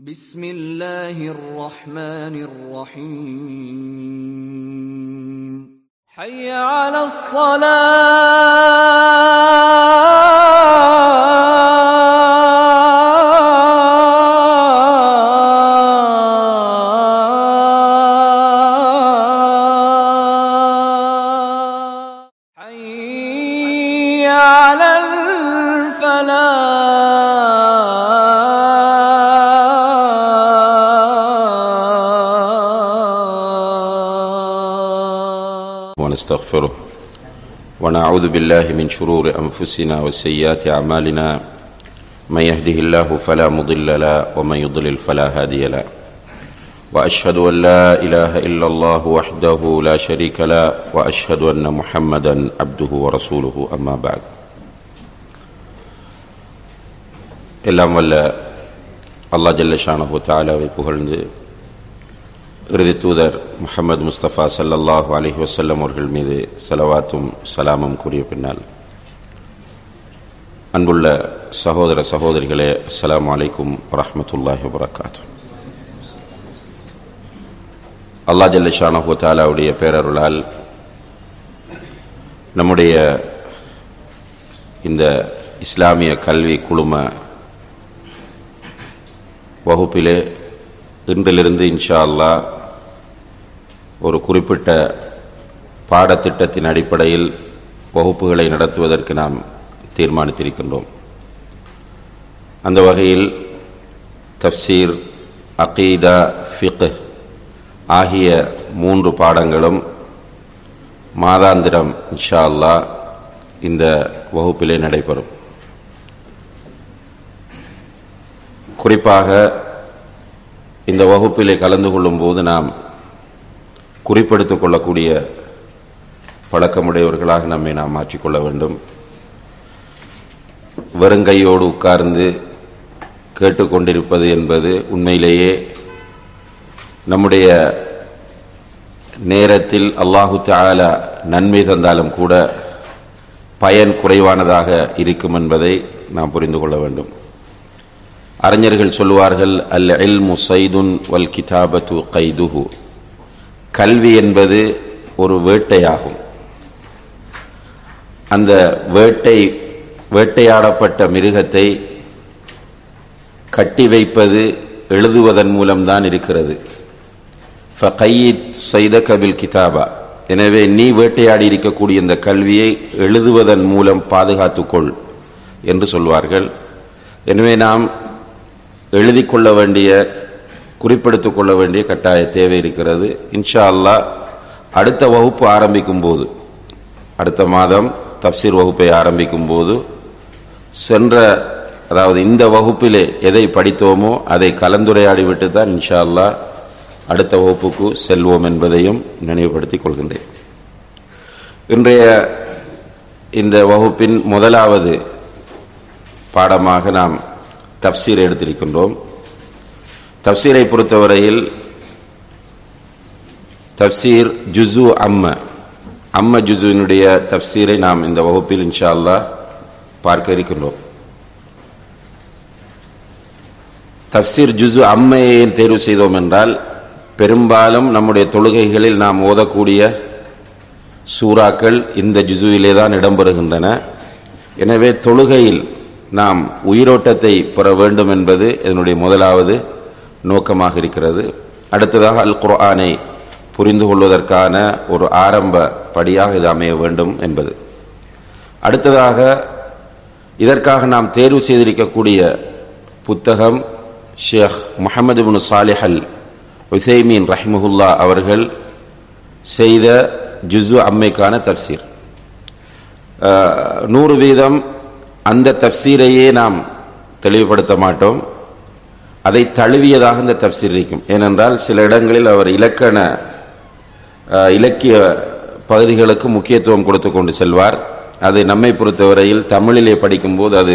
بسم الله الرحمن الرحيم حي على الصلاة حي على الفلاح ونستغفره ونعوذ بالله من شرور انفسنا وسيئات اعمالنا من يهده الله فلا مضل له ومن يضلل فلا هادي له واشهد ان لا اله الا الله وحده لا شريك له واشهد ان محمدا عبده ورسوله اما بعد எல்லாம் வல்ல அல்லாஹ் ஜல்லஷானஹு தாலாவை புகழ்ந்து இறுதி தூதர் முஹம்மது முஸ்தபா ஸல்லல்லாஹு அலைஹி வஸல்லம் அவர்கள் மீது ஸலவாத்தும் சலாமும் கூறிய பின்னால் அன்புள்ள சகோதர சகோதரிகளே அஸ்ஸலாமு அலைக்கும் வரஹ்மத்துல்லாஹி வபரகாத்து அல்லாஹ் ஜல்லஷானஹு தாலாவுடைய பேரருளால் நம்முடைய இந்த இஸ்லாமிய கல்வி குழும வகுப்பிலே இன்றிலிருந்து இன்ஷா அல்லாஹ் ஒரு குறிப்பிட்ட பாடத்திட்டத்தின் அடிப்படையில் வகுப்புகளை நடத்துவதற்கு நாம் தீர்மானித்திருக்கின்றோம் அந்த வகையில் தஃப்சீர் அகீதா ஃபிக் ஆகிய மூன்று பாடங்களும் மாதாந்திரம் இன்ஷா அல்லாஹ் இந்த வகுப்பிலே நடைபெறும் குறிப்பாக இந்த வகுப்பிலே கலந்து கொள்ளும்போது நாம் குறிப்பெடுத்துக் கொள்ளக்கூடிய பழக்கமுடையவர்களாக நம்மை நாம் மாற்றிக்கொள்ள வேண்டும் வெறுங்கையோடு உட்கார்ந்து கேட்டுக்கொண்டிருப்பது என்பது உண்மையிலேயே நம்முடைய நேரத்தில் அல்லாஹு தாலா நன்மை தந்தாலும் கூட பயன் குறைவானதாக இருக்கும் என்பதை நாம் புரிந்து கொள்ள வேண்டும் அறிஞர்கள் சொல்லுவார்கள் அல் இல்மு சைதுன் வல் கிதாபத்து கைதுஹு கல்வி என்பது ஒரு வேட்டையாகும் அந்த வேட்டை வேட்டையாடப்பட்ட மிருகத்தை கட்டி வைப்பது எழுதுவதன் மூலம்தான் இருக்கிறது ஃபகையித் சைத கபில் கிதாபா எனவே நீ வேட்டையாடி இருக்கக்கூடிய இந்த கல்வியை எழுதுவதன் மூலம் பாதுகாத்துக்கொள் என்று சொல்வார்கள் எனவே நாம் எழுதி கொள்ள வேண்டிய குறிப்பெடுத்துக் கொள்ள வேண்டிய கட்டாய தேவை இருக்கிறது இன்ஷா அல்லாஹ் அடுத்த வகுப்பு ஆரம்பிக்கும் போது அடுத்த மாதம் தப்சீர் வகுப்பை ஆரம்பிக்கும் போது சென்ற அதாவது இந்த வகுப்பிலே எதை படித்தோமோ அதை கலந்துரையாடிவிட்டு தான் இன்ஷா அல்லாஹ் அடுத்த வகுப்புக்கு செல்வோம் என்பதையும் நினைவுபடுத்திக் கொள்கின்றேன் இன்றைய இந்த வகுப்பின் முதலாவது பாடமாக நாம் தப்சீர் எடுத்திருக்கின்றோம் தப்சீரை பொறுத்தவரையில் தப்சீர் ஜுசு அம்ம அம்ம ஜுசுவினுடைய தப்சீரை நாம் இந்த வகுப்பில் இன்ஷா அல்லாஹ் பார்க்க இருக்கின்றோம் தப்சீர் ஜுசு அம்மையை ஏன் தேர்வு செய்தோம் என்றால் பெரும்பாலும் நம்முடைய தொழுகைகளில் நாம் ஓதக்கூடிய சூறாக்கள் இந்த ஜுசுவிலே தான் இடம்பெறுகின்றன எனவே தொழுகையில் நாம் உயிரோட்டத்தை பெற வேண்டும் என்பது இதனுடைய முதலாவது நோக்கமாக இருக்கிறது அடுத்ததாக அல் குர்ஆனை புரிந்து கொள்வதற்கான ஒரு ஆரம்ப படியாக இது அமைய வேண்டும் என்பது அடுத்ததாக இதற்காக நாம் தேர்வு செய்திருக்கக்கூடிய புத்தகம் ஷேக் முகமது பின் சாலிஹ் அல் உசைமீன் ரஹ்மஹுல்லா அவர்கள் செய்த ஜுசு அம்மைக்கான தப்சீர் நூறு வீதம் அந்த தப்சீரையே நாம் தெளிவுபடுத்த மாட்டோம் அதை தழுவியதாக இந்த தப்சீர் இருக்கும் ஏனென்றால் சில இடங்களில் அவர் இலக்கண இலக்கிய பகுதிகளுக்கு முக்கியத்துவம் கொடுத்து கொண்டு செல்வார் அது நம்மை பொறுத்தவரையில் தமிழிலே படிக்கும்போது அது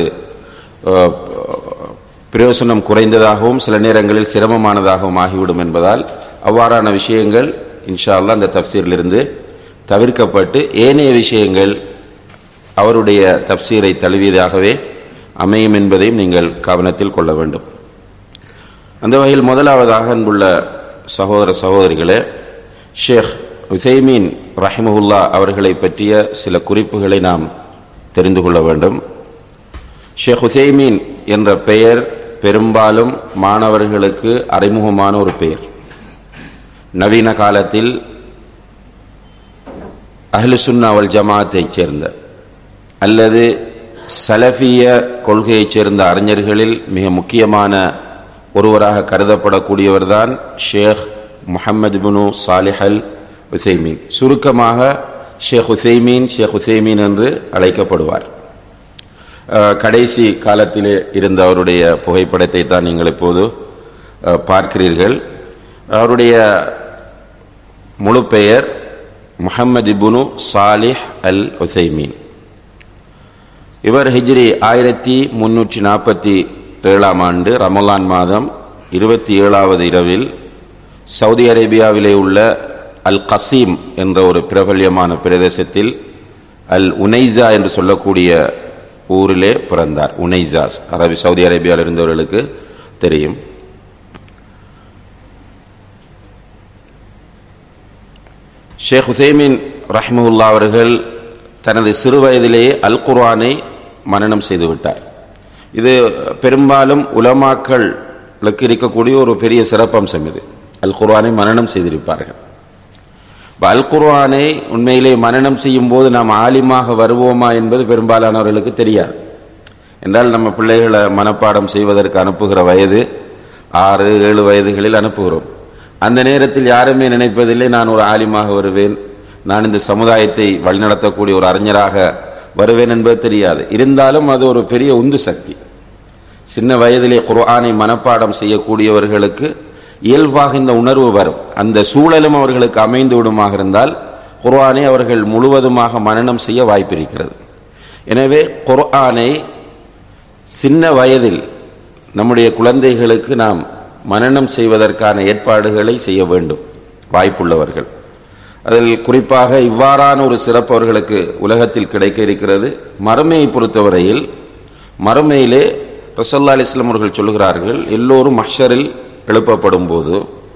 பிரயோசனம் குறைந்ததாகவும் சில நேரங்களில் சிரமமானதாகவும் ஆகிவிடும் என்பதால் அவ்வாறான விஷயங்கள் இன்ஷா அல்லா அந்த தப்சீரிலிருந்து தவிர்க்கப்பட்டு ஏனைய விஷயங்கள் அவருடைய தப்சீரை தழுவியதாகவே அமையும் என்பதையும் நீங்கள் கவனத்தில் கொள்ள வேண்டும் அந்த வகையில் முதலாவதாக அன்புள்ள சகோதர சகோதரிகளே ஷேக் உசைமீன் ரஹிமஹுல்லா அவர்களை பற்றிய சில குறிப்புகளை நாம் தெரிந்து கொள்ள வேண்டும் ஷேக் உசைமீன் என்ற பெயர் பெரும்பாலும் மாணவர்களுக்கு அறிமுகமான ஒரு பெயர் நவீன காலத்தில் அஹ்லுசுன்னா வல் ஜமாத்தைச் சேர்ந்த அல்லது சலஃபிய கொள்கையைச் சேர்ந்த அறிஞர்களில் மிக முக்கியமான ஒருவராக கருதப்படக்கூடியவர்தான் ஷேக் முஹம்மது பினு சாலிஹ் அல் உசைமீன் சுருக்கமாக ஷேக் உசைமீன் ஷேக் உசைமீன் என்று அழைக்கப்படுவார் அஹ், கடைசி காலத்திலே இருந்த அவருடைய புகைப்படத்தை தான் நீங்கள் இப்போது அஹ், பார்க்கிறீர்கள் அவருடைய முழு பெயர் முஹம்மது இபுனு சாலிஹ் அல் உசைமீன் இவர் ஹிஜ்ரி ஆயிரத்தி முன்னூற்றி நாற்பத்தி ஏழாம் ஆண்டு ரமலான் மாதம் இருபத்தி ஏழாவது இரவில் சவுதி அரேபியாவிலே உள்ள அல் கசீம் என்ற ஒரு பிரபல்யமான பிரதேசத்தில் அல் உனைசா என்று சொல்லக்கூடிய ஊரிலே பிறந்தார் உனைசா அரபி சவுதி அரேபியாவில் இருந்தவர்களுக்கு தெரியும் ஷேக் ஹுசைமின் ரஹ்மஹுல்லா அவர்கள் தனது சிறு வயதிலேயே அல் குர்ஆனை மனனம் செய்து விட்டார் இது பெரும்பாலும் உலமாக்களுக்கு இருக்கக்கூடிய ஒரு பெரிய சிறப்பம்சம் இது அல் குர்ஆனை மனனம் செய்திருப்பார்கள் இப்ப அல் குர்ஆனை உண்மையிலே மனனம் செய்யும் போது நாம் ஆலிமாக வருவோமா என்பது பெரும்பாலானவர்களுக்கு தெரியாது என்றால் நம்ம பிள்ளைகளை மனப்பாடம் செய்வதற்கு அனுப்புகிற வயது ஆறு ஏழு வயதுகளில் அனுப்புகிறோம் அந்த நேரத்தில் யாருமே நினைப்பதில்லை நான் ஒரு ஆலிமாக வருவேன் நான் இந்த சமுதாயத்தை வழிநடத்தக்கூடிய ஒரு அறிஞராக வருவேன் என்பது தெரியாது இருந்தாலும் அது ஒரு பெரிய உந்து சக்தி சின்ன வயதிலே குர்ஆனை மனப்பாடம் செய்யக்கூடியவர்களுக்கு இயல்பாக இந்த உணர்வு வரும் அந்த சூழலும் அவர்களுக்கு அமைந்து விடுமாக இருந்தால் குர்ஆனை அவர்கள் முழுவதுமாக மனனம் செய்ய வாய்ப்பிருக்கிறது எனவே குர்ஆனை சின்ன வயதில் நம்முடைய குழந்தைகளுக்கு நாம் மனனம் செய்வதற்கான ஏற்பாடுகளை செய்ய வேண்டும் வாய்ப்புள்ளவர்கள் அதில் குறிப்பாக இவ்வாறான ஒரு சிறப்பு அவர்களுக்கு உலகத்தில் கிடைக்க இருக்கிறது மறுமையை பொறுத்தவரையில் மறுமையிலே ரசல்லா அலிஸ்லாம் அவர்கள் சொல்கிறார்கள் எல்லோரும் மஹ்ஷரில் எழுப்பப்படும் போது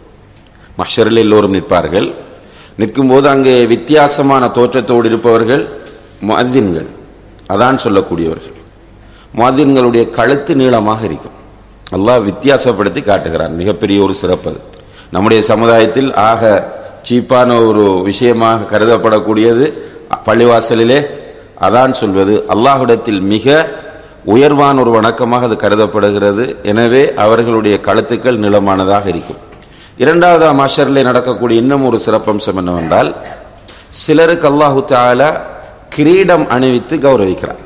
மஹ்ஷரில் எல்லோரும் நிற்பார்கள் நிற்கும்போது அங்கே வித்தியாசமான தோற்றத்தோடு இருப்பவர்கள் முஅத்தின்கள் அதான் சொல்லக்கூடியவர்கள் முஅத்தின்களுடைய கழுத்து நீளமாக இருக்கும் அல்லாஹ் வித்தியாசப்படுத்தி காட்டுகிறான் மிகப்பெரிய ஒரு சிறப்பு அது நம்முடைய சமுதாயத்தில் ஆக சீப்பான ஒரு விஷயமாக கருதப்படக்கூடியது பள்ளிவாசலிலே அதான் சொல்வது அல்லாஹ்விடத்தில் மிக உயர்வான ஒரு வணக்கமாக அது கருதப்படுகிறது எனவே அவர்களுடைய கழுத்துக்கள் நிலமானதாக இருக்கும் இரண்டாவது மாஷரிலே நடக்கக்கூடிய இன்னும் ஒரு சிறப்பம்சம் என்னவென்றால் சிலருக்கு அல்லாஹு தாலா கிரீடம் அணிவித்து கௌரவிக்கிறார்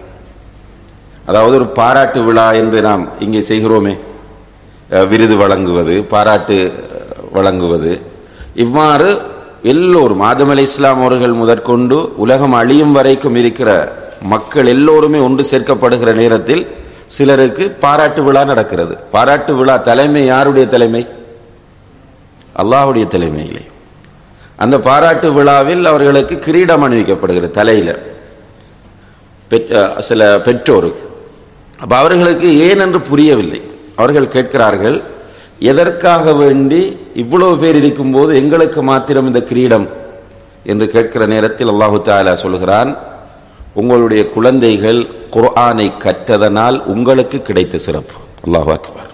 அதாவது ஒரு பாராட்டு விழா என்று நாம் இங்கே செய்கிறோமே அஹ், விருது வழங்குவது பாராட்டு அஹ், வழங்குவது இவ்வாறு எல்லோரும் ஆதம் அலை இஸ்லாம் அவர்கள் முதற்கொண்டு உலகம் அழியும் வரைக்கும் இருக்கிற மக்கள் எல்லோருமே ஒன்று சேர்க்கப்படுகிற நேரத்தில் சிலருக்கு பாராட்டு விழா நடக்கிறது பாராட்டு விழா தலைமை யாருடைய தலைமை அல்லாஹ்வுடைய தலைமையிலே அந்த பாராட்டு விழாவில் அவர்களுக்கு கிரீடம் அணிவிக்கப்படுகிறது தலையில பெற்- அஹ் சில பெற்றோருக்கு அப்ப அவர்களுக்கு ஏன் என்று புரியவில்லை அவர்கள் கேட்கிறார்கள் எதற்காக வேண்டி இவ்வளவு பேர் இருக்கும்போது எங்களுக்கு மாத்திரம் இந்த கிரீடம் என்று கேட்கிற நேரத்தில் அல்லாஹு தாலா சொல்கிறான் உங்களுடைய குழந்தைகள் குர்ஆனை கற்றதனால் உங்களுக்கு கிடைத்த சிறப்பு அல்லாஹ் அக்பர்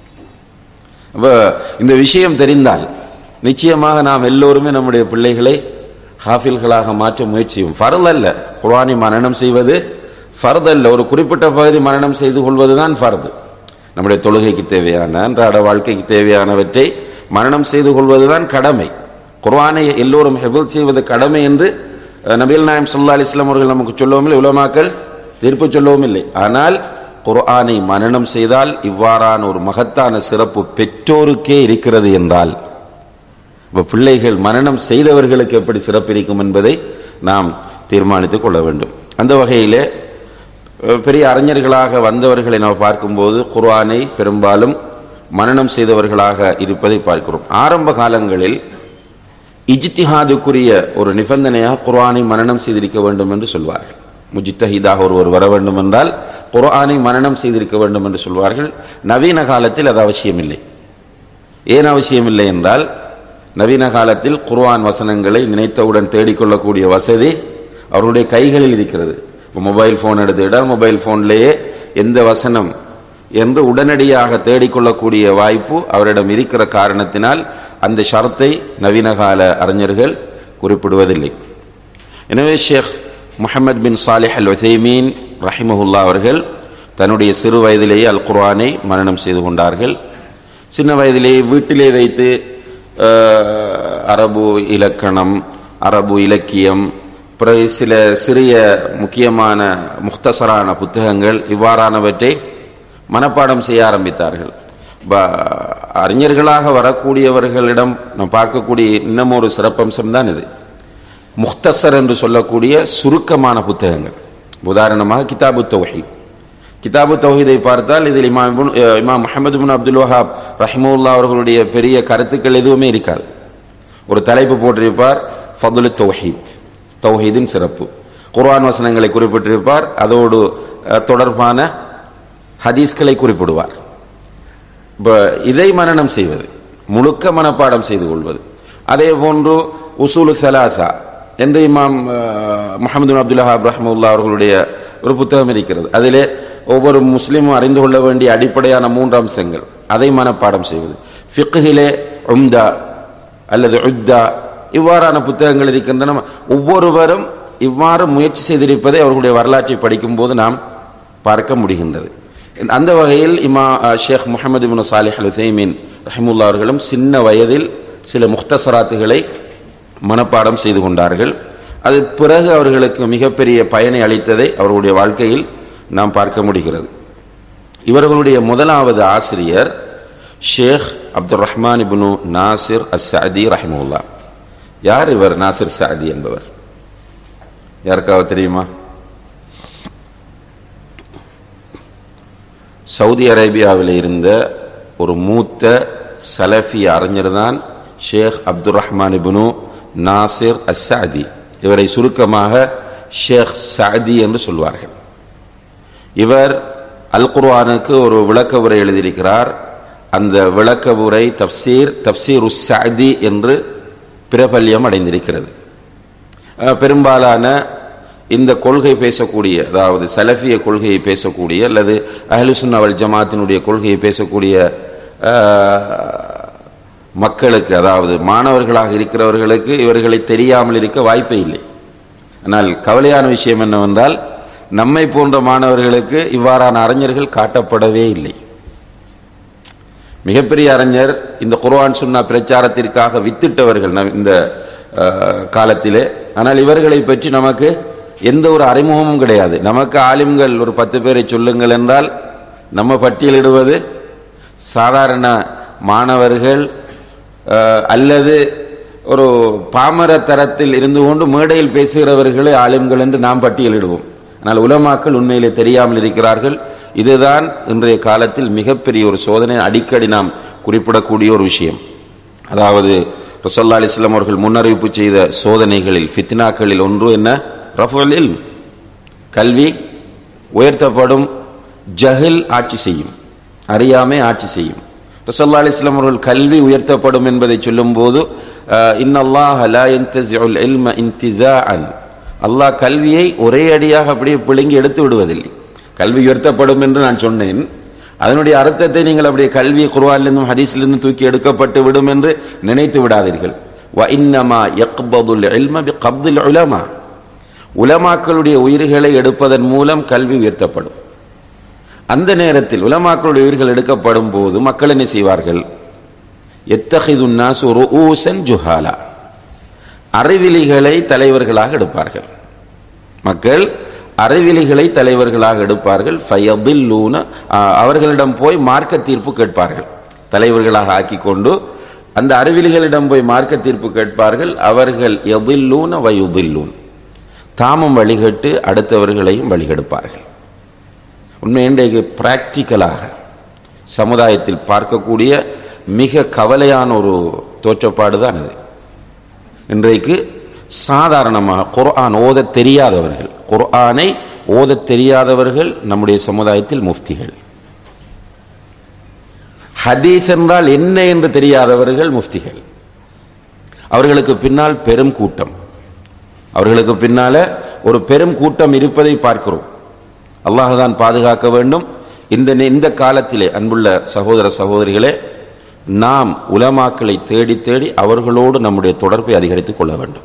அப்ப இந்த விஷயம் தெரிந்தால் நிச்சயமாக நாம் எல்லோருமே நம்முடைய பிள்ளைகளை ஹாஃபில்களாக மாற்ற முயற்சியும் ஃபர்த் அல்ல குர்ஆனை மனனம் செய்வது ஃபர்த் அல்ல ஒரு குறிப்பிட்ட பகுதி மனனம் செய்து கொள்வதுதான் ஃபர்து நம்முடைய தொழுகைக்கு தேவையான அன்றாட வாழ்க்கைக்கு தேவையானவற்றை மனனம் செய்து கொள்வதுதான் கடமை குர்ஆனை எல்லோரும் ஹெபுல் செய்வது கடமை என்று அஹ், நபிகள் நாயம் ஸல்லல்லாஹு அலைஹி வஸல்லம் அவர்கள் நமக்கு சொல்லவும் இல்லை உலமாக்கள் தீர்ப்பு சொல்லவும் இல்லை ஆனால் குர்ஆனை மனனம் செய்தால் இவ்வாறான ஒரு மகத்தான சிறப்பு பெற்றோருக்கே இருக்கிறது என்றால் இப்ப பிள்ளைகள் மரணம் செய்தவர்களுக்கு எப்படி சிறப்பு இருக்கும் என்பதை நாம் தீர்மானித்துக் கொள்ள வேண்டும் அந்த வகையிலே அஹ், பெரிய அறிஞர்களாக வந்தவர்களை நாம் பார்க்கும்போது குர்ஆனை பெரும்பாலும் மனனம் செய்தவர்களாக இருப்பதை பார்க்கிறோம் ஆரம்ப காலங்களில் இஜ்திஹாதுக்குரிய ஒரு நிபந்தனையாக குர்ஆனை மனனம் செய்திருக்க வேண்டும் என்று சொல்வார்கள் முஜித்தஹிதாக ஒருவர் வர வேண்டும் என்றால் குர்ஆனை மனனம் செய்திருக்க வேண்டும் என்று சொல்வார்கள் நவீன காலத்தில் அது அவசியமில்லை ஏன் அவசியம் இல்லை என்றால் நவீன காலத்தில் குர்ஆன் வசனங்களை நினைத்தவுடன் தேடிக்கொள்ளக்கூடிய வசதி அவருடைய கைகளில் இருக்கிறது இப்போ மொபைல் ஃபோன் எடுத்துக்கிட்டால் மொபைல் ஃபோன்லேயே எந்த வசனம் என்று உடனடியாக தேடிக்கொள்ளக்கூடிய வாய்ப்பு அவரிடம் இருக்கிற காரணத்தினால் அந்த ஷரத்தை நவீன கால அறிஞர்கள் குறிப்பிடுவதில்லை எனவே ஷேக் முஹம்மது பின் சாலிஹ் அல் உசைமீன் ரஹிமஹுல்லா அவர்கள் தன்னுடைய சிறு வயதிலேயே அல் குர்ஆனை மனனம் செய்து கொண்டார்கள் சின்ன வயதிலேயே வீட்டிலே வைத்து அஹ், அரபு இலக்கணம் அரபு இலக்கியம் பிறகு சில சிறிய முக்கியமான முக்தசரான புத்தகங்கள் இவ்வாறானவற்றை மனப்பாடம் செய்ய ஆரம்பித்தார்கள் ப- அறிஞர்களாக வரக்கூடியவர்களிடம் நாம் பார்க்கக்கூடிய இன்னும் ஒரு சிறப்பம்சம் தான் இது முக்தசர் என்று சொல்லக்கூடிய சுருக்கமான புத்தகங்கள் உதாரணமாக கிதாபு தௌஹீத் கிதாபு தௌஹீதை பார்த்தால் இதில் இமாம் இப்னு- அஹ் இமாம் முஹம்மது பின் அப்துல் வஹாப் ரஹிமுல்லா அவர்களுடைய பெரிய கருத்துக்கள் எதுவுமே இருக்காது ஒரு தலைப்பு போட்டிருப்பார் ஃபதுலு தௌஹீத் தௌஹீதின் சிறப்பு குர்ஆன் வசனங்களை குறிப்பிட்டிருப்பார் அதோடு அஹ், தொடர்பான ஹதீஸ்களை குறிப்பிடுவார் இப்போ இதை மனனம் செய்வது முழுக்க மனப்பாடம் செய்து கொள்வது அதே போன்று உசூலு சலாசா என்று இமாம் அஹ், முஹம்மது பின் அப்துல் வஹாப் ரஹ்மத்துல்லாஹி அவர்களுடைய ஒரு புத்தகம் இருக்கிறது அதிலே ஒவ்வொரு முஸ்லீமும் அறிந்து கொள்ள வேண்டிய அடிப்படையான மூன்று அம்சங்கள் அதை மனப்பாடம் செய்வது ஃபிக்ஹிலே உம்தா அல்லது உத்தா இவ்வாறான புத்தகங்கள் இருக்கின்றன ஒவ்வொருவரும் இவ்வாறு முயற்சி செய்திருப்பதை அவர்களுடைய வரலாற்றை படிக்கும்போது நாம் பார்க்க முடிகின்றது அந்த வகையில் இமா அஹ், ஷேக் முஹம்மது பின் சாலிஹ் அல் உசைமீன் ரஹிமுல்லா அவர்களும் சின்ன வயதில் சில முக்தசராத்துகளை மனப்பாடம் செய்து கொண்டார்கள் அது பிறகு அவர்களுக்கு மிகப்பெரிய பயனை அளித்ததை அவர்களுடைய வாழ்க்கையில் நாம் பார்க்க முடிகிறது இவர்களுடைய முதலாவது ஆசிரியர் Sheikh Abdul Rahman ibn Nasir as Sadi ரஹிமுல்லா யார் இவர் நாசிர் சஅதி என்பவர் யாருக்காவது தெரியுமா சவுதி அரேபியாவில் இருந்த ஒரு மூத்த சலஃபி அறிஞர் தான் Sheikh Abdul Rahman ibn Nasir as Sadi இவரை சுருக்கமாக ஷேக் சஅதி என்று சொல்வார்கள் இவர் அல் குர்ஆனுக்கு ஒரு விளக்க உரை எழுதியிருக்கிறார் அந்த விளக்க உரை தப்சீர் தப்சீர் உஸ் சஅதி என்று பிரபல்யம் அடைந்திருக்கிறது அஹ், பெரும்பாலான இந்த கொள்கை பேசக்கூடிய அதாவது சலஃபிய கொள்கையை பேசக்கூடிய அல்லது அஹ்லுசுன்னா வல் ஜமாத்தினுடைய கொள்கையை பேசக்கூடிய அஹ், மக்களுக்கு அதாவது மாணவர்களாக இருக்கிறவர்களுக்கு இவர்களை தெரியாமல் இருக்க வாய்ப்பே இல்லை ஆனால் கவலையான விஷயம் என்னவென்றால் நம்மை போன்ற மாணவர்களுக்கு இவ்வாறான அறிஞர்கள் காட்டப்படவே இல்லை மிகப்பெரிய அறிஞர் இந்த குர்ஆன் சுன்னா பிரச்சாரத்திற்காக வித்திட்டவர்கள் நம் இந்த அஹ், காலத்திலே ஆனால் இவர்களை பற்றி நமக்கு எந்த ஒரு அறிமுகமும் கிடையாது நமக்கு ஆலிம்கள் ஒரு பத்து பேரை சொல்லுங்கள் என்றால் நம்ம பட்டியலிடுவது சாதாரண மாணவர்கள் அஹ், அல்லது ஒரு பாமர தரத்தில் இருந்து கொண்டு மேடையில் பேசுகிறவர்களை ஆலிம்கள் என்று நாம் பட்டியலிடுவோம் ஆனால் உலமாக்கள் உண்மையிலே தெரியாமல் இருக்கிறார்கள் இதுதான் இன்றைய காலத்தில் மிகப்பெரிய ஒரு சோதனை அடிக்கடி நாம் குறிப்பிடக்கூடிய ஒரு விஷயம் அதாவது ரசல்லா அலிஸ்லாம் அவர்கள் முன்னறிவிப்பு செய்த சோதனைகளில் ஃபித்னாக்களில் ஒன்று என்ன ரஃபலில் கல்வி உயர்த்தப்படும் ஜஹில் ஆட்சி செய்யும் அறியாமை ஆட்சி செய்யும் ரசல்லா அலிஸ்லாம் அவர்கள் கல்வி உயர்த்தப்படும் என்பதை சொல்லும்போது இன்னல்லாஹ் லா யன்தஸிஉல் இல்ம இன்திஸாஅன் அல்லாஹ் கல்வியை ஒரே அடியாக அப்படியே பிடுங்கி எடுத்து விடுவதில்லை கல்வி உயர்த்தப்படும் என்று நான் சொன்னேன் அதனுடைய அர்த்தத்தை நீங்கள் அப்படியே கல்வி குர்ஆனிலிருந்தும் ஹதீஸிலிருந்தும் தூக்கி எடுக்கப்பட்டு விடும் என்று நினைத்து விடாதீர்கள் வ இன்னமா யக்பதுல் இல்ம பிகப்தில் உலமா உலமாக்களுடைய உயிர்களை எடுப்பதன் மூலம் கல்வி உயர்த்தப்படும் அந்த நேரத்தில் உலமாக்களுடைய உயிர்கள் எடுக்கப்படும் போது மக்கள் என்ன செய்வார்கள் எத்தகைதுன்னாஸ் ஒரு ஊசன் ஜுஹாலா அறிவிலிகளை தலைவர்களாக எடுப்பார்கள் மக்கள் அறிவிலிகளை தலைவர்களாக எடுப்பார்கள் ஃபயதில்லூன அவர்களிடம் போய் மார்க்க தீர்ப்பு கேட்பார்கள் தலைவர்களாக ஆக்கி கொண்டு அந்த அறிவிலிகளிடம் போய் மார்க்க தீர்ப்பு கேட்பார்கள் அவர்கள் எதில்லூன வயுதில்லூன் தாமும் வழிகட்டு அடுத்தவர்களையும் வழிகெடுப்பார்கள் உண்மை இன்றைக்கு பிராக்டிக்கலாக சமுதாயத்தில் பார்க்கக்கூடிய மிக கவலையான ஒரு தோற்றப்பாடு தான் இது இன்றைக்கு சாதாரணமாக குர்ஆன் ஓத தெரியாதவர்கள் குர்ஆனை ஓத தெரியாதவர்கள் நம்முடைய சமுதாயத்தில் முஃப்திகள் ஹதீஸ் என்றால் என்ன என்று தெரியாதவர்கள் முஃப்திகள் அவர்களுக்கு பின்னால் பெரும் கூட்டம் அவர்களுக்கு பின்னால ஒரு பெரும் கூட்டம் இருப்பதை பார்க்கிறோம் அல்லாஹ் தான் பாதுகாக்க வேண்டும் இந்த நே- இந்த காலத்திலே அன்புள்ள சகோதர சகோதரிகளே நாம் உலமாக்களை தேடி தேடி அவர்களோடு நம்முடைய தொடர்பை அதிகரித்துக் கொள்ள வேண்டும்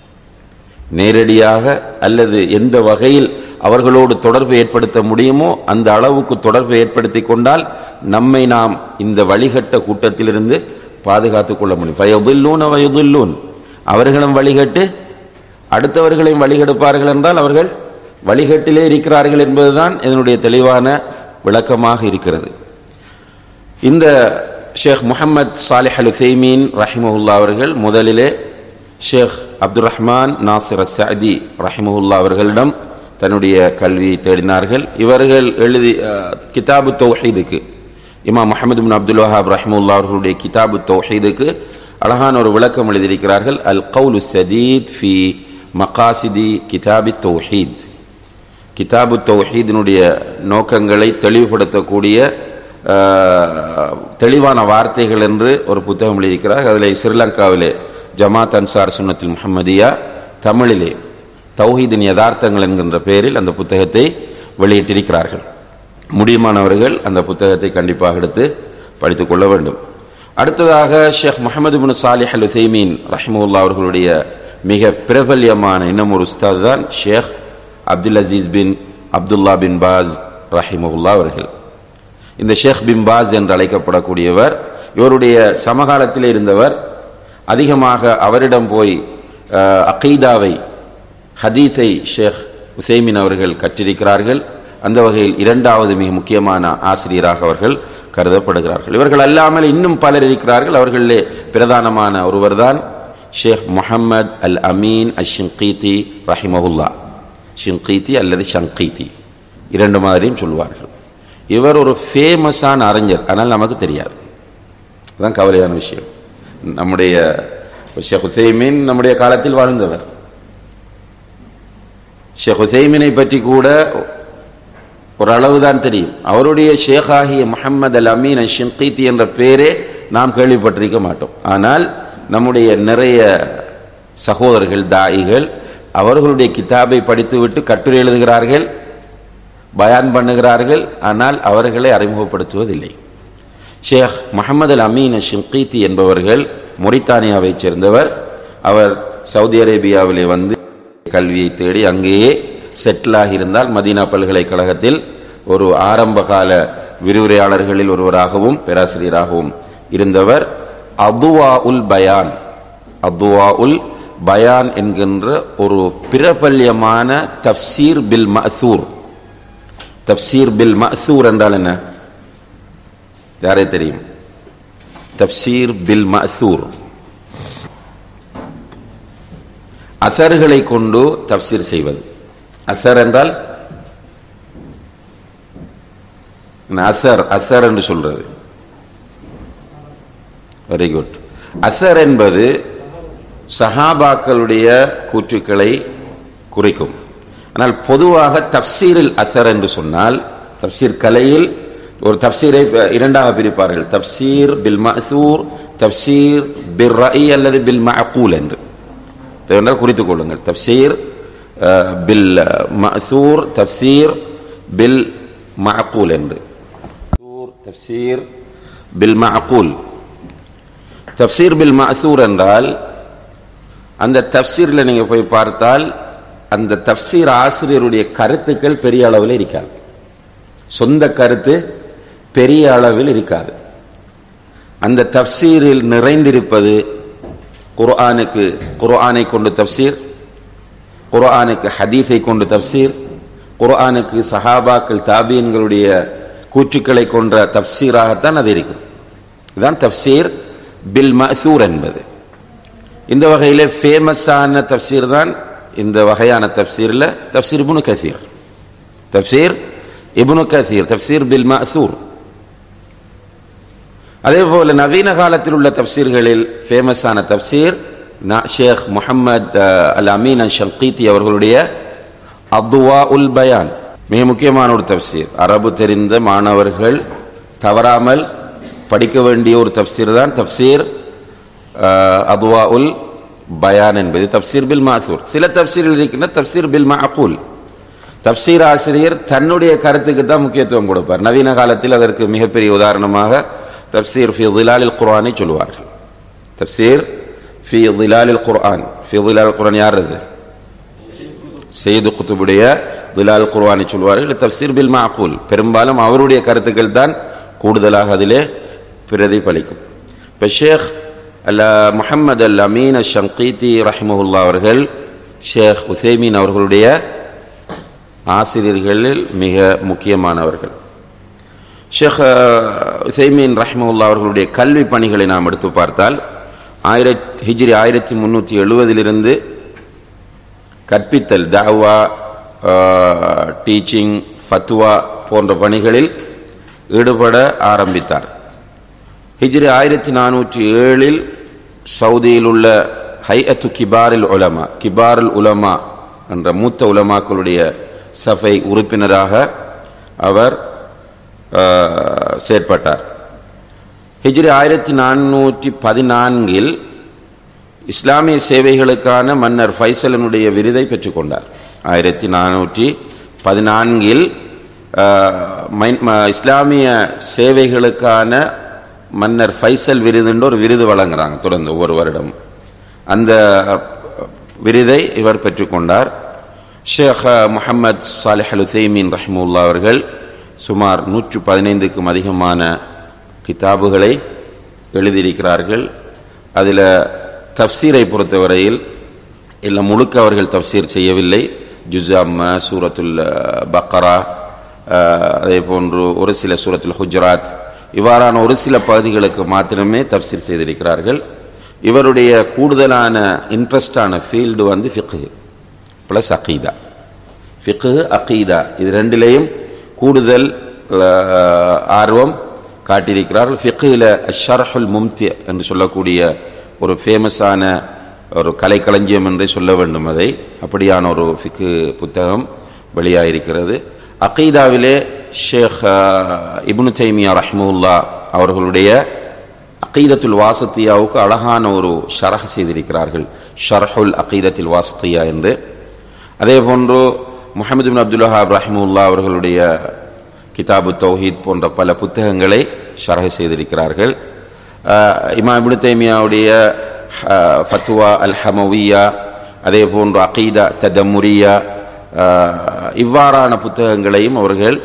நேரடியாக அல்லது எந்த வகையில் அவர்களோடு தொடர்பு ஏற்படுத்த முடியுமோ அந்த அளவுக்கு தொடர்பை ஏற்படுத்தி கொண்டால் நம்மை நாம் இந்த வழிகட்ட கூட்டத்திலிருந்து பாதுகாத்துக் கொள்ள முடியும் வயதுல்லூன் வயதுல்லூன் அவர்களும் வழிகட்டு அடுத்தவர்களையும் வழிகெடுப்பார்கள் என்றால் அவர்கள் வழிகட்டிலே இருக்கிறார்கள் என்பதுதான் இதனுடைய தெளிவான விளக்கமாக இருக்கிறது இந்த ஷேக் முஹம்மத் சாலிஹ் அல் உசைமீன் ரஹிமஹுல்லா அவர்கள் முதலிலே ஷேக் அப்துல் ரஹ்மான் நாசிர் சஅதி ரஹிமஹுல்லா அவர்களிடம் தன்னுடைய கல்வியை தேடினார்கள் இவர்கள் எழுதி அஹ், கிதாபு தௌஹீதுக்கு இமாம் முஹம்மது பின் அப்துல் வஹாப் ரஹிமுல்லா அவர்களுடைய கிதாபு தௌஹீதுக்கு அழகான ஒரு விளக்கம் எழுதியிருக்கிறார்கள் அல் கவுலு சதீத் ஃபி மகாசிதி கிதாபி தௌஹீத் கிதாபு தௌஹீதினுடைய நோக்கங்களை தெளிவுபடுத்தக்கூடிய ஆஹ், தெளிவான வார்த்தைகள் என்று ஒரு புத்தகம் எழுதியிருக்கிறார் அதில் ஸ்ரீலங்காவிலே ஜமாத் அன்சார் சுன்னத்தில் முஹம்மதியா தமிழிலே தௌஹீதின் யதார்த்தங்கள் என்கின்ற பெயரில் அந்த புத்தகத்தை வெளியிட்டிருக்கிறார்கள் முடியுமானவர்கள் அந்த புத்தகத்தை கண்டிப்பாக எடுத்து படித்துக் கொள்ள வேண்டும் அடுத்ததாக ஷேக் முகமது பின் சாலிஹ் அல் உசைமீன் ரஹிமுல்லா அவர்களுடைய மிக பிரபல்யமான இன்னும் ஒரு உஸ்தாத் தான் Sheikh Abdul Aziz bin Abdullah bin Baz ரஹிமுல்லா அவர்கள் இந்த ஷேக் பின் பாஸ் என்று அழைக்கப்படக்கூடியவர் இவருடைய சமகாலத்தில் இருந்தவர் அதிகமாக அவரிடம் போய் அஹ், அகீதாவை ஹதீஸை ஷேக் உசைமின் அவர்கள் கற்றிருக்கிறார்கள் அந்த வகையில் இரண்டாவது மிக முக்கியமான ஆசிரியராக அவர்கள் கருதப்படுகிறார்கள் இவர்கள் அல்லாமல் இன்னும் பலர் இருக்கிறார்கள் அவர்களிலே பிரதானமான ஒருவர்தான் ஷேக் முஹம்மத் அல் அமீன் அஷ் ஷின்கீத்தி ரஹிமஹுல்லா ஷின்கீத்தி அல்லது ஷங்கீத்தி இரண்டு மாதிரியும் சொல்வார்கள் இவர் ஒரு ஃபேமஸான அறிஞர் ஆனால் நமக்கு தெரியாது அதுதான் கவலையான விஷயம் நம்முடைய ஷேக் உசைமின் நம்முடைய காலத்தில் வாழ்ந்தவர் ஷேக் உசைமினை பற்றி கூட ஒரு அளவு தான் தெரியும் அவருடைய ஷேகாகிய முஹம்மது அல் அமீன் ஷின்கீத்தி என்ற பேரே நாம் கேள்விப்பட்டிருக்க மாட்டோம் ஆனால் நம்முடைய நிறைய சகோதரர்கள் தாயிகள் அவர்களுடைய கிதாபை படித்துவிட்டு கட்டுரை எழுதுகிறார்கள் பயான் பண்ணுகிறார்கள் ஆனால் அவர்களை அறிமுகப்படுத்துவதில்லை ஷேக் முகமது அல் அமீன் ஷின்கீத்தி என்பவர்கள் மொரித்தானியாவைச் சேர்ந்தவர் அவர் சவுதி அரேபியாவிலே வந்து கல்வியை தேடி அங்கேயே செட்டில் ஆகியிருந்தால் மதீனா பல்கலைக்கழகத்தில் ஒரு ஆரம்பகால விரிவுரையாளர்களில் ஒருவராகவும் பேராசிரியராகவும் இருந்தவர் அதுவா உல் பயான் அதுவா உல் பயான் என்கின்ற ஒரு பிரபல்யமான தப்சீர் பில் மசூர் தப்சீர் பில் மசூர் என்றால் என்ன யாரே தெரியும் தப்சீர் பில் மசூர் அசர்களை கொண்டு தப்சீர் செய்வது அசர் என்றால் அசர் அசர் என்று சொல்றது வெரி குட் அசர் என்பது சஹாபாக்களுடைய கூற்றுக்களை குறிக்கும் ஆனால் பொதுவாக தப்சீரில் அசர் என்று சொன்னால் தப்சீர் கலையில் ஒரு தப்சீரை ப- இரண்டாக பிரிப்பார்கள் தப்சீர் பில் மசூர் தப்சீர் பில் ரஇ அல்லது பில் மஅகூல் என்று தேவையானால் குறித்துக் கொள்ளுங்கள் தப்சீர் அஹ், பில் மசூர் தப்சீர் பில் மஅகூல் என்று தப்சீர் பில் மஅகூல் தப்சீர் பில் மசூர் என்றால் அந்த தப்சீரில் நீங்க போய் பார்த்தால் அந்த தப்சீர் ஆசிரியருடைய கருத்துக்கள் பெரிய அளவில் இருக்காது சொந்த கருத்து பெரிய அளவில் இருக்காது அந்த தப்சீரில் நிறைந்திருப்பது குர்ஆனுக்கு குர்ஆனை கொண்டு தப்சீர் குர்ஆனுக்கு ஹதீஸை கொண்டு தப்சீர் குர்ஆனுக்கு சஹாபாக்கள் தாபியன்களுடைய கூற்றுக்களை கொன்ற தப்சீராகத்தான் அது இருக்கும் இதுதான் தப்சீர் பில் மசூர் என்பது இந்த வகையில் ஃபேமஸான தப்சீர் தான் இந்த வகையான தப்சீரில் தப்சீர் இப்னு கசீர் தப்சீர் இப்னு கசீர் தப்சீர் பில் மசூர் அதே போல நவீன காலத்தில் உள்ள தப்சீர்களில் ஃபேமஸான தப்சீர் நா- ஷேக் முஹம்மத் அஹ், அல் அமீன் அல் ஷங்கீத்தி அவர்களுடைய அத்வா உல் பயான் மிக முக்கியமான ஒரு தப்சீர் அரபு தெரிந்த மாணவர்கள் தவறாமல் படிக்க வேண்டிய ஒரு தப்சீர் தான் தப்சீர் அதுவா உல் பயான் என்பது தப்சீர் பில் மாசூர் சில தப்சீரில் இருக்கின்ற தப்சீர் பில் மாக்கூல் தப்சீர் ஆசிரியர் தன்னுடைய கருத்துக்கு தான் முக்கியத்துவம் கொடுப்பார் நவீன காலத்தில் அதற்கு மிகப்பெரிய உதாரணமாக தப்சீர் ஃபி திலாலில் குர்ஆனை சொல்லுவார்கள் தப்சீர் ஃபி திலாலில் குர்ஆன் ஃபி திலால் குர்ஆன் யார் அது செய்து குத்துபுடைய திலால் குர்ஆனை சொல்வார்கள் தப்சீர் பில் மாக்கூல் பெரும்பாலும் அவருடைய கருத்துக்கள் தான் கூடுதலாக அதிலே பிரதிபலிக்கும் இப்போ ஷேக் அல்ல முஹம்மது அல் அமீன் ஷங்கீத்தி ரஹிமஹுல்லா அவர்கள் ஷேக் உசைமீன் அவர்களுடைய ஆசிரியர்களில் மிக முக்கியமானவர்கள் ஷேக் உசைமீன் ரஹ்மவுல்லா அவர்களுடைய கல்வி பணிகளை நாம் எடுத்து பார்த்தால் ஆயிரத்தி ஹிஜ்ரி ஆயிரத்தி முந்நூற்றி எழுபதிலிருந்து கற்பித்தல் தாவா டீச்சிங் ஃபத்வா போன்ற பணிகளில் ஈடுபட ஆரம்பித்தார் ஹிஜ்ரி ஆயிரத்தி நானூற்றி ஏழில் சவுதியில் உள்ள ஹைஅத்து கிபாரில் உலமா கிபாருல் உலமா என்ற மூத்த உலமாக்களுடைய சபை உறுப்பினராக அவர் செயற்பட்டார் ஹிஜ்ரி ஆயிரத்தி நானூற்றி பதினான்கில் இஸ்லாமிய சேவைகளுக்கான மன்னர் ஃபைசலனுடைய விருதை பெற்றுக்கொண்டார் ஆயிரத்தி நானூற்றி பதினான்கில் இஸ்லாமிய சேவைகளுக்கான மன்னர் ஃபைசல் விருதுன்ற ஒரு விருது வழங்குறாங்க தொடர்ந்து ஒவ்வொரு வருடம் அந்த விருதை இவர் பெற்றுக்கொண்டார் ஷேக் முஹம்மத் சாலிஹ் அல் உசைமீன் ரஹ்முல்லா அவர்கள் சுமார் நூற்று பதினைந்துக்கும் அதிகமான கிதாபுகளை எழுதியிருக்கிறார்கள் அதில் தப்சீரை பொறுத்தவரையில் இல்லை முழுக்க அவர்கள் தப்சீர் செய்யவில்லை ஜுசாம் சூரத்துல் பக்கரா அதே போன்று ஒரு சில சூரத்துல் ஹுஜராத் இவ்வாறான ஒரு சில பகுதிகளுக்கு மாத்திரமே தப்சீர் செய்திருக்கிறார்கள் இவருடைய கூடுதலான இன்ட்ரெஸ்டான ஃபீல்டு வந்து ஃபிக்கு ப்ளஸ் அகீதா ஃபிக்கு அகீதா இது ரெண்டிலையும் கூடுதல் ஆர்வம் காட்டியிருக்கிறார்கள் ஃபிக்கில் ஷர்ஹுல் மும்தி என்று சொல்லக்கூடிய ஒரு ஃபேமஸான ஒரு கலைக்களஞ்சியம் என்றே சொல்ல வேண்டும் அதை அப்படியான ஒரு ஃபிக்கு புத்தகம் வெளியாயிருக்கிறது அகீதாவிலே ஷேக் இப்னு தைமியா ரஹ்முல்லா அவர்களுடைய அகீதத்துல் வாசத்தியாவுக்கு அழகான ஒரு ஷரஹ் செய்திருக்கிறார்கள் ஷர்ஹுல் அகீதத்தில் வாசத்தியா என்று அதே போன்று முஹமது பின் அப்துல் வஹாப் ரஹிமுல்லா அவர்களுடைய கிதாபு தௌஹீத் போன்ற பல புத்தகங்களை ஷரஹ் செய்திருக்கிறார்கள் இமா இப்னு தைமியாவுடைய ஃபத்வா அல் ஹமவியா அதே போன்று அகீதா ததமுரியா இவ்வாறான புத்தகங்களையும் அவர்கள்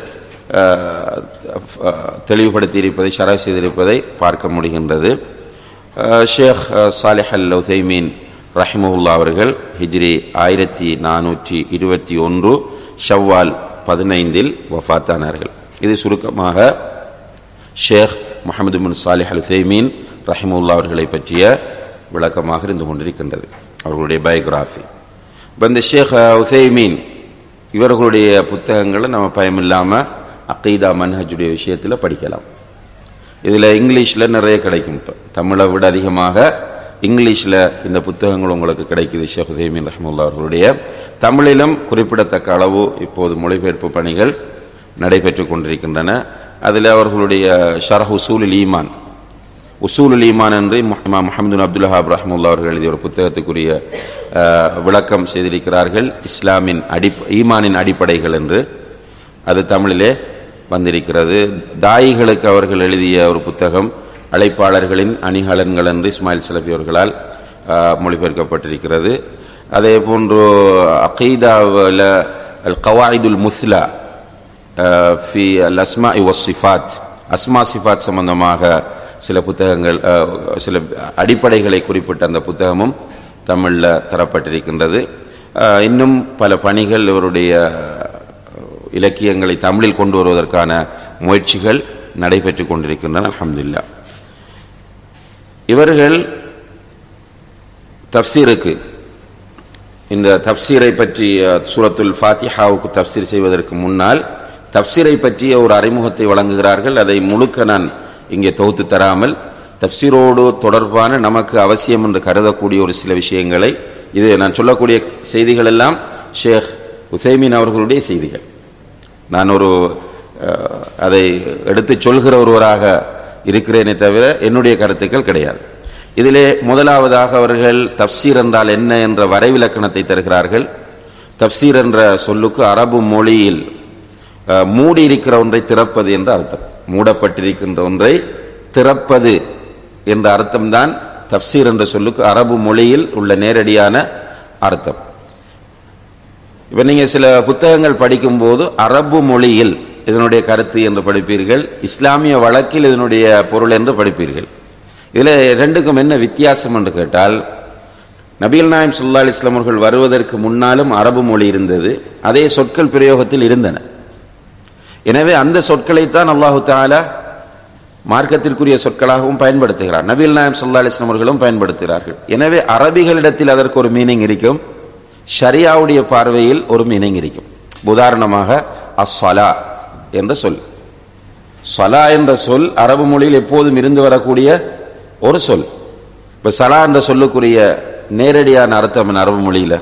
தெளிவுபடுத்தி இருப்பதை ஷரா செய்திருப்பதை பார்க்க முடிகின்றது ஷேக் சாலிஹ் அல் உசைமீன் ரஹிமுல்லா அவர்கள் ஹிஜ்ரி ஆயிரத்தி நானூற்றி இருபத்தி ஒன்று ஷவ்வால் பதினைந்தில் வஃத்தானார்கள் இது சுருக்கமாக ஷேக் முகமது பின் சாலிஹ் அல் உசைமீன் ரஹிமுல்லா அவர்களை பற்றிய விளக்கமாக இருந்து கொண்டிருக்கின்றது அவர்களுடைய பயோகிராஃபி இப்போ இந்த ஷேக் உசைமீன் இவர்களுடைய புத்தகங்களை நம்ம பயமில்லாமல் அக்கீதா மன்ஹஜுடைய விஷயத்தில் படிக்கலாம் இதில் இங்கிலீஷில் நிறைய கிடைக்கும் இப்போ தமிழை விட அதிகமாக இங்கிலீஷில் இந்த புத்தகங்கள் உங்களுக்கு கிடைக்குது ஷேக் ஹுசைமின் ரஹமுல்லா அவர்களுடைய தமிழிலும் குறிப்பிடத்தக்க அளவு இப்போது மொழிபெயர்ப்பு பணிகள் நடைபெற்று கொண்டிருக்கின்றன அதில் அவர்களுடைய ஷரஹ் உசூலுல் ஈமான் உசூலுல் ஈமான் என்று இமாம் முஹமது அப்துல்லஹாப் ரஹமுல்லா அவர்கள் எழுதிய ஒரு புத்தகத்துக்குரிய விளக்கம் செய்திருக்கிறார்கள் இஸ்லாமின் அடி ஈமானின் அடிப்படைகள் என்று அது தமிழிலே வந்திருக்கிறது தாயிகளுக்கு அவர்கள் எழுதிய ஒரு புத்தகம் அழைப்பாளர்களின் அணிகலன்கள் என்று இஸ்மாயில் சலஃபி அவர்களால் மொழிபெயர்க்கப்பட்டிருக்கிறது அதே போன்று அகீதாவில் அல் கவாயிதுல் முஸ்லா ஃபி அல் அஸ்மா வசிஃபாத் அஸ்மா சிஃபாத் சம்பந்தமாக சில புத்தகங்கள் சில அடிப்படைகளை குறிப்பிட்ட அந்த புத்தகமும் தமிழில் தரப்பட்டிருக்கின்றது இன்னும் பல பணிகள் இவருடைய இலக்கியங்களை தமிழில் கொண்டு வருவதற்கான முயற்சிகள் நடைபெற்று கொண்டிருக்கின்றன அலமதுல்லா இவர்கள் தப்சீருக்கு இந்த தப்சீரை பற்றி சூரத்துல் ஃபாத்திஹாவுக்கு தப்சீர் செய்வதற்கு முன்னால் தப்சீரை பற்றிய ஒரு அறிமுகத்தை வழங்குகிறார்கள் அதை முழுக்க நான் இங்கே தொகுத்து தராமல் தப்சீரோடு தொடர்பான நமக்கு அவசியம் என்று கருதக்கூடிய ஒரு சில விஷயங்களை இது நான் சொல்லக்கூடிய செய்திகள் எல்லாம் ஷேக் உசைமீன் அவர்களுடைய செய்திகள் நான் ஒரு அதை எடுத்து சொல்கிற ஒருவராக இருக்கிறேனே தவிர என்னுடைய கருத்துக்கள் கிடையாது இதிலே முதலாவதாக அவர்கள் தப்சீர் என்றால் என்ன என்ற வரைவிலக்கணத்தை தருகிறார்கள் தப்சீர் என்ற சொல்லுக்கு அரபு மொழியில் அஹ், மூடி இருக்கிற ஒன்றை திறப்பது என்ற அர்த்தம் மூடப்பட்டிருக்கின்ற ஒன்றை திறப்பது என்ற அர்த்தம்தான் தப்சீர் என்ற சொல்லுக்கு அரபு மொழியில் உள்ள நேரடியான அர்த்தம் இப்ப நீங்க சில புத்தகங்கள் படிக்கும்போது அரபு மொழியில் இதனுடைய கருத்து என்று படிப்பீர்கள் இஸ்லாமிய வழக்கில் இதனுடைய பொருள் என்று படிப்பீர்கள் இதுல ரெண்டுக்கும் என்ன வித்தியாசம் என்று கேட்டால் நபிகள் நாயம் சுல்லா இஸ்லாம் அவர்கள் வருவதற்கு முன்னாலும் அரபு மொழி இருந்தது அதே சொற்கள் பிரயோகத்தில் இருந்தன எனவே அந்த சொற்களைத்தான் அல்லாஹு தாலா மார்க்கத்திற்குரிய சொற்களாகவும் பயன்படுத்துகிறார் நபிகள் நாயம் சுல்லா அலிஸ்லாம் அவர்களும் பயன்படுத்துகிறார்கள் எனவே அரபிகளிடத்தில் அதற்கு ஒரு மீனிங் இருக்கும் ஷரியாவுடைய பார்வையில் ஒரு மீனிங் இருக்கும் உதாரணமாக அஸ்ஸலா என்ற சொல் சலா என்ற சொல் அரபு மொழியில் எப்போதும் இருந்து வரக்கூடிய ஒரு சொல் இப்ப சலா என்ற சொல்லுக்குரிய நேரடியான அர்த்தம் என்ன அரபு மொழியில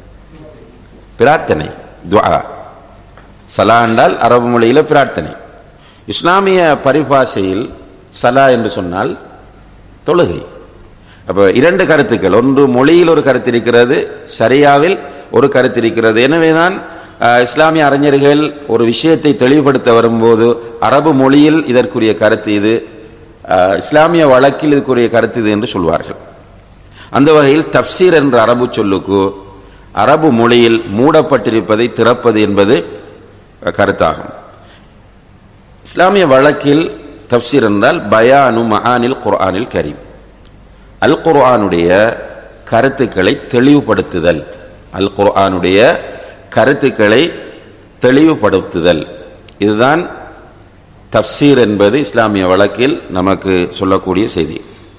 பிரார்த்தனை துஆ சலா என்றால் அரபு மொழியில பிரார்த்தனை இஸ்லாமிய பரிபாஷையில் சலா என்று சொன்னால் தொழுகை அப்ப இரண்டு கருத்துக்கள் ஒன்று மொழியில் ஒரு கருத்து இருக்கிறது ஷரியாவில் ஒரு கருத்து இருக்கிறது எனவேதான் அஹ், இஸ்லாமிய அறிஞர்கள் ஒரு விஷயத்தை தெளிவுபடுத்த வரும்போது அரபு மொழியில் இதற்குரிய கருத்து இது அஹ், இஸ்லாமிய வழக்கில் இதுக்குரிய கருத்து இது என்று சொல்வார்கள் அந்த வகையில் தப்சீர் என்ற அரபு சொல்லுக்கு அரபு மொழியில் மூடப்பட்டிருப்பதை திறப்பது என்பது அஹ், கருத்தாகும் இஸ்லாமிய வழக்கில் தப்சீர் என்றால் பயானு மஹானில் குர்ஆனில் கரீம் அல் குர்ஆனுடைய கருத்துக்களை தெளிவுபடுத்துதல் அல் குர்ஆனுடைய கருத்துக்களை தெளிவுபடுத்துதல் இதுதான் தப்சீர் என்பது இஸ்லாமிய வழக்கில் நமக்கு சொல்லக்கூடிய செய்தி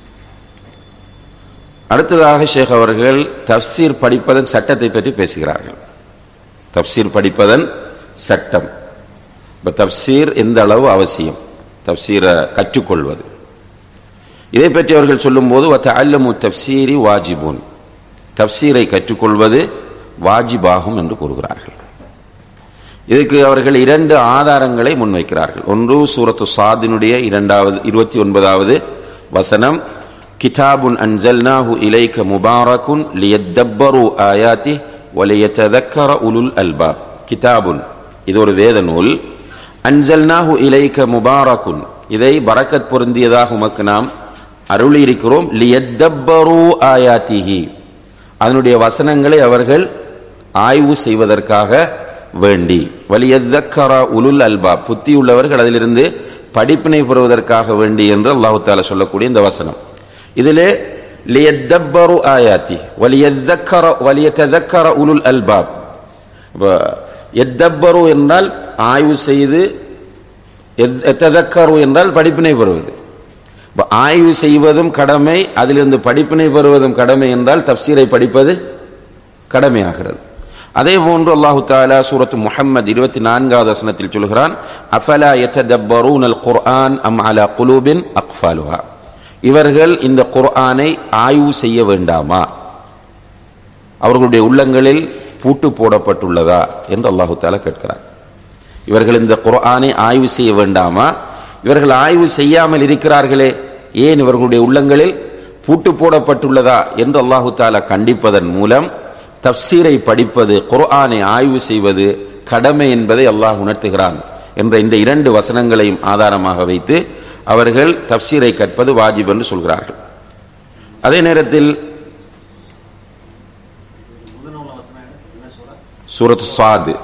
அடுத்ததாக ஷேக் அவர்கள் தப்சீர் படிப்பதன் சட்டத்தை பற்றி பேசுகிறார்கள் தப்சீர் படிப்பதன் சட்டம் இப்போ தப்சீர் எந்த அளவு அவசியம் தப்சீரை கற்றுக்கொள்வது இதை பற்றி அவர்கள் சொல்லும்போது அல்லமு தப்சீரி வாஜிபூன் தப்சீரை கற்றுக்கொள்வது வாஜிபாகும் என்று கூறுகிறார்கள் இதுக்கு அவர்கள் இரண்டு ஆதாரங்களை முன்வைக்கிறார்கள் ஒன்று சூரத்து சாதினுடைய இரண்டாவது இருபத்தி ஒன்பதாவது வசனம் கிதாபுன் அன்ஜல்னாஹு இலைக்க முபாரகுன் லியத்தப்பரு ஆயாத்தி வலியத்ததக்கர உலுல் அல்பாப் கிதாபுன் இது ஒரு வேத நூல் அன்ஜல்னாஹு இலைக்க முபாரகுன் இதை பரக்கத் பொருந்தியதாக உமக்கு நாம் அருளியிருக்கிறோம் லியத்தப்பரு ஆயாத்திஹி அதனுடைய வசனங்களை அவர்கள் ஆய்வு செய்வதற்காக வேண்டி வலியத்தக்கர உலுல் அல்பா புத்தி உள்ளவர்கள் அதிலிருந்து படிப்பினை பெறுவதற்காக வேண்டி என்று அல்லாஹு தாலா சொல்லக்கூடிய இந்த வசனம் இதிலே லியத்தப்பரு ஆயாத்தி வலியத்தக்கர வலியத்ததக்கர உலுல் அல்பாப் எத்தப்பரு என்றால் ஆய்வு செய்து எத்ததக்கரு என்றால் படிப்பினை பெறுவது இப்ப ஆய்வு செய்வதும் கடமை அதிலிருந்து படிப்பினை பெறுவதும் கடமை என்றால் தப்சீரை படிப்பது கடமையாகிறது அதே போன்று அல்லாஹு தாலா சூரத் முஹம்மது இருபத்தி நான்காவது வசனத்தில் சொல்கிறான் அஃபலா யத்ததப்பரூன் அல் குர்ஆன் அம் அலா குலூபின் அக்ஃபாலுஹா இவர்கள் இந்த குர்ஆனை ஆய்வு செய்ய வேண்டாமா அவர்களுடைய உள்ளங்களில் பூட்டு போடப்பட்டுள்ளதா என்று அல்லாஹு தாலா கேட்கிறார் இவர்கள் இந்த குர்ஆனை ஆய்வு செய்ய வேண்டாமா இவர்கள் ஆய்வு செய்யாமல் இருக்கிறார்களே ஏன் இவர்களுடைய உள்ளங்களில் பூட்டு போடப்பட்டுள்ளதா என்று அல்லாஹு தாலா கண்டிப்பதன் மூலம் தப்சீரை படிப்பது குர்ஆனை ஆய்வு செய்வது கடமை என்பதை அல்லாஹ் உணர்த்துகிறான் என்ற இந்த இரண்டு வசனங்களையும் ஆதாரமாக வைத்து அவர்கள் தப்சீரை கற்பது வாஜிப் என்று சொல்கிறார்கள் அதே நேரத்தில் சூரத் சாது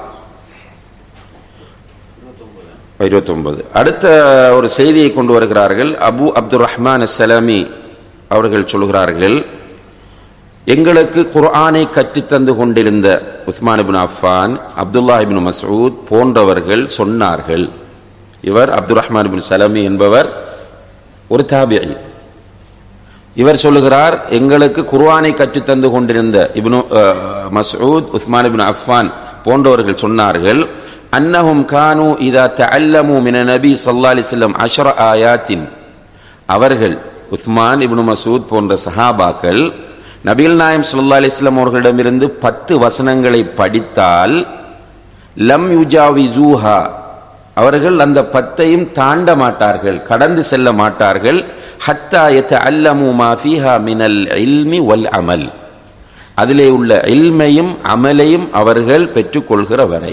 இருபத்தொன்பது அடுத்த ஒரு செய்தியை கொண்டு வருகிறார்கள் அபு அப்துல் ரஹ்மான் சலாமி அவர்கள் சொல்கிறார்கள் எங்களுக்கு குர்ஆனை கற்றுத்தந்து கொண்டிருந்த Uthman ibn Affan Abdullah ibn Masud போன்றவர்கள் சொன்னார்கள் இவர் அப்துல் ரஹ்மான் இபின் சலமி என்பவர் ஒரு தாபியை இவர் சொல்லுகிறார் எங்களுக்கு குர்ஆனை கற்றுத்தந்து கொண்டிருந்த ibn Masud Uthman ibn Affan போன்றவர்கள் சொன்னார்கள் அன்னஹும் கானு இதா தஅல்லமு மின நபி ஸல்லல்லாஹு அலைஹி வஸல்லம் அஷர ஆயாத்தின் அவர்கள் உஸ்மான் இப்னு மசூத் போன்ற சஹாபாக்கள் நபிகள் நாயம் ஸல்லல்லாஹு அலைஹி வஸல்லம் அவர்களிடமிருந்து பத்து வசனங்களை படித்தால் லம் யுஜாவிசூஹா அவர்கள் அந்த பத்தையும் தாண்ட மாட்டார்கள் கடந்து செல்ல மாட்டார்கள் ஹத்தா யத்தஅல்லமு மா ஃபீஹா மினல் இல்மி வல் அமல் அதிலே உள்ள இல்மையும் அமலையும் அவர்கள் பெற்றுக்கொள்கிற வரை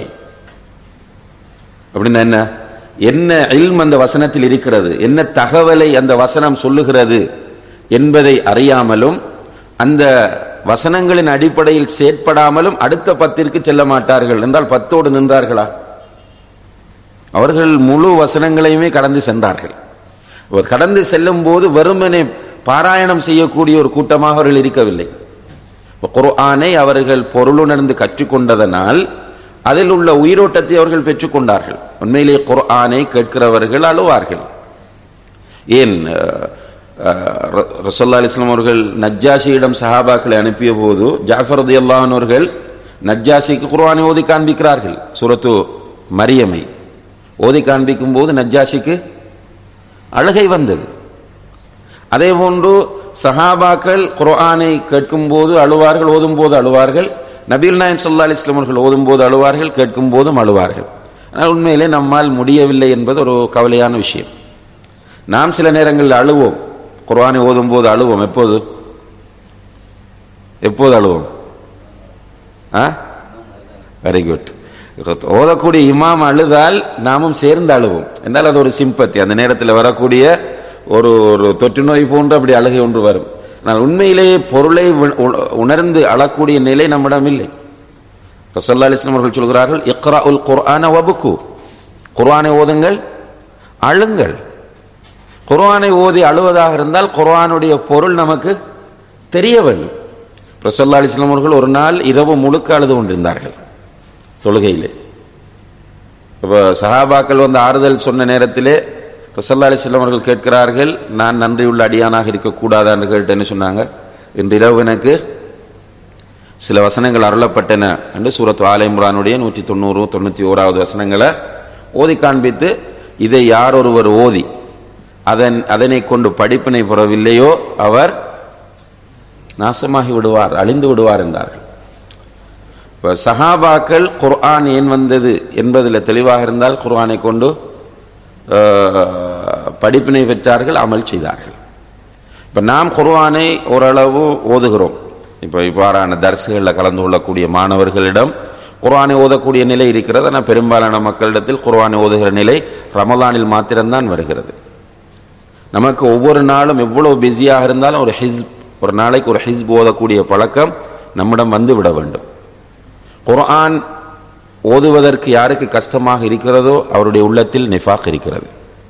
அப்படின்னா என்ன என்ன இல்ம் அந்த வசனத்தில் இருக்கிறது என்ன தகவலை அந்த வசனம் சொல்லுகிறது என்பதை அறியாமலும் அந்த வசனங்களின் அடிப்படையில் செயற்படாமலும் அடுத்த பத்திற்கு செல்ல மாட்டார்கள் என்றால் பத்தோடு நின்றார்களா அவர்கள் முழு வசனங்களையுமே கடந்து சென்றார்கள் அவர் கடந்து செல்லும் போது வெறுமனே பாராயணம் செய்யக்கூடிய ஒரு கூட்டமாக அவர்கள் இருக்கவில்லை குர்ஆனை அவர்கள் பொருளுணர்ந்து கற்றுக்கொண்டதனால் அதில் உள்ள உயிரோட்டத்தை அவர்கள் பெற்றுக்கொண்டார்கள் உண்மையிலே குர்ஆனை கேட்கிறவர்கள் அழுவார்கள் ஏன் ரசோல்லா அலிஸ்லாம் அவர்கள் நஜ்ஜாஷியிடம் சஹாபாக்களை அனுப்பிய போது ஜாஃபர் ரதி அவர்கள் நஜ்ஜாஷிக்கு குர்ஆனை ஓதி காண்பிக்கிறார்கள் சுரத்து மரியமை ஓதி காண்பிக்கும் போது நஜ்ஜாஷிக்கு அழுகை வந்தது அதே போன்று சஹாபாக்கள் குர்ஆனை கேட்கும் போது அழுவார்கள் ஓதும் போது அழுவார்கள் நபீல் நாயம் சல்லா அலிஸ்லாம் அவர்கள் ஓதும் போது அழுவார்கள் கேட்கும் போதும் அழுவார்கள் ஆனால் உண்மையிலே நம்மால் முடியவில்லை என்பது ஒரு கவலையான விஷயம் நாம் சில நேரங்களில் அழுவோம் குர்ஆனை ஓதும் போது அழுவோம் எப்போது எப்போது அழுவோம் ஆ வெரி குட் ஓதக்கூடிய இமாம் அழுதால் நாமும் சேர்ந்து அழுவோம் என்றால் அது ஒரு சிம்பத்தி அந்த நேரத்தில் வரக்கூடிய ஒரு ஒரு தொற்று நோய் போன்று அப்படி அழுகை ஒன்று வரும் ஆனால் உண்மையிலேயே பொருளை உணர்ந்து அழக்கூடிய நிலை நம்மிடம் இல்லை ரசல்லா அலிஸ்லாம் அவர்கள் சொல்கிறார்கள் இக்ரா உல் குர்ஆன வபுக்கு குர்ஆனை ஓதுங்கள் அழுங்கள் குர்ஆனை ஓதி அழுவதாக இருந்தால் குர்ஆனுடைய பொருள் நமக்கு தெரிய வேண்டும் ரசல்லா அலிஸ்லாம் அவர்கள் ஒரு நாள் இரவு முழுக்க அழுது கொண்டிருந்தார்கள் தொழுகையிலே இப்போ சஹாபாக்கள் வந்து ஆறுதல் சொன்ன நேரத்திலே ரசல்லா அலிஸ்லாம் அவர்கள் கேட்கிறார்கள் நான் நன்றியுள்ள அடியானாக இருக்கக்கூடாதான்னு கேட்டு என்ன சொன்னாங்க இன்று இரவு எனக்கு சில வசனங்கள் அருளப்பட்டன என்று சூரத் ஆலைமுரானுடைய நூற்றி தொண்ணூறு தொண்ணூற்றி ஓராவது வசனங்களை ஓதி காண்பித்து இதை யார் ஒருவர் ஓதி அதன் அதனை கொண்டு படிப்பினை பெறவில்லையோ அவர் நாசமாகி விடுவார் அழிந்து விடுவார் என்றார்கள் இப்போ சஹாபாக்கள் குர்ஆன் ஏன் வந்தது என்பதில் தெளிவாக இருந்தால் குர்ஆனை கொண்டு படிப்பினை பெற்றார்கள் அமல் செய்தார்கள் இப்போ நாம் குர்ஆனை ஓரளவு ஓதுகிறோம் இப்போ இவ்வாறான தர்சுகளில் கலந்து கொள்ளக்கூடிய மாணவர்களிடம் குர்ஆனை ஓதக்கூடிய நிலை இருக்கிறது ஆனால் பெரும்பாலான மக்களிடத்தில் குர்ஆனை ஓதுகிற நிலை ரமலானில் மாத்திரம்தான் வருகிறது நமக்கு ஒவ்வொரு நாளும் எவ்வளவு பிஸியாக இருந்தாலும் ஒரு ஹிஸ்ப் ஒரு நாளைக்கு ஒரு ஹிஸ்ப் ஓதக்கூடிய பழக்கம் நம்மிடம் வந்து விட வேண்டும் குர்ஆன் ஓதுவதற்கு யாருக்கு கஷ்டமாக இருக்கிறதோ அவருடைய உள்ளத்தில் நிஃபாக் இருக்கிறது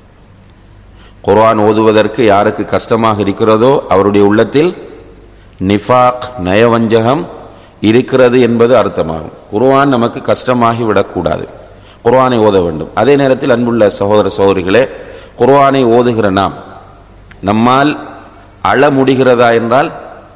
குர்ஆன் ஓதுவதற்கு யாருக்கு கஷ்டமாக இருக்கிறதோ அவருடைய உள்ளத்தில் நிஃபாக் நயவஞ்சகம் இருக்கிறது என்பது அர்த்தமாகும் குர்ஆன் நமக்கு கஷ்டமாகி விடக்கூடாது குர்ஆனை ஓத வேண்டும் அதே நேரத்தில் அன்புள்ள சகோதர சகோதரிகளே குர்ஆனை ஓதுகிற நாம் நம்மால் அழ முடிகிறதா என்றால்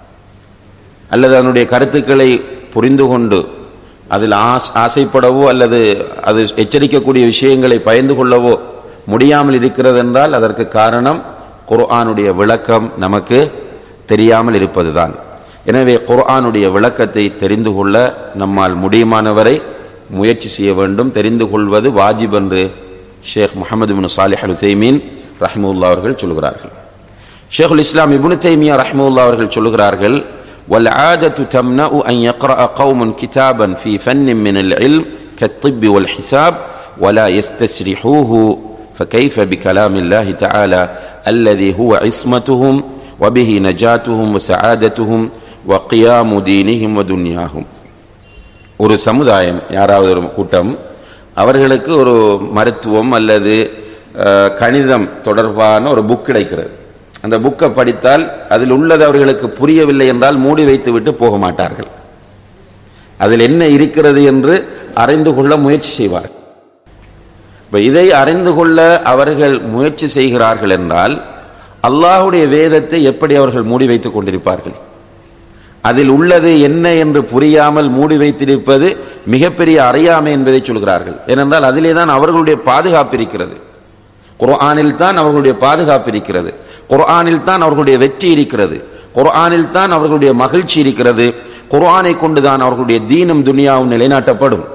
அல்லது அதனுடைய கருத்துக்களை புரிந்து கொண்டு அதில் ஆஸ் ஆசைப்படவோ அல்லது அது எச்சரிக்கக்கூடிய விஷயங்களை பயந்து கொள்ளவோ முடியாமல் இருக்கிறது என்றால் அதற்கு காரணம் குர்ஆனுடைய விளக்கம் நமக்கு தெரியாமல் இருப்பதுதான் எனவே குர்ஆனுடைய விளக்கத்தை தெரிந்து கொள்ள நம்மால் முடியுமானவரை முயற்சி செய்ய வேண்டும் தெரிந்து கொள்வது வாஜிப் என்று ஷேக் முகமது பின் சாலிஹ் அல் உசைமீன் ரஹ்முல்லா அவர்கள் சொல்கிறார்கள் ஷேகுல் இஸ்லாம் இபுனு தைமியா ரஹ்முல்லா அவர்கள் சொல்கிறார்கள் والعادة تمنع أن يقرأ قوم كتابا في فن من العلم كالطب والحساب ولا يستسرحوه فكيف بكلام الله تعالى الذي هو عصمتهم وبه نجاتهم وسعادتهم وقيام دينهم ودنياهم ஒரு சமுதாயம் யாராவது ஒரு கூட்டம் அவர்களுக்கு ஒரு மருத்துவம் அல்லது கணிதம் தொடர்பான ஒரு புக் கிடைக்கிறது அந்த புக்கை படித்தால் அதில் உள்ளது அவர்களுக்கு புரியவில்லை என்றால் மூடி வைத்து விட்டு போக மாட்டார்கள் அதில் என்ன இருக்கிறது என்று அறிந்து கொள்ள முயற்சி செய்வார்கள் இப்போ இதை அறிந்து கொள்ள அவர்கள் முயற்சி செய்கிறார்கள் என்றால் அல்லாஹுடைய வேதத்தை எப்படி அவர்கள் மூடி வைத்துக் கொண்டிருப்பார்கள் அதில் உள்ளது என்ன என்று புரியாமல் மூடி வைத்திருப்பது மிகப்பெரிய அறியாமை என்பதை சொல்கிறார்கள் ஏனென்றால் அதிலே தான் அவர்களுடைய பாதுகாப்பு இருக்கிறது குர்ஆனில் தான் அவர்களுடைய பாதுகாப்பு இருக்கிறது குர்ஆனில் தான் அவர்களுடைய வெற்றி இருக்கிறது குர்ஆனில் தான் அவர்களுடைய மகிழ்ச்சி இருக்கிறது குர்ஆனை கொண்டுதான் அவர்களுடைய தீனும் துனியாவும் நிலைநாட்டப்படும்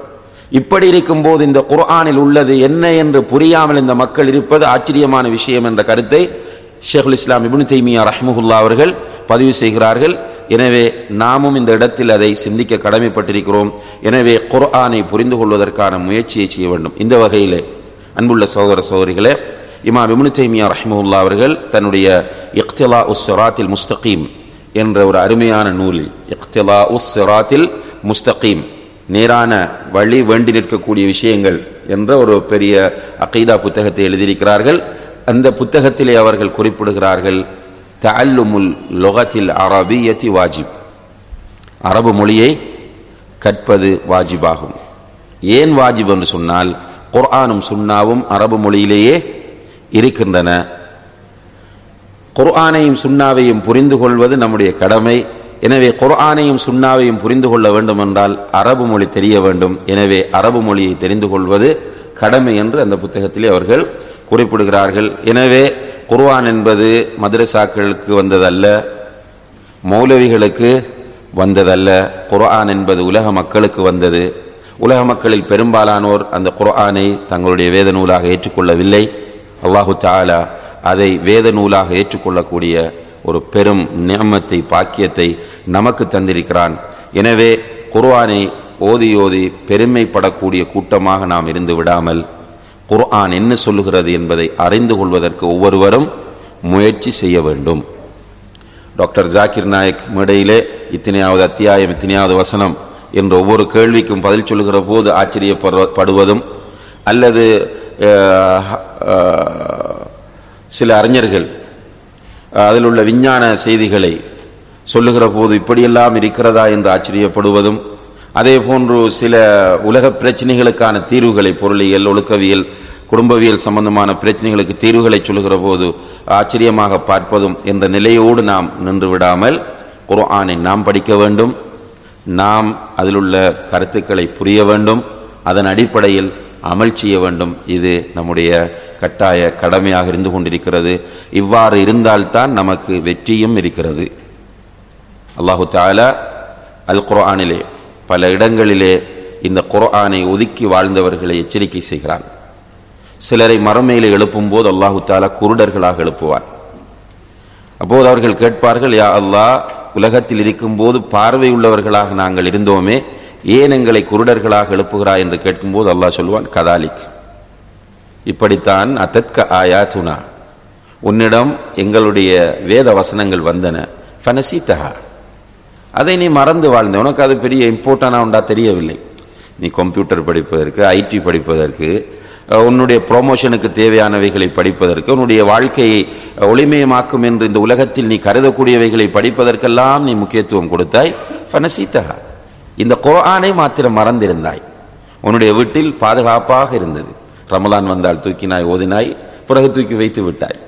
இப்படி இருக்கும்போது இந்த குர்ஆனில் உள்ளது என்ன என்று புரியாமல் இந்த மக்கள் இருப்பது ஆச்சரியமான விஷயம் என்ற கருத்தை ஷேகுல் இஸ்லாம் இப்னு தைமியா ரஹ்முல்லா அவர்கள் பதிவு செய்கிறார்கள் எனவே நாமும் இந்த இடத்தில் அதை சிந்திக்க கடமைப்பட்டிருக்கிறோம் எனவே குர்ஆனை புரிந்து கொள்வதற்கான முயற்சியை செய்ய வேண்டும் இந்த வகையிலே அன்புள்ள சகோதர சகோதரிகளே இமாம் இப்னு தைமியா ரஹ்முல்லா அவர்கள் தன்னுடைய இக்திலா உஸ் சிராத்தில் முஸ்தகீம் என்ற ஒரு அருமையான நூலில் இக்திலா உஸ் சிராத்தில் முஸ்தகீம் நேரான வழி வேண்டி நிற்கக்கூடிய விஷயங்கள் என்ற ஒரு பெரிய அகைதா புத்தகத்தை எழுதியிருக்கிறார்கள் அந்த புத்தகத்திலே அவர்கள் குறிப்பிடுகிறார்கள் தஅல்லுமுல் லொகத்தில் அரபியத்தி வாஜிப் அரபு மொழியை கற்பது வாஜிபாகும் ஏன் வாஜிப் என்று சொன்னால் குர்ஆனும் சுன்னாவும் அரபு மொழியிலேயே இருக்கின்றன குர்ஆனையும் சுன்னாவையும் புரிந்து கொள்வது நம்முடைய கடமை எனவே குர்ஆனையும் சுன்னாவையும் புரிந்து கொள்ள வேண்டும் என்றால் அரபு மொழி தெரிய வேண்டும் எனவே அரபு மொழியை தெரிந்து கொள்வது கடமை என்று அந்த புத்தகத்திலே அவர்கள் குறிப்பிடுகிறார்கள் எனவே குர்ஆன் என்பது மதரசாக்களுக்கு வந்ததல்ல மௌலவிகளுக்கு வந்ததல்ல குர்ஆன் என்பது உலக மக்களுக்கு வந்தது உலக மக்களில் பெரும்பாலானோர் அந்த குர்ஆனை தங்களுடைய வேத நூலாக ஏற்றுக்கொள்ளவில்லை அல்லாஹு தாலா அதை வேத நூலாக ஏற்றுக்கொள்ளக்கூடிய ஒரு பெரும் நியமத்தை பாக்கியத்தை நமக்கு தந்திருக்கிறான் எனவே குர்ஆனை ஓதி ஓதி பெருமைப்படக்கூடிய கூட்டமாக நாம் இருந்து விடாமல் குர்ஆன் என்ன சொல்லுகிறது என்பதை அறிந்து கொள்வதற்கு ஒவ்வொருவரும் முயற்சி செய்ய வேண்டும் டாக்டர் ஜாக்கிர் நாயக் மேடையிலே இத்தனையாவது அத்தியாயம் இத்தனையாவது வசனம் என்ற ஒவ்வொரு கேள்விக்கும் பதில் சொல்லுகிற போது ஆச்சரியப்படுவதும் அல்லது அஹ், அஹ், சில அறிஞர்கள் அதில் உள்ள விஞ்ஞான செய்திகளை சொல்லுகிற போது இப்படியெல்லாம் இருக்கிறதா என்று ஆச்சரியப்படுவதும் அதே போன்று சில உலக பிரச்சனைகளுக்கான தீர்வுகளை பொருளியல் ஒழுக்கவியல் குடும்பவியல் சம்பந்தமான பிரச்சனைகளுக்கு தீர்வுகளை சொல்லுகிற போது ஆச்சரியமாக பார்ப்பதும் என்ற நிலையோடு நாம் நின்று விடாமல் குர்ஆனை நாம் படிக்க வேண்டும் நாம் அதிலுள்ள கருத்துக்களை புரிய வேண்டும் அதன் அடிப்படையில் அமல் செய்ய வேண்டும் இது நம்முடைய கட்டாய கடமையாக இருந்து கொண்டிருக்கிறது இவ்வாறு இருந்தால்தான் நமக்கு வெற்றியும் இருக்கிறது அல்லாஹு தாலா அல் குர்ஆனிலே பல இடங்களிலே இந்த குர்ஆனை ஒதுக்கி வாழ்ந்தவர்களை எச்சரிக்கை செய்கிறான் சிலரை மறுமையிலே எழுப்பும்போது அல்லாஹு தாலா குருடர்களாக எழுப்புவான் அப்போது அவர்கள் கேட்பார்கள் யா அல்லாஹ் உலகத்தில் இருக்கும்போது பார்வை உள்ளவர்களாக நாங்கள் இருந்தோமே ஏன் எங்களை குருடர்களாக எழுப்புகிறாய் என்று கேட்கும்போது அல்லாஹ் சொல்வான் கதாலிக் இப்படித்தான் அத்தத்க ஆயாத்துனா உன்னிடம் எங்களுடைய வேத வசனங்கள் வந்தன ஃபனசித்தஹா அதை நீ மறந்து வாழ்ந்த உனக்கு அது பெரிய இம்பார்ட்டனாக உண்டா தெரியவில்லை நீ கம்ப்யூட்டர் படிப்பதற்கு ஐடி படிப்பதற்கு அஹ், உன்னுடைய ப்ரொமோஷனுக்கு தேவையானவைகளை படிப்பதற்கு உன்னுடைய வாழ்க்கையை அஹ், ஒளிமயமாக்கும் என்று இந்த உலகத்தில் நீ கருதக்கூடியவைகளை படிப்பதற்கெல்லாம் நீ முக்கியத்துவம் கொடுத்தாய் ஃபனசீத்தகா இந்த குர்ஆனை மாத்திரம் மறந்திருந்தாய் உன்னுடைய வீட்டில் பாதுகாப்பாக இருந்தது ரமலான் வந்தால் தூக்கினாய் ஓதினாய் பிறகு தூக்கி வைத்து விட்டாய்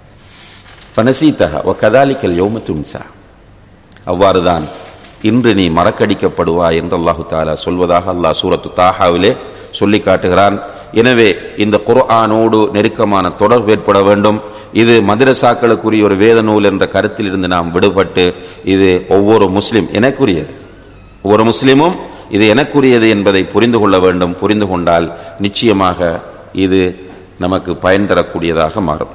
ஃபனசீத்தகா ஒ கதாலிக்கல் யோம துன்சா அவ்வாறுதான் இன்று நீ மறக்கடிக்கப்படுவாய் என்று அல்லாஹு தாலா சொல்வதாக அல்லாஹ் சூரத்து தாஹாவிலே சொல்லி காட்டுகிறான் எனவே இந்த குர்ஆனோடு நெருக்கமான தொடர்பு ஏற்பட வேண்டும் இது மதரசாக்களுக்குரிய ஒரு வேத நூல் என்ற கருத்தில் இருந்து நாம் விடுபட்டு இது ஒவ்வொரு முஸ்லிம் எனக்குரியது ஒவ்வொரு முஸ்லிமும் இது எனக்குரியது என்பதை புரிந்து கொள்ள வேண்டும் புரிந்து கொண்டால் நிச்சயமாக இது நமக்கு பயன் தரக்கூடியதாக மாறும்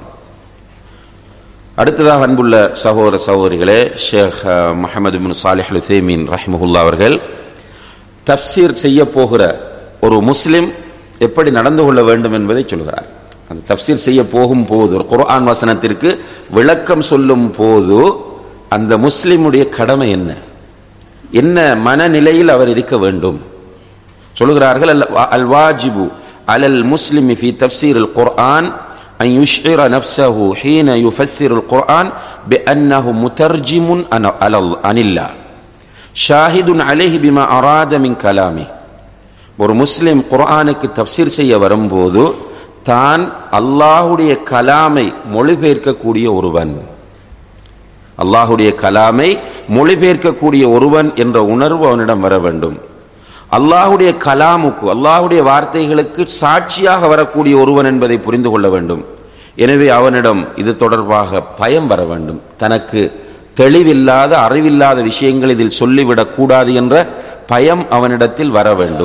அடுத்ததாக அன்புள்ள சகோதர சகோதரிகளே ஷேக் அஹ், முஹம்மது பின் சாலிஹ் அல் தேமீன் ரஹிமஹுல்லா அவர்கள் தப்சீர் செய்ய போகிற ஒரு முஸ்லிம் எப்படி நடந்து கொள்ள வேண்டும் என்பதை சொல்கிறார் அந்த தப்சீர் செய்ய போகும் போது ஒரு குர்ஆன் வசனத்திற்கு விளக்கம் சொல்லும் போது அந்த முஸ்லிமுடைய கடமை என்ன என்ன மனநிலையில் அவர் இருக்க வேண்டும் சொல்கிறார்கள் அல் அல் வாஜிபு அலல் முஸ்லிமி ஃபி தப்சீர் அல் குர்ஆன் أن يشعر نفسه حين يفسر القرآن بأنه مترجم عن- على ال- عن الله شاهد عليه بما أراد من كلامه ஒரு முஸ்லிம் குர்ஆனுக்கு தப்சீர் செய்ய வரும்போது தான் அல்லாஹுடைய கலாமை மொழிபெயர்க்கக்கூடிய ஒருவன் அல்லாஹுடைய கலாமை மொழிபெயர்க்கக்கூடிய ஒருவன் என்ற உணர்வு அவனிடம் வர வேண்டும் அல்லாஹுடைய கலாமுக்கு அல்லாஹுடைய வார்த்தைகளுக்கு சாட்சியாக வரக்கூடிய ஒருவன் என்பதை புரிந்து கொள்ள வேண்டும் எனவே அவனிடம் இது தொடர்பாக பயம் வர வேண்டும் தனக்கு தெளிவில்லாத அறிவில்லாத விஷயங்கள் இதில் சொல்லிவிடக் கூடாது என்ற பயம் அவனிடத்தில் வர வேண்டும்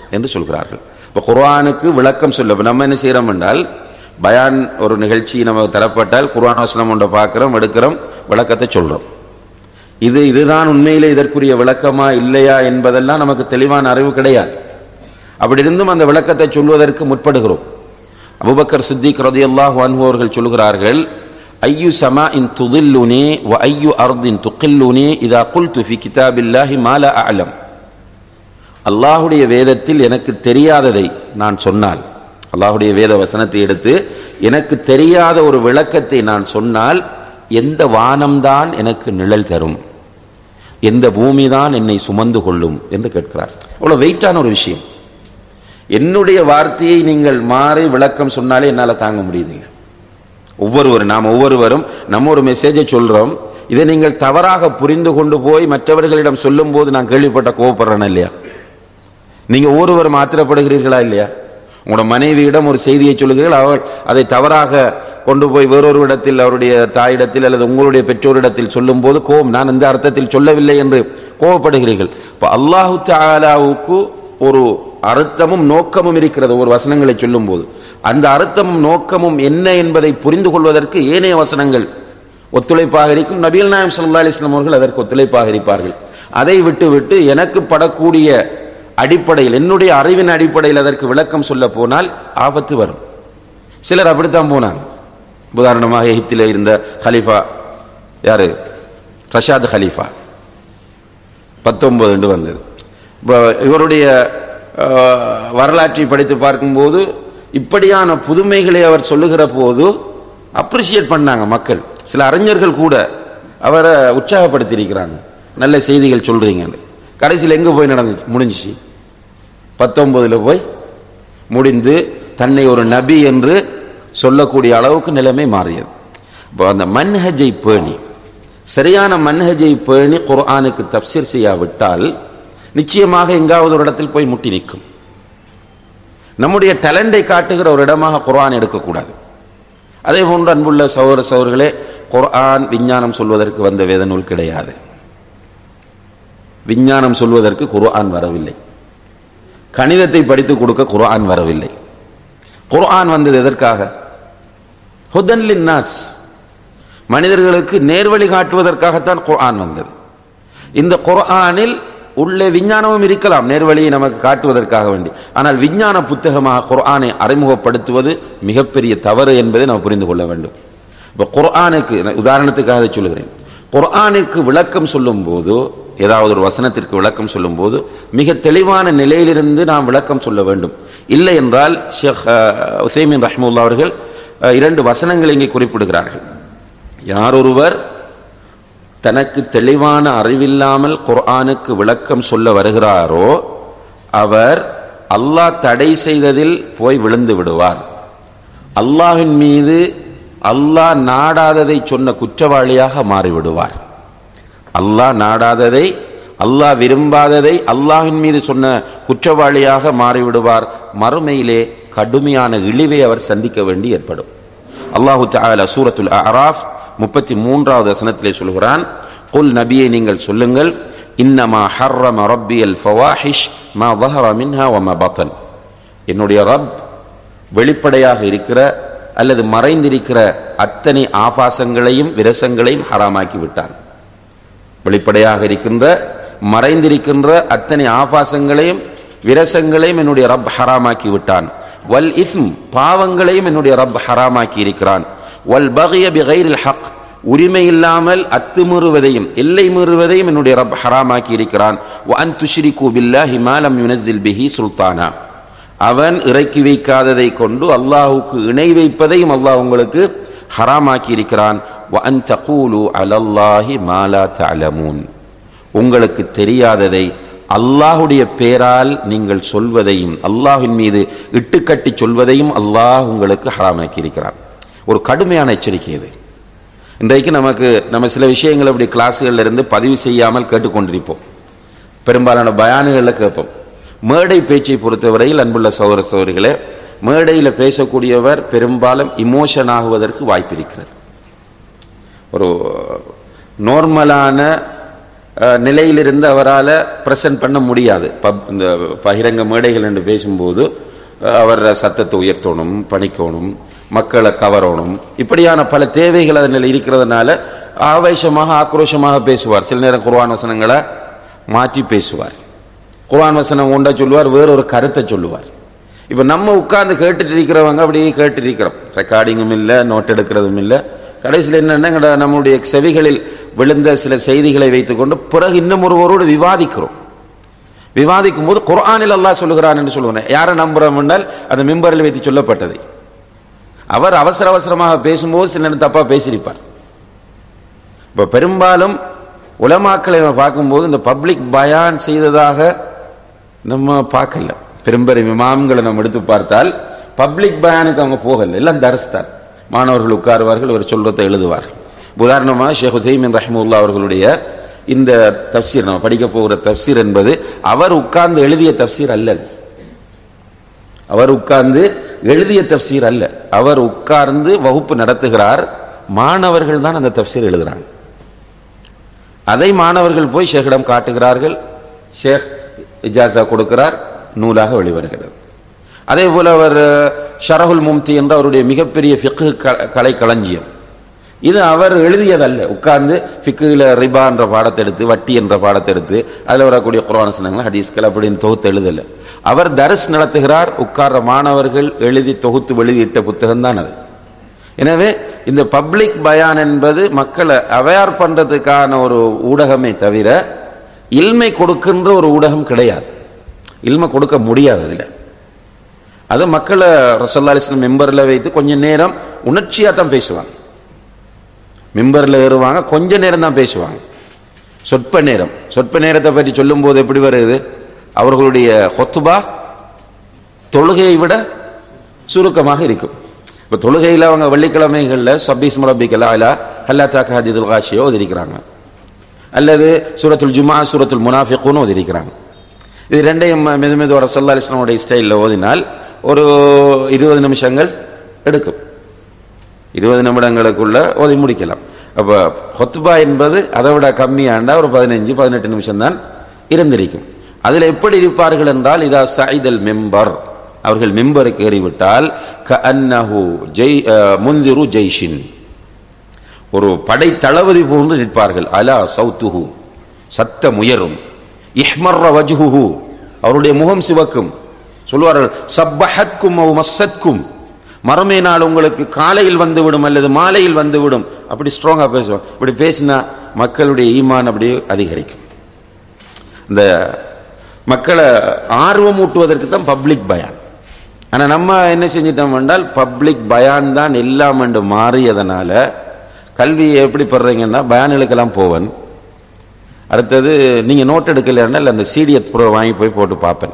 என்று சொல்கிறார்கள் இப்போ குர்ஆனுக்கு விளக்கம் சொல்ல இப்ப நம்ம என்ன செய்கிறோம் என்றால் பயான் ஒரு நிகழ்ச்சி நமக்கு தரப்பட்டால் குர்ஆன் வசனம் ஒன்றை பார்க்குறோம் எடுக்கிறோம் விளக்கத்தை சொல்கிறோம் இது இதுதான் உண்மையிலே இதற்குரிய விளக்கமா இல்லையா என்பதெல்லாம் நமக்கு தெளிவான அறிவு கிடையாது அப்படி இருந்தும் அந்த விளக்கத்தை சொல்வதற்கு முற்படுகிறோம் அபுபக்கர் சித்திக் ரதியல்லாஹு அன்ஹு அவர்கள் சொல்கிறார்கள் ஐயு சமா இன் துதில்லுனி வ ஐயு அர்தின் துக்கில்லுனி இதா குல்து ஃபி கிதாபில்லாஹி மால அலம் அல்லாஹுடைய வேதத்தில் எனக்கு தெரியாததை நான் சொன்னால் அல்லாஹுடைய வேத வசனத்தை எடுத்து எனக்கு தெரியாத ஒரு விளக்கத்தை நான் சொன்னால் எந்த வானம்தான் எனக்கு நிழல் தரும் எந்த பூமிதான் என்னை சுமந்து கொள்ளும் என்று கேட்கிறார் அவ்வளவு வெயிட்டான ஒரு விஷயம் என்னுடைய வார்த்தையை நீங்கள் மாறி விளக்கம் சொன்னாலே என்னால் தாங்க முடியுதில்லை ஒவ்வொருவரும் நாம் ஒவ்வொருவரும் நம்ம ஒரு மெசேஜை சொல்றோம் இதை நீங்கள் தவறாக புரிந்து கொண்டு போய் மற்றவர்களிடம் சொல்லும் போது நான் கேள்விப்பட்ட கோவப்படுறேன் இல்லையா நீங்க ஒவ்வொருவரும் ஆத்திரப்படுகிறீர்களா இல்லையா உங்களோட மனைவியிடம் ஒரு செய்தியை சொல்லுகிறீர்கள் அவள் அதை தவறாக கொண்டு போய் வேறொரு இடத்தில் அவருடைய தாயிடத்தில் அல்லது உங்களுடைய பெற்றோரிடத்தில் சொல்லும் போது கோபம் நான் இந்த அர்த்தத்தில் சொல்லவில்லை என்று கோபப்படுகிறீர்கள் இப்போ அல்லாஹு தாலாவுக்கு ஒரு அர்த்தமும் நோக்கமும் இருக்கிறது ஒரு வசனங்களை சொல்லும் போது அந்த அர்த்தமும் நோக்கமும் என்ன என்பதை புரிந்து கொள்வதற்கு ஏனைய வசனங்கள் ஒத்துழைப்பாக இருக்கும் நபீல் நாயம் சல்லா அலிஸ்லாம் அவர்கள் அதற்கு ஒத்துழைப்பாக இருப்பார்கள் அதை விட்டு விட்டு எனக்கு படக்கூடிய அடிப்படையில் என்னுடைய அறிவின் அடிப்படையில் அதற்கு விளக்கம் சொல்ல போனால் ஆபத்து வரும் சிலர் அப்படித்தான் போனாங்க உதாரணமாக எகிப்தில் இருந்த ஹலீஃபா யாரு ரஷாத் ஹலீஃபா பத்தொன்பது வந்தது இப்போ இவருடைய அஹ், வரலாற்றை படித்து பார்க்கும்போது இப்படியான புதுமைகளை அவர் சொல்லுகிற போது அப்ரிசியேட் பண்ணாங்க மக்கள் சில அறிஞர்கள் கூட அவரை உற்சாகப்படுத்தியிருக்கிறாங்க நல்ல செய்திகள் சொல்றீங்கன்னு கடைசியில் எங்கே போய் நடந்துச்சு முடிஞ்சிச்சு பத்தொன்பதுல போய் முடிந்து தன்னை ஒரு நபி என்று சொல்லக்கூடிய அளவுக்கு நிலைமை மாறியது இப்போ அந்த மன்ஹஜை பேணி சரியான மன்ஹஜை பேணி குர்ஆனுக்கு தப்சீர் செய்யாவிட்டால் நிச்சயமாக எங்காவது ஒரு இடத்தில் போய் முட்டி நிற்கும் நம்முடைய டேலண்டை காட்டுகிற ஒரு இடமாக குர்ஆன் எடுக்கக்கூடாது அதே போன்று அன்புள்ள சௌர சௌர்களே குர்ஆன் விஞ்ஞானம் சொல்வதற்கு வந்த வேத நூல் கிடையாது விஞ்ஞானம் சொல்வதற்கு குர்ஆன் வரவில்லை கணிதத்தை படித்து கொடுக்க குர்ஆன் வரவில்லை குர்ஆன் வந்தது எதற்காக ஹுதன் லின்னாஸ் மனிதர்களுக்கு நேர்வழி காட்டுவதற்காகத்தான் குர்ஆன் வந்தது இந்த குர்ஆனில் உள்ளே விஞ்ஞானமும் இருக்கலாம் நேர்வழியை நமக்கு காட்டுவதற்காக வேண்டி ஆனால் விஞ்ஞான புத்தகமாக குர்ஆனை அறிமுகப்படுத்துவது மிகப்பெரிய தவறு என்பதை நாம் புரிந்து கொள்ள வேண்டும் இப்போ குர்ஆனுக்கு நான் உதாரணத்துக்காக இதை சொல்லுகிறேன் குர்ஆனுக்கு விளக்கம் சொல்லும் போது ஏதாவது ஒரு வசனத்திற்கு விளக்கம் சொல்லும் போது மிக தெளிவான நிலையிலிருந்து நாம் விளக்கம் சொல்ல வேண்டும் இல்லை என்றால் ஷேக் அஹ், உசைமின் ரஹ்முல்லா அவர்கள் அஹ், இரண்டு வசனங்களை இங்கே குறிப்பிடுகிறார்கள் யார் ஒருவர் தனக்கு தெளிவான அறிவில்லாமல் குர்ஆனுக்கு விளக்கம் சொல்ல வருகிறாரோ அவர் அல்லாஹ் தடை செய்ததில் போய் விழுந்து விடுவார் அல்லாஹ்வின் மீது அல்லாஹ் நாடாததை சொன்ன குற்றவாளியாக மாறிவிடுவார் அல்லாஹ் நாடாததை அல்லாஹ் விரும்பாததை அல்லாஹ்வின் மீது சொன்ன குற்றவாளியாக மாறிவிடுவார் மறுமையிலே கடுமையான இழிவை அவர் சந்திக்க வேண்டி ஏற்படும் அல்லாஹு தஆலா சூரத்துல் அராஃப் முப்பத்தி மூன்றாவது வசனத்திலே சொல்கிறான் குல் நபியை நீங்கள் சொல்லுங்கள் இன்னமா ஹர்ரம ரப்பியல் ஃபவாஹிஷ் மா ظهر மின்ஹா வமா பத்தன் என்னுடைய ரப் வெளிப்படையாக இருக்கிற அல்லது மறைந்திருக்கிற அத்தனை ஆபாசங்களையும் விரசங்களையும் ஹராமாக்கி விட்டான் வெளிப்படையாக இருக்கின்ற மறைந்திருக்கின்ற அத்தனை ஆபாசங்களையும் விரசங்களையும் என்னுடைய ரப் ஹராமாக்கி விட்டான் வல் இஸ்ம் பாவங்களையும் என்னுடைய ரப் ஹராமாக்கி இருக்கிறான் வல் பகிய பிகைரில் ஹக் உரிமை இல்லாமல் அத்துமீறுவதையும் எல்லை மீறுவதையும் என்னுடைய ரப் ஹராமாக்கி இருக்கிறான் வஅன் துஷ்ரிகு பில்லாஹி மா லம் யுனஸ்ஸில் பிஹி சுல்தானா அவன் இறக்கி வைக்காததை கொண்டு அல்லாஹுக்கு இணை வைப்பதையும் அல்லாஹ் உங்களுக்கு ஹராமாக்கி இருக்கிறான் வஅன் தகூலு அலல்லாஹி மா லா தஅலமூன் உங்களுக்கு தெரியாததை அல்லாஹுடைய பேரால் நீங்கள் சொல்வதையும் அல்லாஹ்வின் மீது இட்டுக்கட்டி சொல்வதையும் அல்லாஹ் உங்களுக்கு ஹராமாக்கி இருக்கிறான் ஒரு கடுமையான எச்சரிக்கை இது இன்றைக்கு நமக்கு நம்ம சில விஷயங்களை அப்படி கிளாஸுகளில் இருந்து பதிவு செய்யாமல் கேட்டுக்கொண்டிருப்போம் பெரும்பாலான பயானுகளில் கேட்போம் மேடை பேச்சை பொறுத்தவரையில் அன்புள்ள சகோதர சகோதரிகளே மேடையில் பேசக்கூடியவர் பெரும்பாலும் இமோஷன் ஆகுவதற்கு வாய்ப்பு இருக்கிறது ஒரு நார்மலான அஹ், நிலையிலிருந்து அவரால் பிரசன்ட் பண்ண முடியாது பப் இந்த பகிரங்க மேடைகள் என்று பேசும்போது அஹ், அவர் சத்தத்தை உயர்த்தணும் பணிக்கணும் மக்களை கவரணும் இப்படியான பல தேவைகள் அதனில் இருக்கிறதுனால ஆவேசமாக ஆக்ரோஷமாக பேசுவார் சில நேரம் குர்ஆன் வசனங்களை மாற்றி பேசுவார் குர்ஆன் வசனம் ஒன்றா சொல்லுவார் வேறொரு கருத்தை சொல்லுவார் இப்போ நம்ம உட்கார்ந்து கேட்டுட்டு இருக்கிறவங்க அப்படியே கேட்டுட்டு இருக்கிறோம் ரெக்கார்டிங்கும் இல்லை நோட் எடுக்கிறதும் இல்லை கடைசியில் என்னென்னா எங்கட நம்முடைய செவிகளில் விழுந்த சில செய்திகளை வைத்துக்கொண்டு பிறகு இன்னும் ஒருவரோடு விவாதிக்கிறோம் விவாதிக்கும் போது குர்ஆனில் அல்லாஹ் சொல்லுகிறான் என்று சொல்லுவேன் யாரை நம்புறோம் என்றால் அந்த மிம்பரில் வைத்து சொல்லப்பட்டது அவர் அவசர அவசரமாக பேசும்போது சில நேரம் தப்பா பேசியிருப்பார் இப்போ பெரும்பாலும் உலமாக்களை நம்ம பார்க்கும்போது இந்த பப்ளிக் பயான் செய்ததாக நம்ம பார்க்கல பெரும்பெரும் இமாம்களை நம்ம எடுத்து பார்த்தால் பப்ளிக் பயானுக்கு அவங்க போகல எல்லாம் தரிஸ்தான் மாணவர்கள் உட்காருவார்கள் ஒரு சொல்றதை எழுதுவார்கள் உதாரணமாக ஷேக் உசைமின் ரஹ்முல்லா அவர்களுடைய இந்த தப்சீர் நம்ம படிக்க போகிற தப்சீர் என்பது அவர் உட்கார்ந்து எழுதிய தப்சீர் அல்ல அவர் உட்கார்ந்து எழுதிய தப்சீர் அல்ல அவர் உட்கார்ந்து வகுப்பு நடத்துகிறார் மாணவர்கள் தான் அந்த தப்சீர் எழுதுறாங்க அதை மாணவர்கள் போய் ஷேக்கிடம் காட்டுகிறார்கள் ஷேக் இஜாசா கொடுக்கிறார் நூலாக வெளிவருகிறது அதே போல அவர் ஷரஹுல் மும்தி என்ற அவருடைய மிகப்பெரிய ஃபிக்கு கலை களஞ்சியம் இது அவர் எழுதியதல்ல உட்கார்ந்து ஃபிக்குல ரிபா என்ற பாடத்தை எடுத்து வட்டி என்ற பாடத்தை எடுத்து அதில் வரக்கூடிய குர்ஆன் வசனங்கள் ஹதீஸ்கள் அப்படின்னு தொகுத்து எழுதல அவர் தரிஸ் நடத்துகிறார் உட்கார்ற மாணவர்கள் எழுதி தொகுத்து வெளியிட்ட புத்தகம் தான் அது எனவே இந்த பப்ளிக் பயான் என்பது மக்களை அவேர் பண்றதுக்கான ஒரு ஊடகமே தவிர இல்மை கொடுக்கின்ற ஒரு ஊடகம் கிடையாது இல்மை கொடுக்க முடியாது அதில் அது மக்களை ரசல்லா அலிஸ்லாம் மெம்பரில் வைத்து கொஞ்ச நேரம் உணர்ச்சியாக தான் பேசுவாங்க மெம்பரில் ஏறுவாங்க கொஞ்ச நேரம் தான் பேசுவாங்க சொற்ப நேரம் சொற்ப நேரத்தை பற்றி சொல்லும்போது எப்படி வருது அவர்களுடைய ஹொத்துபா தொழுகையை விட சுருக்கமாக இருக்கும் இப்போ தொழுகையில் அவங்க வெள்ளிக்கிழமைகளில் சப்பீஸ் முரபிக்கலா அலா ஹல்லா தாக்க ஹதீதுல் காஷியோ ஒதிரிக்கிறாங்க அல்லது சூரத்துல் ஜுமா சூரத்துல் முனாஃபிக்குன்னு ஒதிரிக்கிறாங்க இது ரெண்டையும் மெது மெதுவோட சல்லா அலிஸ்லாமுடைய ஸ்டைலில் ஓதினால் ஒரு இருபது நிமிஷங்கள் எடுக்கும் இருபது நிமிடங்களுக்குள்ள ஓதி முடிக்கலாம் அப்போ ஹொத்பா என்பது அதை விட கம்மியாண்டா ஒரு பதினஞ்சு பதினெட்டு நிமிஷம் தான் இருந்திருக்கும் அதில் எப்படி இருப்பார்கள் என்றால் இதா சைதல் மெம்பர் அவர்கள் மெம்பருக்கு ஏறிவிட்டால் க அன்னஹு ஜெய் முந்திரு ஜெய்ஷின் ஒரு படை தளபதி போன்று நிற்பார்கள் அலா சௌத்துஹு சத்தம் உயரும் இஹ்மர்ர வஜ்ஹுஹு அவருடைய முகம் சிவக்கும் சொல்வார்கள் சப்பஹத்கும் அவ் மஸ்ஸத்கும் மறுமை நாள் உங்களுக்கு காலையில் வந்துவிடும் அல்லது மாலையில் வந்துவிடும் அப்படி ஸ்ட்ராங்கா பேசுவோம் இப்படி பேசினா மக்களுடைய ஈமான் அப்படியே அதிகரிக்கும் இந்த மக்களை ஆர்வம் ஊட்டுவதற்கு தான் பப்ளிக் பயான் ஆனால் நம்ம என்ன செஞ்சிட்டோம் என்றால் பப்ளிக் பயான் தான் எல்லாம் என்று மாறியதனால கல்வியை எப்படி பெறுறீங்கன்னா பயான்களுக்கெல்லாம் போவன் அடுத்தது நீங்கள் நோட் எடுக்கலைன்னா அந்த சீடியை ப்ரோ வாங்கி போய் போட்டு பார்ப்பேன்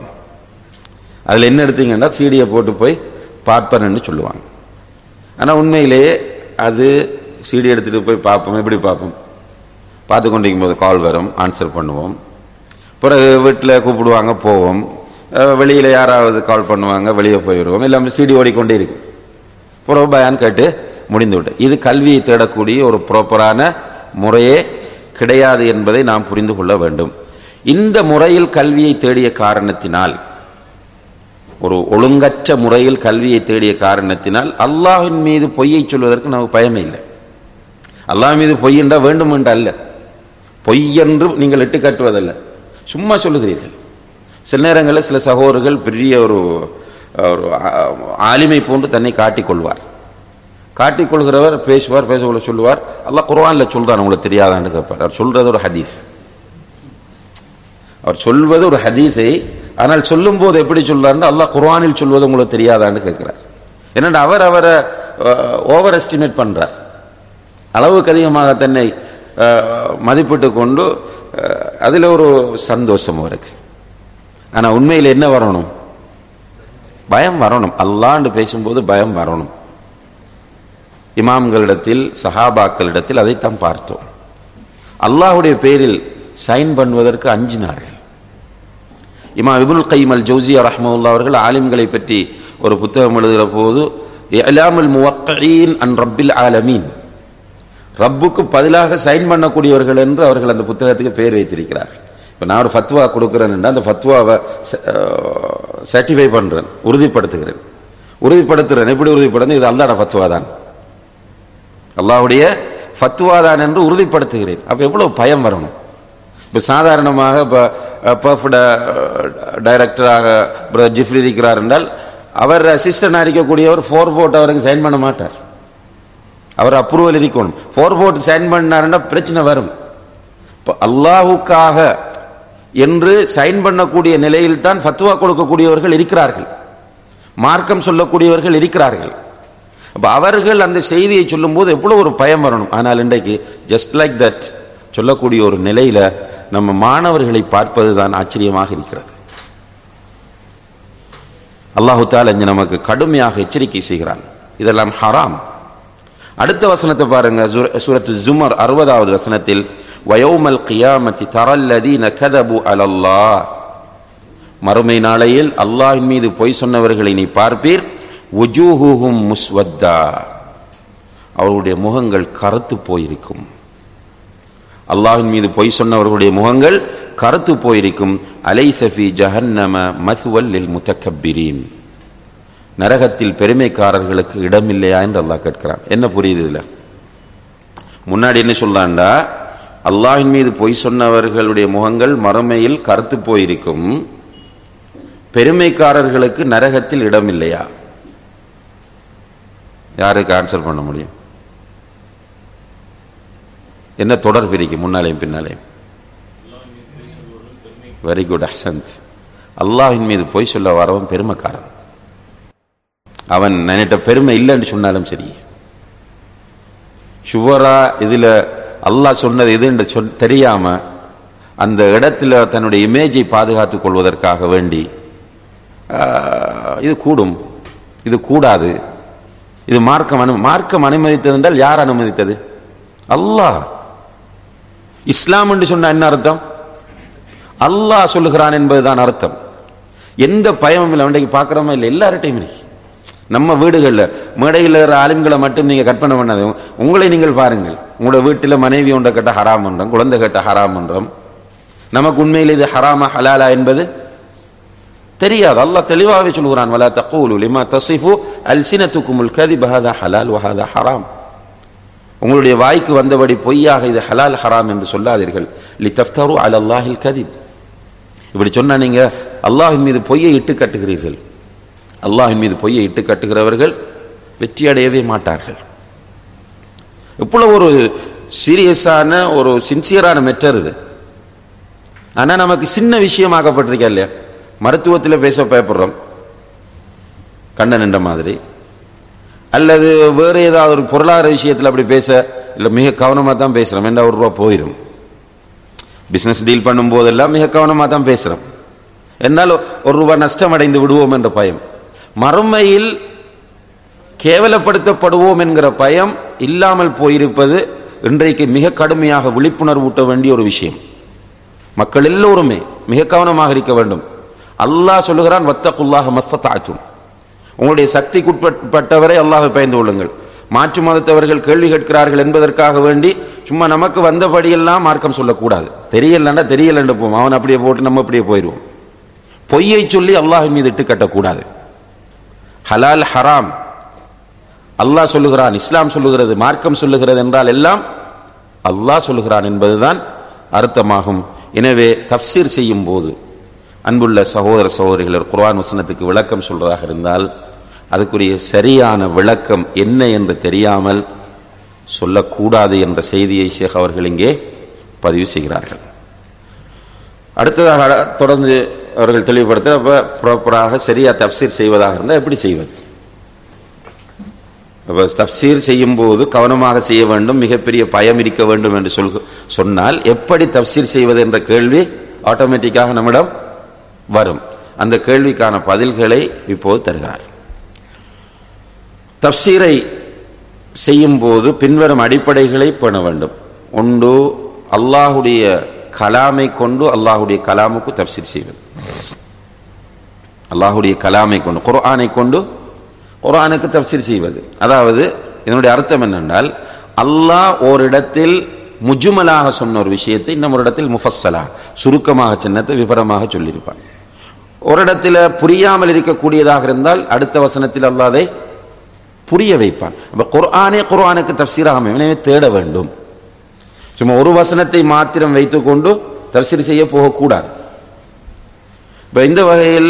அதில் என்ன எடுத்தீங்கன்னா சீடியை போட்டு போய் பார்ப்பேன்னு சொல்லுவாங்க ஆனால் உண்மையிலேயே அது சீடி எடுத்துகிட்டு போய் பார்ப்போம் எப்படி பார்ப்போம் பார்த்து கொண்டிருக்கும் போது கால் வரும் ஆன்சர் பண்ணுவோம் பிறகு வீட்டில் கூப்பிடுவாங்க போவோம் வெளியில் யாராவது கால் பண்ணுவாங்க வெளியே போயிடுவோம் எல்லாமே சீடி ஓடிக்கொண்டே இருக்கு பிறகு பயான் கேட்டு முடிந்து விட்டு இது கல்வியை தேடக்கூடிய ஒரு ப்ராப்பரான முறையே கிடையாது என்பதை நாம் புரிந்து கொள்ள வேண்டும் இந்த முறையில் கல்வியை தேடிய காரணத்தினால் ஒரு ஒழுங்கற்ற முறையில் கல்வியை தேடிய காரணத்தினால் அல்லாஹின் மீது பொய்யை சொல்வதற்கு நமக்கு பயமே இல்லை அல்லாஹ் மீது பொய் என்றா வேண்டும் என்று அல்ல பொய் என்று நீங்கள் இட்டு காட்டுவதல்ல சும்மா சொல்லுகிறீர்கள் சில நேரங்களில் சில சகோதரர்கள் பெரிய ஒரு ஒரு ஆலிமை போன்று தன்னை காட்டிக்கொள்வார் காட்டிக்கொள்கிறவர் பேசுவார் பேசக்குள்ள சொல்லுவார் அல்லாஹ் குர்ஆன்ல சொல்றான் உங்களுக்கு தெரியாதான்னு கேட்பார் அவர் சொல்றது ஒரு ஹதீஸ் அவர் சொல்வது ஒரு ஹதீஸை ஆனால் சொல்லும் போது எப்படி சொல்றாருன்னு அல்லாஹ் குர்ஆனில் சொல்வது உங்களுக்கு தெரியாதான்னு கேட்கிறார் என்னென்னா அவர் அவரை ஓவர் எஸ்டிமேட் பண்றார் அளவுக்கு அதிகமாக தன்னை மதிப்பிட்டு கொண்டு அதில் ஒரு சந்தோஷம் இருக்கு ஆனால் உண்மையில் என்ன வரணும் பயம் வரணும் அல்லாண்டு பேசும்போது பயம் வரணும் இமாம்களிடத்தில் சஹாபாக்களிடத்தில் அதைத்தான் பார்த்தோம் அல்லாஹுடைய பேரில் சைன் பண்ணுவதற்கு அஞ்சினார்கள் இமாம் இபுல் கைம் அல் ஜவுசியா ரஹ்மவுல்லா அவர்கள் ஆலிம்களை பற்றி ஒரு புத்தகம் எழுதுகிற போது இலாமுல் முவக்கீன் அன் ரப்பில் ஆலமீன் ரப்புக்கு பதிலாக சைன் பண்ணக்கூடியவர்கள் என்று அவர்கள் அந்த புத்தகத்துக்கு பேர் வைத்திருக்கிறார்கள் இப்போ நான் ஒரு ஃபத்வா கொடுக்குறேன் அந்த ஃபத்வாவை சர்டிஃபை பண்றேன் உறுதிப்படுத்துகிறேன் உறுதிப்படுத்துகிறேன் எப்படி உறுதிப்படுத்து இது அல்லாட ஃபத்வா தான் அல்லாஹ்வுடைய ஃபத்வா தான் என்று உறுதிப்படுத்துகிறேன் அப்போ எவ்வளவு பயம் வரணும் இப்போ சாதாரணமாக இப்போ பர்ஃப் டைரக்டராக பிரதர் ஜிஃப்ரி இருக்கிறார் என்றால் அவர் அசிஸ்டன்ட் இருக்கக்கூடியவர் ஃபோர் போட் அவருக்கு சைன் பண்ண மாட்டார் அவர் அப்ரூவல் இருக்கணும் ஃபோர் போட் சைன் பண்ணாருன்னா பிரச்சனை வரும் இப்போ அல்லாஹுக்காக என்று சைன் பண்ணக்கூடிய நிலையில் தான் ஃபத்வா கொடுக்கக்கூடியவர்கள் இருக்கிறார்கள் மார்க்கம் சொல்லக்கூடியவர்கள் இருக்கிறார்கள் அப்ப அவர்கள் அந்த செய்தியை சொல்லும்போது எவ்வளவு ஒரு பயம் வரணும் ஆனால் இன்றைக்கு ஜஸ்ட் லைக் தட் சொல்லக்கூடிய ஒரு நிலையில நம்ம மாணவர்களை பார்ப்பது தான் ஆச்சரியமாக இருக்கிறது அல்லாஹு தால இங்க நமக்கு கடுமையாக எச்சரிக்கை செய்கிறான் இதெல்லாம் ஹராம் அடுத்த வசனத்தை பாருங்க சூர- சூரத்து ஜுமர் அறுபதாவது வசனத்தில் வயோமல் கியாமத்தி தரல்லதீன கதபு அலல்லாஹ் மறுமை நாளையில் அல்லாஹ்வின் மீது பொய் சொன்னவர்களை நீ பார்ப்பீர் உஜூஹுஹும் முஸ்வத்தா அவர்களுடைய முகங்கள் கருத்து போயிருக்கும் அல்லாஹ்வின் மீது பொய் சொன்னவர்களுடைய முகங்கள் கருத்து போயிருக்கும் அலைசஃபி ஜஹன்னம மசுவல் லில் முத்தக்கப்பிரீன் நரகத்தில் பெருமைக்காரர்களுக்கு இடமில்லையா என்று அல்லாஹ் கேட்கிறான் என்ன புரியுது இதுல முன்னாடி என்ன சொல்றான்டா அல்லாஹ்வின் மீது பொய் சொன்னவர்களுடைய முகங்கள் மறுமையில் கருத்து போயிருக்கும் பெருமைக்காரர்களுக்கு நரகத்தில் இடமில்லையா யாருக்கு ஆன்சர் பண்ண முடியும் என்ன தொடர்பு இருக்கு முன்னாலேயும் பின்னாலேயும் வெரி குட் அஹ்சந்த் அல்லாஹ்வின் மீது பொய் சொல்ல வரவன் பெருமைக்காரன் அவன் நினைட்ட பெருமை இல்லைன்னு சொன்னாலும் சரி ஷுவரா இதுல அல்லாஹ் சொன்னது எதுன்னு சொல் தெரியாம அந்த இடத்துல தன்னுடைய இமேஜை பாதுகாத்துக் கொள்வதற்காக வேண்டி ஆஹ், இது கூடும் இது கூடாது இது மார்க்கம் அனு மார்க்கம் அனுமதித்தது என்றால் யார் அனுமதித்தது அல்லாஹ் இஸ்லாம் என்று சொன்ன என்ன அர்த்தம் அல்லாஹ் சொல்லுகிறான் என்பதுதான் அர்த்தம் எந்த பயமும் இல்லை அன்றைக்கு பார்க்குறோமா இல்லை எல்லார்ட்டையும் இருக்கு நம்ம வீடுகளில் மேடையில் இருக்கிற ஆலிம்களை மட்டும் நீங்கள் கற்பனை பண்ணாது உங்களை நீங்கள் பாருங்கள் உங்களோட வீட்டில் மனைவி ஒன்றை கட்ட ஹராம் என்றோம் குழந்தை கட்ட ஹராம் என்றோம் நமக்கு உண்மையில் இது ஹராமா ஹலாலா என்பது தெரியாது அல்லாஹ் தெளிவாகவே சொல்கிறான் வலா தக்கூலு லிமா தசிஃபு அல்சினத்துக்குமுல் கதிப் ஹதா ஹலால் வஹதா ஹராம் உங்களுடைய வாய்க்கு வந்தபடி பொய்யாக இது ஹலால் ஹராம் என்று சொல்லாதீர்கள் லி தஃப்தரு அல் அல்லாஹில் கதிப் இப்படி சொன்னா நீங்க அல்லாஹின் மீது பொய்யை இட்டு கட்டுகிறீர்கள் அல்லாஹின் மீது பொய்யை இட்டு கட்டுகிறவர்கள் வெற்றி அடையவே மாட்டார்கள் இவ்வளவு ஒரு சீரியஸான ஒரு சின்சியரான மெட்டர் இது ஆனா நமக்கு சின்ன விஷயமாக்கப்பட்டிருக்கா இல்லையா மருத்துவத்தில் பேச பயப்படுறோம் கண்ணன் என்ற மாதிரி அல்லது வேறு ஏதாவது ஒரு பொருளாதார விஷயத்தில் அப்படி பேச இல்லை மிக கவனமாக தான் பேசுகிறோம் ஏண்டா ஒரு ரூபா போயிடும் பிஸ்னஸ் டீல் பண்ணும் போதெல்லாம் மிக கவனமாக தான் பேசுகிறோம் என்னால் ஒரு ரூபா நஷ்டம் அடைந்து விடுவோம் என்ற பயம் மறுமையில் கேவலப்படுத்தப்படுவோம் என்கிற பயம் இல்லாமல் போயிருப்பது இன்றைக்கு மிக கடுமையாக விழிப்புணர்வு ஊட்ட வேண்டிய ஒரு விஷயம் மக்கள் எல்லோருமே மிக கவனமாக இருக்க வேண்டும் அல்லாஹ் சொல்லுகிறான் வத்தகுல்லாஹ மஸ்தத்தாச்சும் உங்களுடைய சக்திக்குட்பட்டவரை அல்லாஹை பயந்து கொள்ளுங்கள் மாற்று மதத்தவர்கள் கேள்வி கேட்கிறார்கள் என்பதற்காக வேண்டி சும்மா நமக்கு வந்தபடியெல்லாம் மார்க்கம் சொல்லக்கூடாது தெரியலன்னா தெரியலன்னு போவோம் அவன் அப்படியே போட்டு நம்ம அப்படியே போயிடுவோம் பொய்யை சொல்லி அல்லாஹின் மீது இட்டு கட்டக்கூடாது ஹலால் ஹராம் அல்லாஹ் சொல்லுகிறான் இஸ்லாம் சொல்லுகிறது மார்க்கம் சொல்லுகிறது என்றால் எல்லாம் அல்லாஹ் சொல்லுகிறான் என்பதுதான் அர்த்தமாகும் எனவே தப்சீர் செய்யும் போது அன்புள்ள சகோதர சகோதரிகள் குர்ஆன் வசனத்துக்கு விளக்கம் சொல்றதாக இருந்தால் அதுக்குரிய சரியான விளக்கம் என்ன என்று தெரியாமல் சொல்லக்கூடாது என்ற செய்தியை ஷேக் அவர்கள் இங்கே பதிவு செய்கிறார்கள் அடுத்ததாக தொடர்ந்து அவர்கள் தெளிவுபடுத்த அப்போ ப்ராப்பராக சரியா தப்சீர் செய்வதாக இருந்தால் எப்படி செய்வது அப்போ தப்சீர் செய்யும் போது கவனமாக செய்ய வேண்டும் மிகப்பெரிய பயம் இருக்க வேண்டும் என்று சொல் சொன்னால் எப்படி தப்சீர் செய்வது என்ற கேள்வி ஆட்டோமேட்டிக்காக நம்மிடம் வரும் அந்த கேள்விக்கான பதில்களை இப்போது தருகிறார் தப்சீரை செய்யும் போது பின்வரும் அடிப்படைகளை பேண வேண்டும் ஒன்று அல்லாஹுடைய கலாமை கொண்டு அல்லாஹுடைய கலாமுக்கு தப்சீர் செய்வது அல்லாஹுடைய கலாமை கொண்டு குர்ஆனை கொண்டு குர்ஆனுக்கு தப்சீர் செய்வது அதாவது இதனுடைய அர்த்தம் என்னென்றால் அல்லாஹ் ஓரிடத்தில் முஜுமலாக சொன்ன ஒரு விஷயத்தை இன்னும் ஒரு இடத்தில் முஃபஸ்ஸலா சுருக்கமாக சின்னத்தை விவரமாக சொல்லியிருப்பான் ஒரு இடத்துல புரியாமல் இருக்கக்கூடியதாக இருந்தால் அடுத்த வசனத்தில் அல்லாஹ் அதை புரிய வைப்பான் அப்ப குர்ஆனே குர்ஆனுக்கு தப்சீராக அமையும். எனவே தேட வேண்டும் சும்மா ஒரு வசனத்தை மாத்திரம் வைத்துக்கொண்டு தப்சீர் செய்ய போகக்கூடாது இப்ப இந்த வகையில்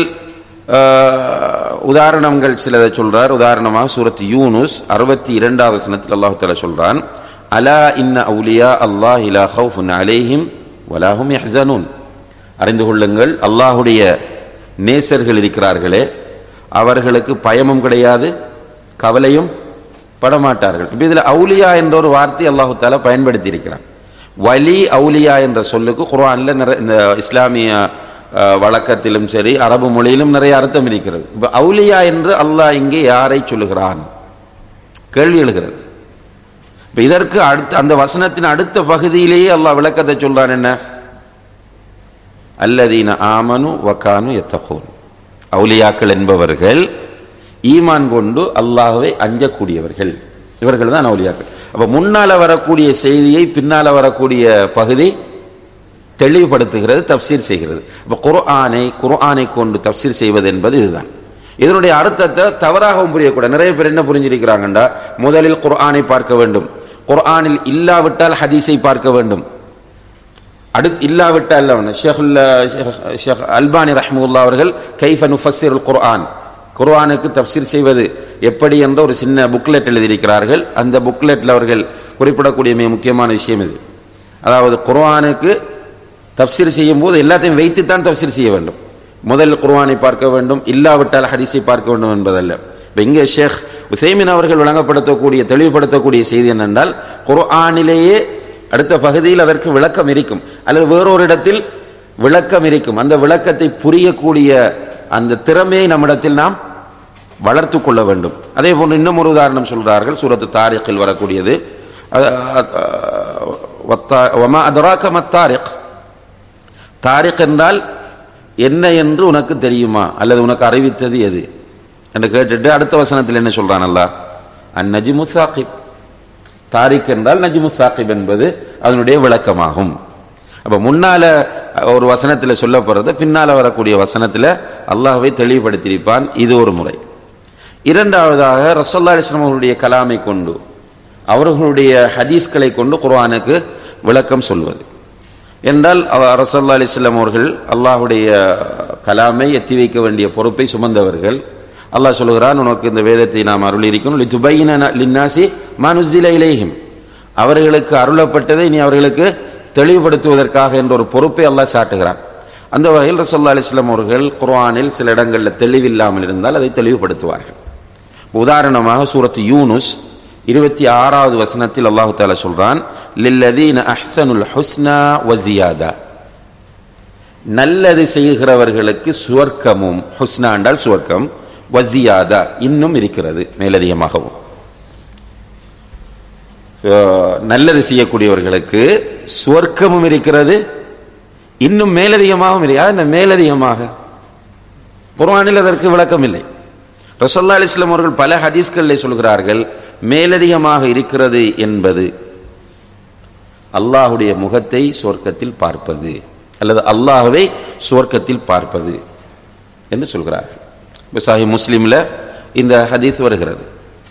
ஆஹ், உதாரணங்கள் சிலதை சொல்றார் உதாரணமாக சூரத் யூனுஸ் அறுபத்தி இரண்டாவது வசனத்தில் அல்லாஹ் தஆலா சொல்றான் அலா இன்ன அவுலியா அல்லாஹ் இலா ஹவுஃபுன் அலைஹிம் வலாஹும் யஹ்சனூன் அறிந்து கொள்ளுங்கள் அல்லாஹுடைய நேசர்கள் இருக்கிறார்களே அவர்களுக்கு பயமும் கிடையாது கவலையும் படமாட்டார்கள் இப்ப இதுல அவுலியா என்ற ஒரு வார்த்தை அல்லாஹு தாலா பயன்படுத்தி இருக்கிறான் வலி அவுலியா என்ற சொல்லுக்கு குர்ஆன்ல நிறைய இந்த இஸ்லாமிய அஹ், வழக்கத்திலும் சரி அரபு மொழியிலும் நிறைய அர்த்தம் இருக்கிறது இப்ப அவுலியா என்று அல்லாஹ் இங்கே யாரை சொல்லுகிறான் கேள்வி எழுகிறது இப்ப இதற்கு அடுத்த அந்த வசனத்தின் அடுத்த பகுதியிலேயே அல்லாஹ் விளக்கத்தை சொல்றான் என்ன அல்லதீன ஆமனு வக்கானு எத்தகூன் அவுலியாக்கள் என்பவர்கள் ஈமான் கொண்டு அல்லாஹ்வை அஞ்சக்கூடியவர்கள் இவர்கள் தான் அவுலியாக்கள் அப்ப முன்னால வரக்கூடிய செய்தியை பின்னால வரக்கூடிய பகுதி தெளிவுபடுத்துகிறது தப்சீர் செய்கிறது அப்ப குர்ஆனை குர்ஆனை கொண்டு தப்சீர் செய்வது என்பது இதுதான் இதனுடைய அர்த்தத்தை தவறாகவும் புரியக்கூடாது நிறைய பேர் என்ன புரிஞ்சிருக்கிறாங்கண்டா முதலில் குர்ஆனை பார்க்க வேண்டும் குர்ஆனில் இல்லாவிட்டால் ஹதீஸை பார்க்க வேண்டும் அடுத்து இல்லாவிட்டால் அவன் ஷேகுல் ஷேக் அல்பானி ரஹ்முல்லா அவர்கள் கைஃப நுஃபஸ்ஸிர் குர்ஆன் குர்ஆனுக்கு தப்சீர் செய்வது எப்படி என்ற ஒரு சின்ன புக்லெட் எழுதியிருக்கிறார்கள் அந்த புக்லெட்டில் அவர்கள் குறிப்பிடக்கூடிய மிக முக்கியமான விஷயம் இது அதாவது குர்ஆனுக்கு தப்சீர் செய்யும் போது எல்லாத்தையும் வைத்துத்தான் தப்சீர் செய்ய வேண்டும் முதல் குர்ஆனை பார்க்க வேண்டும் இல்லாவிட்டால் ஹதீஸை பார்க்க வேண்டும் என்பதல்ல இப்போ இங்கே ஷேக் உசைமின் அவர்கள் வழங்கப்படுத்தக்கூடிய தெளிவுபடுத்தக்கூடிய செய்தி என்னென்றால் குர்ஆனிலேயே அடுத்த பகுதியில் அதற்கு விளக்கம் இருக்கும் அல்லது வேறொரு இடத்தில் விளக்கம் இருக்கும் அந்த விளக்கத்தை புரியக்கூடிய அந்த திறமையை நம்மிடத்தில் நாம் வளர்த்து கொள்ள வேண்டும் அதே போன்று இன்னும் ஒரு உதாரணம் சொல்றார்கள் சூரத்து தாரிக்கில் வரக்கூடியது அ- அ- வத்தா- வமா அதராக மத்தாரிக் தாரிக் என்றால் என்ன என்று உனக்கு தெரியுமா அல்லது உனக்கு அறிவித்தது எது என்று கேட்டுட்டு அடுத்த வசனத்தில் என்ன சொல்றான் அல்லாஹ் அந்நஜிமு சாக்கிப் தாரிக் என்றால் நஜ்மு சாக்கிப் என்பது அதனுடைய விளக்கமாகும் அப்ப முன்னால ஒரு வசனத்தில் சொல்லப்படுறது பின்னால வரக்கூடிய வசனத்தில் அல்லாஹ்வை தெளிவுபடுத்தியிருப்பான் இது ஒரு முறை இரண்டாவதாக ரசோல்லா அலிஸ்லாம் அவர்களுடைய கலாமை கொண்டு அவர்களுடைய ஹதீஸ்களை கொண்டு குர்ஆனுக்கு விளக்கம் சொல்வது என்றால் அவ- ரசல்லா அலிஸ்லாம் அவர்கள் அல்லாஹ்வுடைய கலாமை எத்தி வைக்க வேண்டிய பொறுப்பை சுமந்தவர்கள் அல்லாஹ் சொல்லுகிறான் உனக்கு இந்த வேதத்தை நாம் அருளியிருக்கணும் லித்துபையின லின்னாசி மனுசில இலேஹிம் அவர்களுக்கு அருளப்பட்டதை நீ அவர்களுக்கு தெளிவுபடுத்துவதற்காக என்ற ஒரு பொறுப்பை அல்லாஹ் சாட்டுகிறான் அந்த வகையில் ரசல்லா அலிஸ்லாம் அவர்கள் குர்ஆனில் சில இடங்களில் தெளிவில்லாமல் இருந்தால் அதை தெளிவுபடுத்துவார்கள் உதாரணமாக சூரத் யூனுஸ் இருபத்தி ஆறாவது வசனத்தில் அல்லாஹு தாலா சொல்றான் லில்லதீன அஹ்சனுல் ஹுஸ்னா வசியாதா நல்லது செய்கிறவர்களுக்கு சுவர்க்கமும் ஹுஸ்னா என்றால் சுவர்க்கம் வசியாதா இன்னும் இருக்கிறது மேலதிகமாகவும் அஹ், நல்லது செய்யக்கூடியவர்களுக்கு சுவர்க்கமும் இருக்கிறது இன்னும் மேலதிகமாகவும் இருக்கு அது என்ன மேலதிகமாக குர்ஆனில் அதற்கு விளக்கம் இல்லை ரசல்லா அலிஸ்லாம் அவர்கள் பல ஹதீஸ்களில் சொல்கிறார்கள் மேலதிகமாக இருக்கிறது என்பது அல்லாஹுடைய முகத்தை சுவர்க்கத்தில் பார்ப்பது அல்லது அல்லாஹ்வை சுவர்க்கத்தில் பார்ப்பது என்று சொல்கிறார்கள் இப்போ சாஹி முஸ்லீமில் இந்த ஹதீஸ் வருகிறது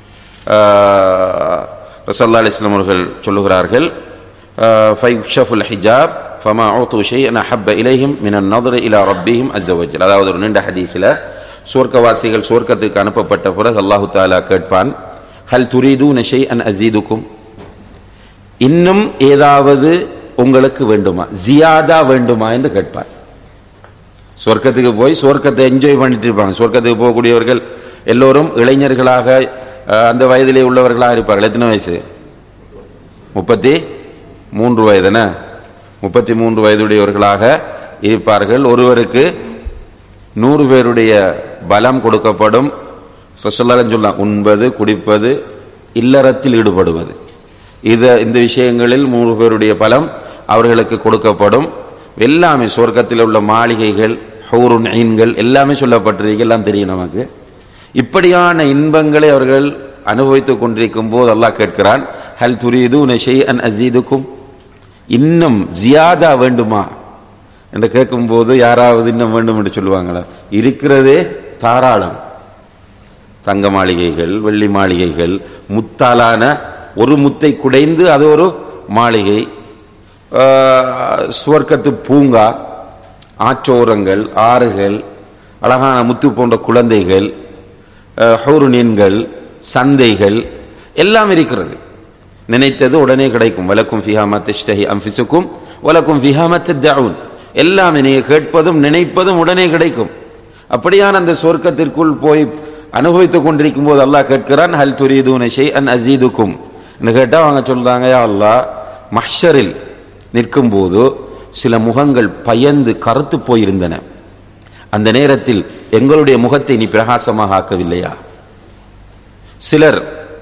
ஆஹ், ரசல்லா அலிஸ்லாம் அவர்கள் சொல்லுகிறார்கள் ஃபைஷஃபுல் ஹிஜாப் ஃபமா ஊத்து ஷைஅன் அஹப்ப இலைஹிம் மினன் நظر இலா ரப்பிஹிம் அஸ்ஸ வஜல் அதாவது ஒரு நீண்ட ஹதீஸில் சுவர்க்கவாசிகள் சுவர்க்கத்துக்கு அனுப்பப்பட்ட பிறகு அல்லாஹு தாலா கேட்பான் ஹல் துரீதூன ஷைஅன் அஸீதுக்கும் இன்னும் ஏதாவது உங்களுக்கு வேண்டுமா ஜியாதா வேண்டுமா என்று கேட்பார் சொர்க்கத்துக்கு போய் சொர்க்கத்தை என்ஜாய் பண்ணிட்டு இருப்பாங்க சொர்க்கத்துக்கு போகக்கூடியவர்கள் எல்லோரும் இளைஞர்களாக அஹ், அந்த வயதிலே உள்ளவர்களாக இருப்பார்கள் எத்தனை வயசு முப்பத்தி மூன்று வயதுன முப்பத்தி மூன்று வயதுடையவர்களாக இருப்பார்கள் ஒருவருக்கு நூறு பேருடைய பலம் கொடுக்கப்படும் சொல்லலாம் சொல்லலாம் உண்பது குடிப்பது இல்லறத்தில் ஈடுபடுவது இது இந்த விஷயங்களில் மூன்று பேருடைய பலம் அவர்களுக்கு கொடுக்கப்படும் எல்லாமே சொர்க்கத்தில் உள்ள மாளிகைகள் ஹூருன் ஐன்கள் எல்லாமே சொல்லப்பட்டிருக்கு எல்லாம் தெரியும் நமக்கு இப்படியான இன்பங்களை அவர்கள் அனுபவித்துக் கொண்டிருக்கும் போது அல்லாஹ் கேட்கிறான் ஹல் துரீதூன ஷைஅன் அஸீதுக்கும் இன்னும் ஜியாதா வேண்டுமா என்று கேட்கும்போது யாராவது இன்னும் வேண்டும் என்று சொல்லுவாங்களா இருக்கிறதே தாராளம் தங்க மாளிகைகள் வெள்ளி மாளிகைகள் முத்தாலான ஒரு முத்தை குடைந்து அது ஒரு மாளிகை ஆஹ், சுவர்க்கத்து பூங்கா ஆற்றோரங்கள் ஆறுகள் அழகான முத்து போன்ற குழந்தைகள் ஆஹ், ஹூருனின்கள் சந்தைகள் எல்லாம் இருக்கிறது நினைத்தது உடனே கிடைக்கும் வலக்கும் ஃபிஹாமா திஷ்டஹி அம்ஃபிசுக்கும் வலக்கும் ஃபிஹாமா தத்தவுன் எல்லாமே நீங்க கேட்பதும் நினைப்பதும் உடனே கிடைக்கும் அப்படியான அந்த சொர்க்கத்திற்குள் போய் அனுபவித்துக் கொண்டிருக்கும் போது அல்லாஹ் கேட்கிறான் ஹல் துரீதூன ஷை அன் அசீதுக்கும் கேட்டா அவங்க சொல்றாங்க யா அல்லாஹ் மஹ்ஷரில் நிற்கும் போது சில முகங்கள் பயந்து கருத்து போயிருந்தன அந்த நேரத்தில் எங்களுடைய முகத்தை நீ பிரகாசமாக ஆக்கவில்லையா சிலர்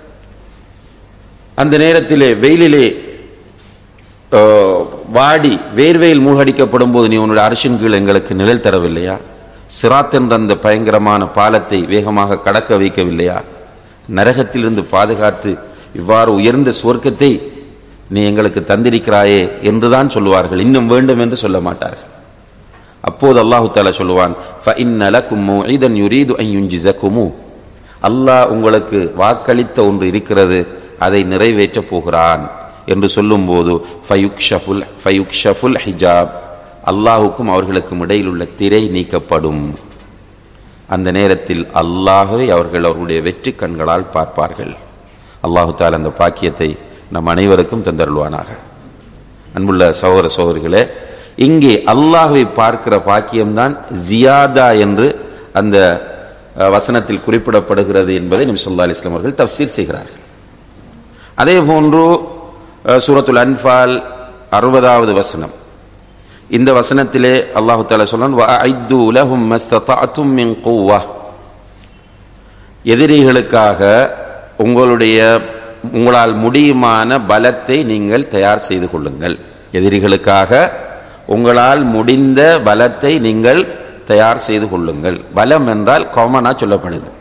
அந்த நேரத்திலே வெயிலிலே அஹ், வாடி வேர்வையில் மூழ்கடிக்கப்படும் போது நீ உன்னுடைய அரசின் கீழ் எங்களுக்கு நிழல் தரவில்லையா சிராத் என்ற அந்த பயங்கரமான பாலத்தை வேகமாக கடக்க வைக்கவில்லையா நரகத்திலிருந்து பாதுகாத்து இவ்வாறு உயர்ந்த சுவர்க்கத்தை நீ எங்களுக்கு தந்திருக்கிறாயே என்றுதான் சொல்லுவார்கள் இன்னும் வேண்டும் என்று சொல்ல மாட்டார்கள் அப்போது அல்லாஹு தாலா சொல்லுவான் فَإِنَّ لَكُمْ مَوْعِدًا يُرِيدُ أَن يُنْجِزَكُمُ அல்லாஹ் உங்களுக்கு வாக்களித்த ஒன்று இருக்கிறது அதை நிறைவேற்றப் போகிறான் என்று சொல்லும்போது ஃபயுக்ஷஃபுல் ஃபயுக்ஷஃபுல் ஹிஜாப் அல்லாஹுக்கும் அவர்களுக்கும் இடையில் உள்ள திரை நீக்கப்படும் அந்த நேரத்தில் அல்லாஹை அவர்கள் அவர்களுடைய வெற்றி கண்களால் பார்ப்பார்கள் அல்லாஹு தாலா அந்த பாக்கியத்தை நம் அனைவருக்கும் தந்தருள்வானாக அன்புள்ள சகோதர சகோதரிகளே இங்கே அல்லாஹ்வை பார்க்கிற பாக்கியம்தான் ஜியாதா என்று அந்த அஹ், வசனத்தில் குறிப்பிடப்படுகிறது என்பதை நபி ஸல்லல்லாஹு அலைஹி வஸல்லம் அவர்கள் தஃசீர் செய்கிறார்கள் அதே போன்று அஹ், சூரத்துல் அன்ஃபால் அறுபதாவது வசனம் இந்த வசனத்திலே அல்லாஹு தாலா சொல்றான் வஅஐது லஹும் மஸ்ததஅதும் மின் குவ்வா எதிரிகளுக்காக உங்களுடைய உங்களால் முடியுமான பலத்தை நீங்கள் தயார் செய்து கொள்ளுங்கள் எதிரிகளுக்காக உங்களால் முடிந்த பலத்தை நீங்கள் தயார் செய்து கொள்ளுங்கள் பலம் என்றால் காமனா சொல்லப்படுது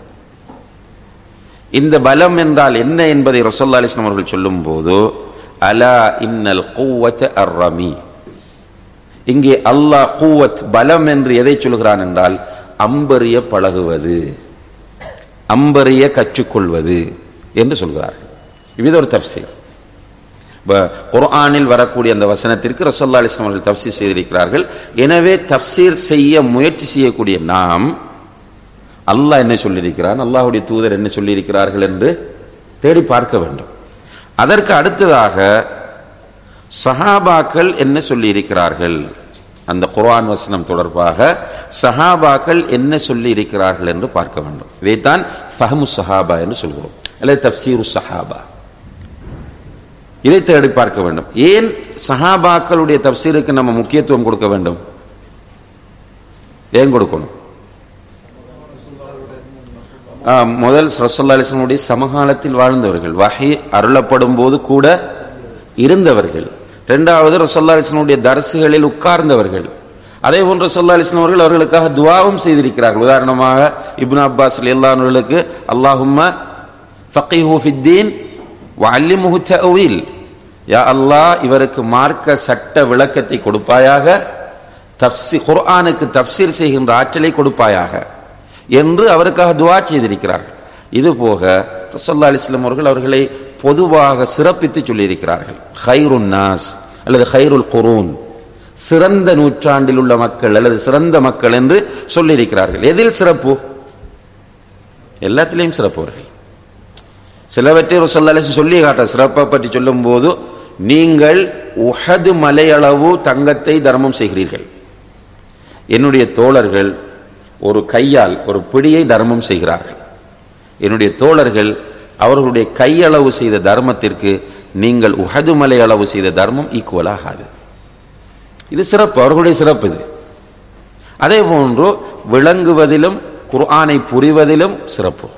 இந்த பலம் என்றால் என்ன என்பதை ரசோல்லா அலிஸ்லாம் அவர்கள் சொல்லும்போது அலா இன்னல் கூவத் அர்ரமி இங்கே அல்லாஹ் கூவத் பலம் என்று எதை சொல்கிறான் என்றால் அம்பறிய பழகுவது அம்பறிய கற்றுக்கொள்வது என்று சொல்கிறார்கள் இது ஒரு தப்சீர் இப்ப குர்ஆனில் வரக்கூடிய அந்த வசனத்திற்கு ரசல்லா அலிஸ்லாம் அவர்கள் தப்சீர் செய்திருக்கிறார்கள் எனவே தப்சீர் செய்ய முயற்சி செய்யக்கூடிய நாம் அல்லாஹ் என்ன சொல்லியிருக்கிறான் அல்லாஹ்வுடைய தூதர் என்ன சொல்லியிருக்கிறார்கள் என்று தேடி பார்க்க வேண்டும் அதற்கு அடுத்ததாக சஹாபாக்கள் என்ன சொல்லியிருக்கிறார்கள் அந்த குர்ஆன் வசனம் தொடர்பாக சஹாபாக்கள் என்ன சொல்லி இருக்கிறார்கள் என்று பார்க்க வேண்டும் இதைத்தான் ஃபஹமு சஹாபா என்று சொல்கிறோம் அல்லது தப்சீரு சஹாபா இதை தேடி பார்க்க வேண்டும் ஏன் சஹாபாக்களுடைய தப்சீருக்கு நம்ம முக்கியத்துவம் கொடுக்க வேண்டும் ஏன் கொடுக்கணும் ஆ, முதல் ரசல்லா அலிஸ்லமுடைய சமகாலத்தில் வாழ்ந்தவர்கள் வஹி அருளப்படும் போது கூட இருந்தவர்கள் இரண்டாவது ரசல்லா அலிஸ்லமுடைய தரசுகளில் உட்கார்ந்தவர்கள் அதே போன்று ரசல்லா அலிஸ்லாம் அவர்கள் அவர்களுக்காக துவாவும் செய்திருக்கிறார்கள் உதாரணமாக இப்னு அப்பாஸ் எல்லார்களுக்கு அல்லாஹும்ம ஃபக்கீஹு ஃபித்தீன் வஅல்லிமுஹு தஅவீல் யா அல்லாஹ் இவருக்கு மார்க்க சட்ட விளக்கத்தை கொடுப்பாயாக தப்சி குர்ஆனுக்கு தப்சீர் செய்கின்ற ஆற்றலை கொடுப்பாயாக என்று அவருக்காக துவா செய்திருக்கிறார்கள் இது போக ரசல்லா அலிஸ்லாம் அவர்கள் அவர்களை பொதுவாக சிறப்பித்து சொல்லியிருக்கிறார்கள் ஹைருன் நாஸ் அல்லது ஹைருல் குரூன் சிறந்த நூற்றாண்டில் உள்ள மக்கள் அல்லது சிறந்த மக்கள் என்று சொல்லியிருக்கிறார்கள் எதில் சிறப்பு எல்லாத்திலையும் சிறப்பு அவர்கள் சிலவற்றை ரசல்லா அலிஸ்லாம் சொல்லி காட்ட சிறப்பை பற்றி சொல்லும்போது நீங்கள் உஹது மலையளவு தங்கத்தை தர்மம் செய்கிறீர்கள் என்னுடைய தோழர்கள் ஒரு கையால் ஒரு பிடியை தர்மம் செய்கிறார்கள் என்னுடைய தோழர்கள் அவர்களுடைய கையளவு செய்த தர்மத்திற்கு நீங்கள் உஹது மலை அளவு செய்த தர்மம் ஈக்குவல் ஆகாது இது சிறப்பு அவர்களுடைய சிறப்பு இது அதே போன்று விளங்குவதிலும் குர்ஆனை புரிவதிலும் சிறப்பு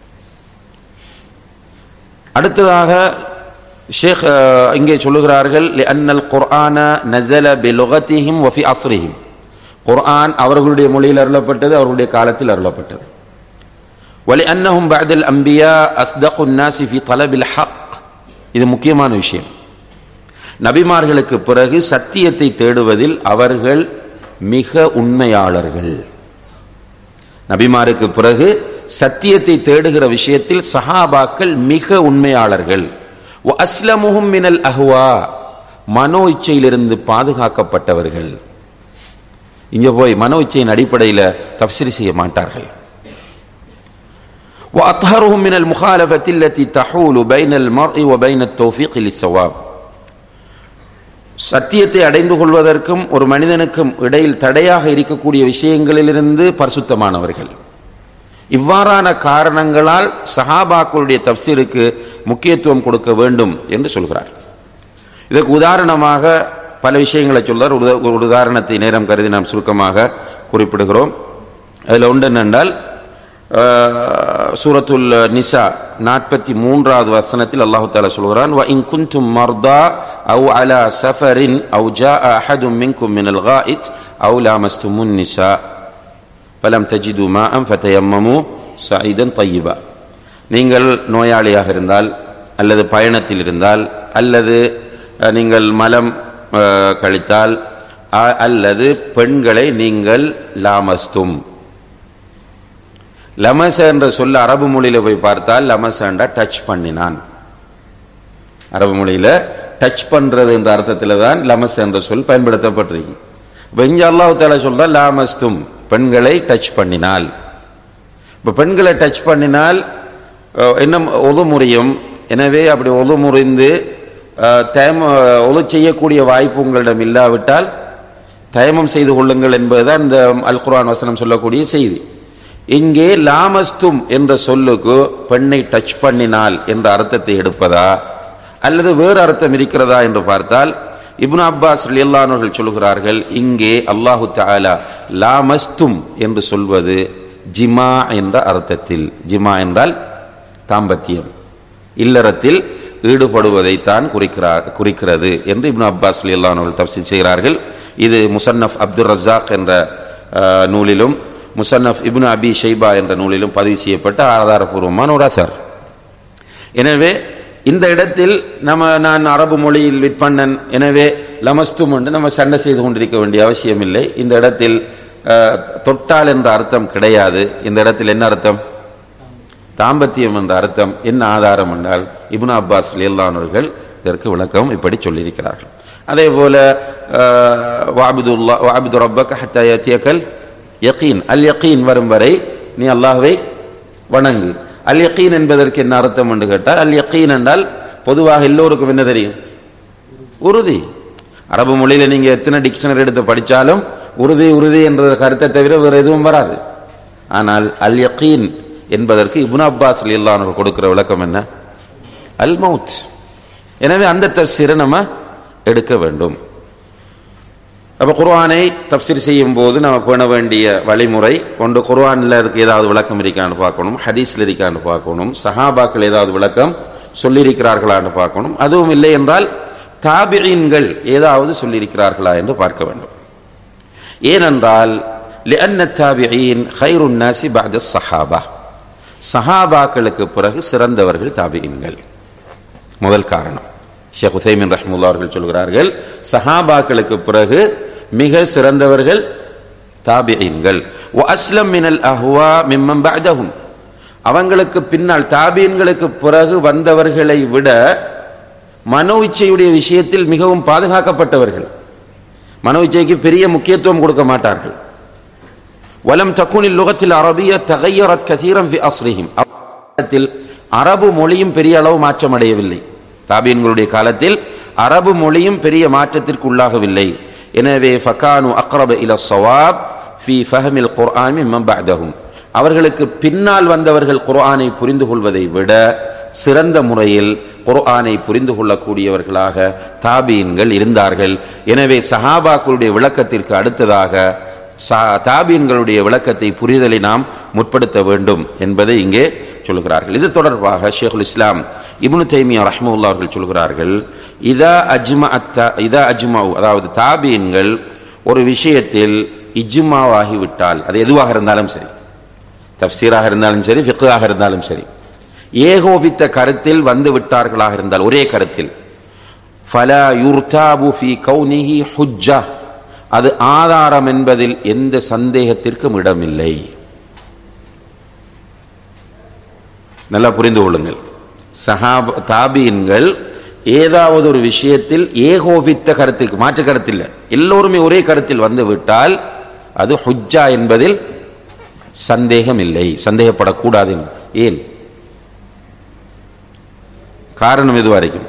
அடுத்ததாக ஷேக் அஹ், இங்கே சொல்லுகிறார்கள் அன்னல் குர்ஆன நஸல பிலுகத்திஹிம் வஃபி அஸ்ரிஹிம் குர்ஆன் அவர்களுடைய மொழியில் அருளப்பட்டது அவர்களுடைய காலத்தில் அருளப்பட்டது ولأنهم بعد الأنبياء أصدق الناس في طلب الحق இது முக்கியமான விஷயம் நபிமார்களுக்கு பிறகு சத்தியத்தை தேடுவதில் அவர்கள் மிக உண்மையாளர்கள் நபிமாருக்கு பிறகு சத்தியத்தை தேடுகிற விஷயத்தில் சஹாபாக்கள் மிக உண்மையாளர்கள் அஸ்லமுகும் மினல் அஹ்வா மனோ இச்சையிலிருந்து பாதுகாக்கப்பட்டவர்கள் இங்க போய் மனோ இச்சையின் அடிப்படையில் தப்சீர் செய்ய மாட்டார்கள் وأطهرهم من المخالفة التي تحول بين المرء وبين التوفيق للصواب சத்தியத்தை அடைந்து கொள்வதற்கும் ஒரு மனிதனுக்கும் இடையில் தடையாக இருக்கக்கூடிய விஷயங்களிலிருந்து பரிசுத்தமானவர்கள் இவ்வாறான காரணங்களால் சஹாபாக்களுடைய தப்சீருக்கு முக்கியத்துவம் கொடுக்க வேண்டும் என்று சொல்கிறார் இதற்கு உதாரணமாக பல விஷயங்களை சொல்றார் ஒரு ஒரு உதாரணத்தை நேரம் கருதி நாம் சுருக்கமாக குறிப்பிடுகிறோம் அதில் ஒன்று என்னென்றால் சூரத்துல் நிசா நாற்பத்தி மூன்றாவது வசனத்தில் அல்லாஹு தாலா சொல்கிறான் வ இன் குந்தும் மர்தா அவு அலா சஃபரின் அவு ஜா அஹதும் மின்கும் மினல் காயித் அவு லாமஸ்துமுன் நிசா ஃபலம் தஜிது மாஅம் ஃபதயம்மமு சஈதன் தய்யிபா நீங்கள் நோயாளியாக இருந்தால் அல்லது பயணத்தில் இருந்தால் அல்லது அஹ், நீங்கள் மலம் அஹ், கழித்தால் அ- அல்லது பெண்களை நீங்கள் லாமஸ்தும் லமச என்ற சொல்ல அரபு மொழியில போய் பார்த்தால் லமசண்டா டச் பண்ணினான் அரபு மொழியில டச் பண்றது என்ற அர்த்தத்தில் தான் லமஸ் என்ற சொல் பயன்படுத்தப்பட்டிருக்கு இப்போ இங்க அல்லாஹ் தாலா சொல்றா லாமஸ்தும் பெண்களை டச் பண்ணினால் இப்போ பெண்களை டச் பண்ணினால் அஹ், இன்னும் ஒது முறியும் எனவே அப்படி ஒது முறிந்து அஹ், தயம ஒது செய்யக்கூடிய வாய்ப்பு உங்களிடம் இல்லாவிட்டால் தயமம் செய்து கொள்ளுங்கள் என்பதுதான் இந்த அல் குர்ஆன் வசனம் சொல்லக்கூடிய செய்தி இங்கே லாமஸ்தும் என்ற சொல்லுக்கு பெண்ணை டச் பண்ணினால் என்ற அர்த்தத்தை எடுப்பதா அல்லது வேறு அர்த்தம் இருக்கிறதா என்று பார்த்தால் இப்னு அப்பாஸ் ரலியல்லாஹு சொல்கிறார்கள் இங்கே அல்லாஹு தஆலா லாமஸ்தும் என்று சொல்வது ஜிமா என்ற அர்த்தத்தில் ஜிமா என்றால் தாம்பத்தியம் இல்லறத்தில் ஈடுபடுவதைத்தான் குறிக்கிறார் குறிக்கிறது என்று இப்னு அப்பாஸ் ரலியல்லாஹு அவர்கள் தப்சீர் செய்கிறார்கள் இது முசன்னஃப் அப்துல் ரஸாக் என்ற அஹ், நூலிலும் முசன்னஃப் இப்னு அபி ஷைபா என்ற நூலிலும் பதிவு செய்யப்பட்ட ஆதாரபூர்வமான ஒரு அசர் எனவே இந்த இடத்தில் நம்ம நான் அரபு மொழியில் விற்பண்ணன் எனவே லமஸ்தும் என்று நம்ம சண்டை செய்து கொண்டிருக்க வேண்டிய அவசியம் இல்லை இந்த இடத்தில் அஹ், தொட்டால் என்ற அர்த்தம் கிடையாது இந்த இடத்தில் என்ன அர்த்தம் தாம்பத்தியம் என்ற அர்த்தம் என்ன ஆதாரம் என்றால் இப்னு அப்பாஸ் லியல்லானவர்கள் இதற்கு விளக்கம் இப்படி சொல்லியிருக்கிறார்கள் அதே போல அஹ், வாபிதுல்லா வாபிது ரப்பக ஹத்தா யத்தியக்கல் யகீன் அல் யகீன் வரும் வரை நீ அல்லாஹ்வை வணங்கு அல் யகீன் என்பதற்கு என்ன அர்த்தம் என்று கேட்டால் அல் யகீன் என்றால் பொதுவாக எல்லோருக்கும் என்ன தெரியும் உறுதி அரபு மொழியில நீங்க எத்தனை டிக்ஷனரி எடுத்து படிச்சாலும் உறுதி உறுதி என்ற கருத்தை தவிர வேறு எதுவும் வராது ஆனால் அல் யகீன் என்பதற்கு இப்னு அப்பாஸ் ரலியல்லாஹு கொடுக்கிற விளக்கம் என்ன அல் மவுத் எனவே அந்த தப்சீரை நம்ம எடுக்க வேண்டும் அப்ப குர்ஆனை தப்சீர் செய்யும் போது நம்ம பேண வேண்டிய வழிமுறை ஒன்று குர்ஆன்ல அதுக்கு ஏதாவது விளக்கம் இருக்கான்னு பார்க்கணும் ஹதீஸ்ல இருக்கான்னு பார்க்கணும் சஹாபாக்கள் ஏதாவது விளக்கம் சொல்லியிருக்கிறார்களான்னு பார்க்கணும் அதுவும் இல்லை என்றால் தாபிஈன்கள் ஏதாவது சொல்லியிருக்கிறார்களா என்று பார்க்க வேண்டும் ஏனென்றால் لأن التابعين خير الناس بعد الصحابة சஹாபாக்களுக்கு பிறகு சிறந்தவர்கள் தாபியின்கள் முதல் காரணம் ஷேக் உசைமின் ரஹ்முல்லா அவர்கள் சொல்கிறார்கள் சஹாபாக்களுக்கு பிறகு மிக சிறந்தவர்கள் தாபியின்கள் அஸ்லம் மினல் அஹ்வா மிம்மம் பஅதஹும் அவங்களுக்கு பின்னால் தாபியன்களுக்கு பிறகு வந்தவர்களை விட மனோ இச்சையுடைய விஷயத்தில் மிகவும் பாதுகாக்கப்பட்டவர்கள் மனோ இச்சைக்கு பெரிய முக்கியத்துவம் கொடுக்க மாட்டார்கள் ولم تكن اللغة العربية تغيرت كثيرا في أصلهم காலத்தில் அரபு மொழியும் பெரிய அளவு மாற்றம் அடையவில்லை தாபியன்களுடைய காலத்தில் அரபு மொழியும் பெரிய மாற்றத்திற்கு உள்ளாகவில்லை எனவே ஃபகானு அக்ரப இல சவாப் ஃபி ஃபஹமில் குர்ஆன் மிம்மன் பஅதஹும் அவர்களுக்கு பின்னால் வந்தவர்கள் குர்ஆனை புரிந்து கொள்வதை விட சிறந்த முறையில் குர்ஆனை புரிந்து கொள்ளக்கூடியவர்களாக தாபீன்கள் இருந்தார்கள் எனவே சஹாபாக்களுடைய விளக்கத்திற்கு அடுத்ததாக சா- தாபீன்களுடைய விளக்கத்தை புரிதலை நாம் முற்படுத்த வேண்டும் என்பதை இங்கே சொல்கிறார்கள் இது தொடர்பாக ஷேகுல் இஸ்லாம் இப்னு தைமியா ரஹ்மவுல்லா அவர்கள் சொல்கிறார்கள் இதா அஜ்மா இதா அஜ்மாவு அதாவது தாபீன்கள் ஒரு விஷயத்தில் இஜ்மாவாகிவிட்டால் அது எதுவாக இருந்தாலும் சரி தப்சீராக இருந்தாலும் சரி ஃபிக்ஹாக இருந்தாலும் சரி ஏகோபித்த கருத்தில் வந்து விட்டார்களாக இருந்தால் ஒரே கருத்தில் ஃபலா யுர்தாபு ஃபி கௌனிஹி ஹுஜ்ஜா அது ஆதாரம் என்பதில் எந்த சந்தேகத்திற்கும் இடமில்லை நல்லா புரிந்து கொள்ளுங்கள் சஹாப தாபீன்கள் ஏதாவது ஒரு விஷயத்தில் ஏகோபித்த கருத்துக்கு மாற்று கருத்தில் எல்லோருமே ஒரே கருத்தில் வந்து விட்டால் அது ஹுஜ்ஜா என்பதில் சந்தேகம் இல்லை சந்தேகப்படக்கூடாது ஏன் காரணம் எது வரைக்கும்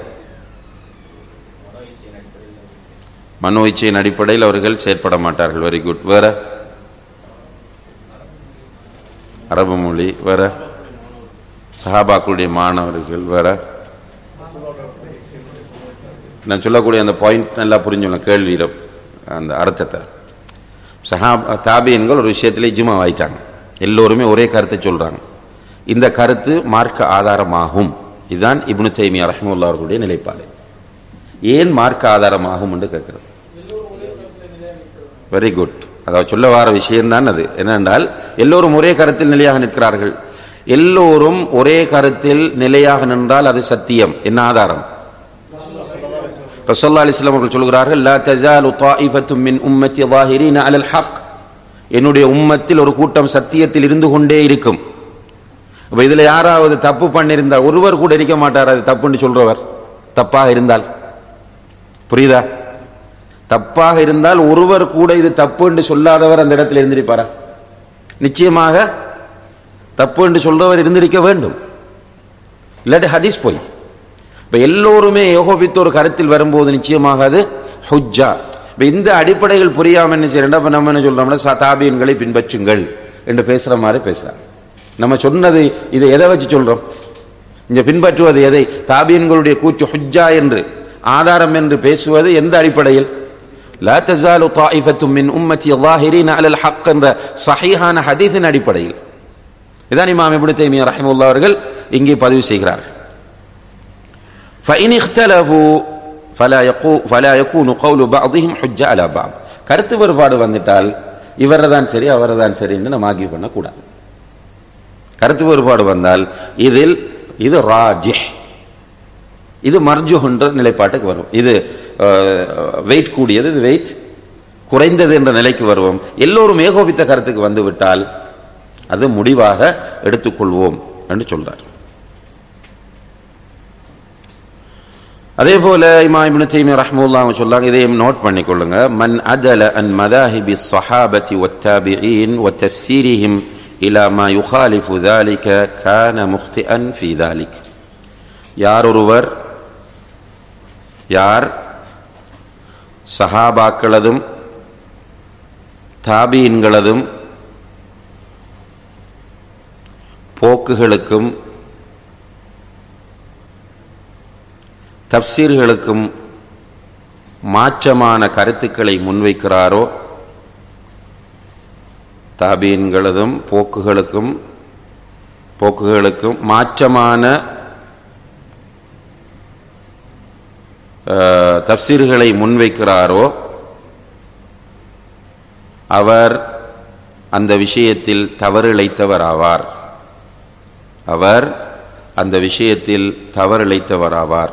மனோ இச்சையின் அடிப்படையில் அவர்கள் செயற்பட மாட்டார்கள் வெரி குட் வேற அரபு மொழி வேற சஹாபாக்களுடைய மாணவர்கள் வேற நான் சொல்லக்கூடிய அந்த பாயிண்ட் நல்லா புரிஞ்சுக்கணும் கேள்வியில் அந்த அர்த்தத்தை சஹா தாபியன்கள் ஒரு விஷயத்தில் இஜ்மா ஆயிட்டாங்க எல்லோருமே ஒரே கருத்தை சொல்றாங்க இந்த கருத்து மார்க்க ஆதாரமாகும் இதுதான் இப்னு தைமியா ரஹ்முல்லா அவர்களுடைய நிலைப்பாடு ஏன் மார்க்க ஆதாரமாகும் என்று கேட்கிறது வெரி குட் அதாவது சொல்ல வர விஷயம்தான் அது என்னென்றால் எல்லோரும் ஒரே கருத்தில் நிலையாக நிற்கிறார்கள் எல்லோரும் ஒரே கருத்தில் நிலையாக நின்றால் அது சத்தியம் என்ன ஆதாரம் ரசல்லா அலிஸ்லாம் அவர்கள் சொல்கிறார்கள் லா தஜாலு தாயிஃபத்தும் மின் உம்மத்தி ظاهرين على الحق என்னுடைய உம்மத்தில் ஒரு கூட்டம் சத்தியத்தில் இருந்து கொண்டே இருக்கும் அப்ப இதுல யாராவது தப்பு பண்ணியிருந்தால் ஒருவர் கூட இருக்க மாட்டார் அது தப்புன்னு சொல்றவர் தப்பாக இருந்தால் புரியுதா தப்பாக இருந்தால் ஒருவர் கூட இது தப்பு என்று சொல்லாதவர் அந்த இடத்துல இருந்திருப்பாரா நிச்சயமாக தப்பு என்று சொல்றவர் இருந்திருக்க வேண்டும் இல்லாட்டி ஹதீஸ் போய் இப்ப எல்லோருமே ஏகோபித்த ஒரு கருத்தில் வரும்போது நிச்சயமாக அது ஹுஜ்ஜா இப்ப இந்த அடிப்படைகள் புரியாம என்ன செய்யறா இப்ப நம்ம என்ன சொல்றோம்னா ச- தாபியன்களை பின்பற்றுங்கள் என்று பேசுற மாதிரி பேசுறாங்க நம்ம சொன்னது இதை எதை வச்சு சொல்றோம் இங்க பின்பற்றுவது எதை தாபியன்களுடைய கூச்சு ஹுஜ்ஜா என்று ஆதாரம் என்று பேசுவது எந்த அடிப்படையில் லா தஸாலு தாயிஃபத்தும் மின் உம்மத்தி ظاهرين على الحق என்ற சஹீஹான ஹதீஸின் அடிப்படையில் இதான் இமாம் இப்னு தைமியா ரஹிமஹுல்லாஹ் அவர்கள் இங்கே பதிவு செய்கிறார்கள் فإن اختلفوا فلا يقو فلا يكون قول بعضهم حجة على بعض கருத்து வேறுபாடு வந்துட்டால் இவரை தான் சரி அவரை தான் சரின்னு நம்ம ஆகிய பண்ணக்கூடாது கருத்து வேறுபாடு வந்தால் இதில் இது ராஜிஹ் இது மர்ஜுஹ் என்ற நிலைப்பாட்டுக்கு வரும் இது வெயிட் கூடியது இது வெயிட் குறைந்தது என்ற நிலைக்கு வருவோம் எல்லோரும் ஏகோபித்த கருத்துக்கு வந்து விட்டால் அது முடிவாக எடுத்துக்கொள்வோம் என்று சொல்றார் அதே போல இமா இப்னு தைமியா ரஹ்மத்துல்லாஹி அவங்க சொல்றாங்க இதையும் நோட் பண்ணிக்கொள்ளுங்க மன் அதல அன் மதாஹிபி الصحابه والتابعين وتفسيرهم الى ما يخالف ذلك كان مخطئا في ذلك யார் ஒருவர் யார் சஹாபாக்களதும் தாபீன்களதும் போக்குகளுக்கும் தப்சீர்களுக்கும் மாற்றமான கருத்துக்களை முன்வைக்கிறாரோ தாபீன்களதும் போக்குகளுக்கும் போக்குகளுக்கும் மாற்றமான அஹ், தப்சீர்களை முன்வைக்கிறாரோ அவர் அந்த விஷயத்தில் தவறிழைத்தவராவார் அவர் அந்த விஷயத்தில் தவறிழைத்தவராவார்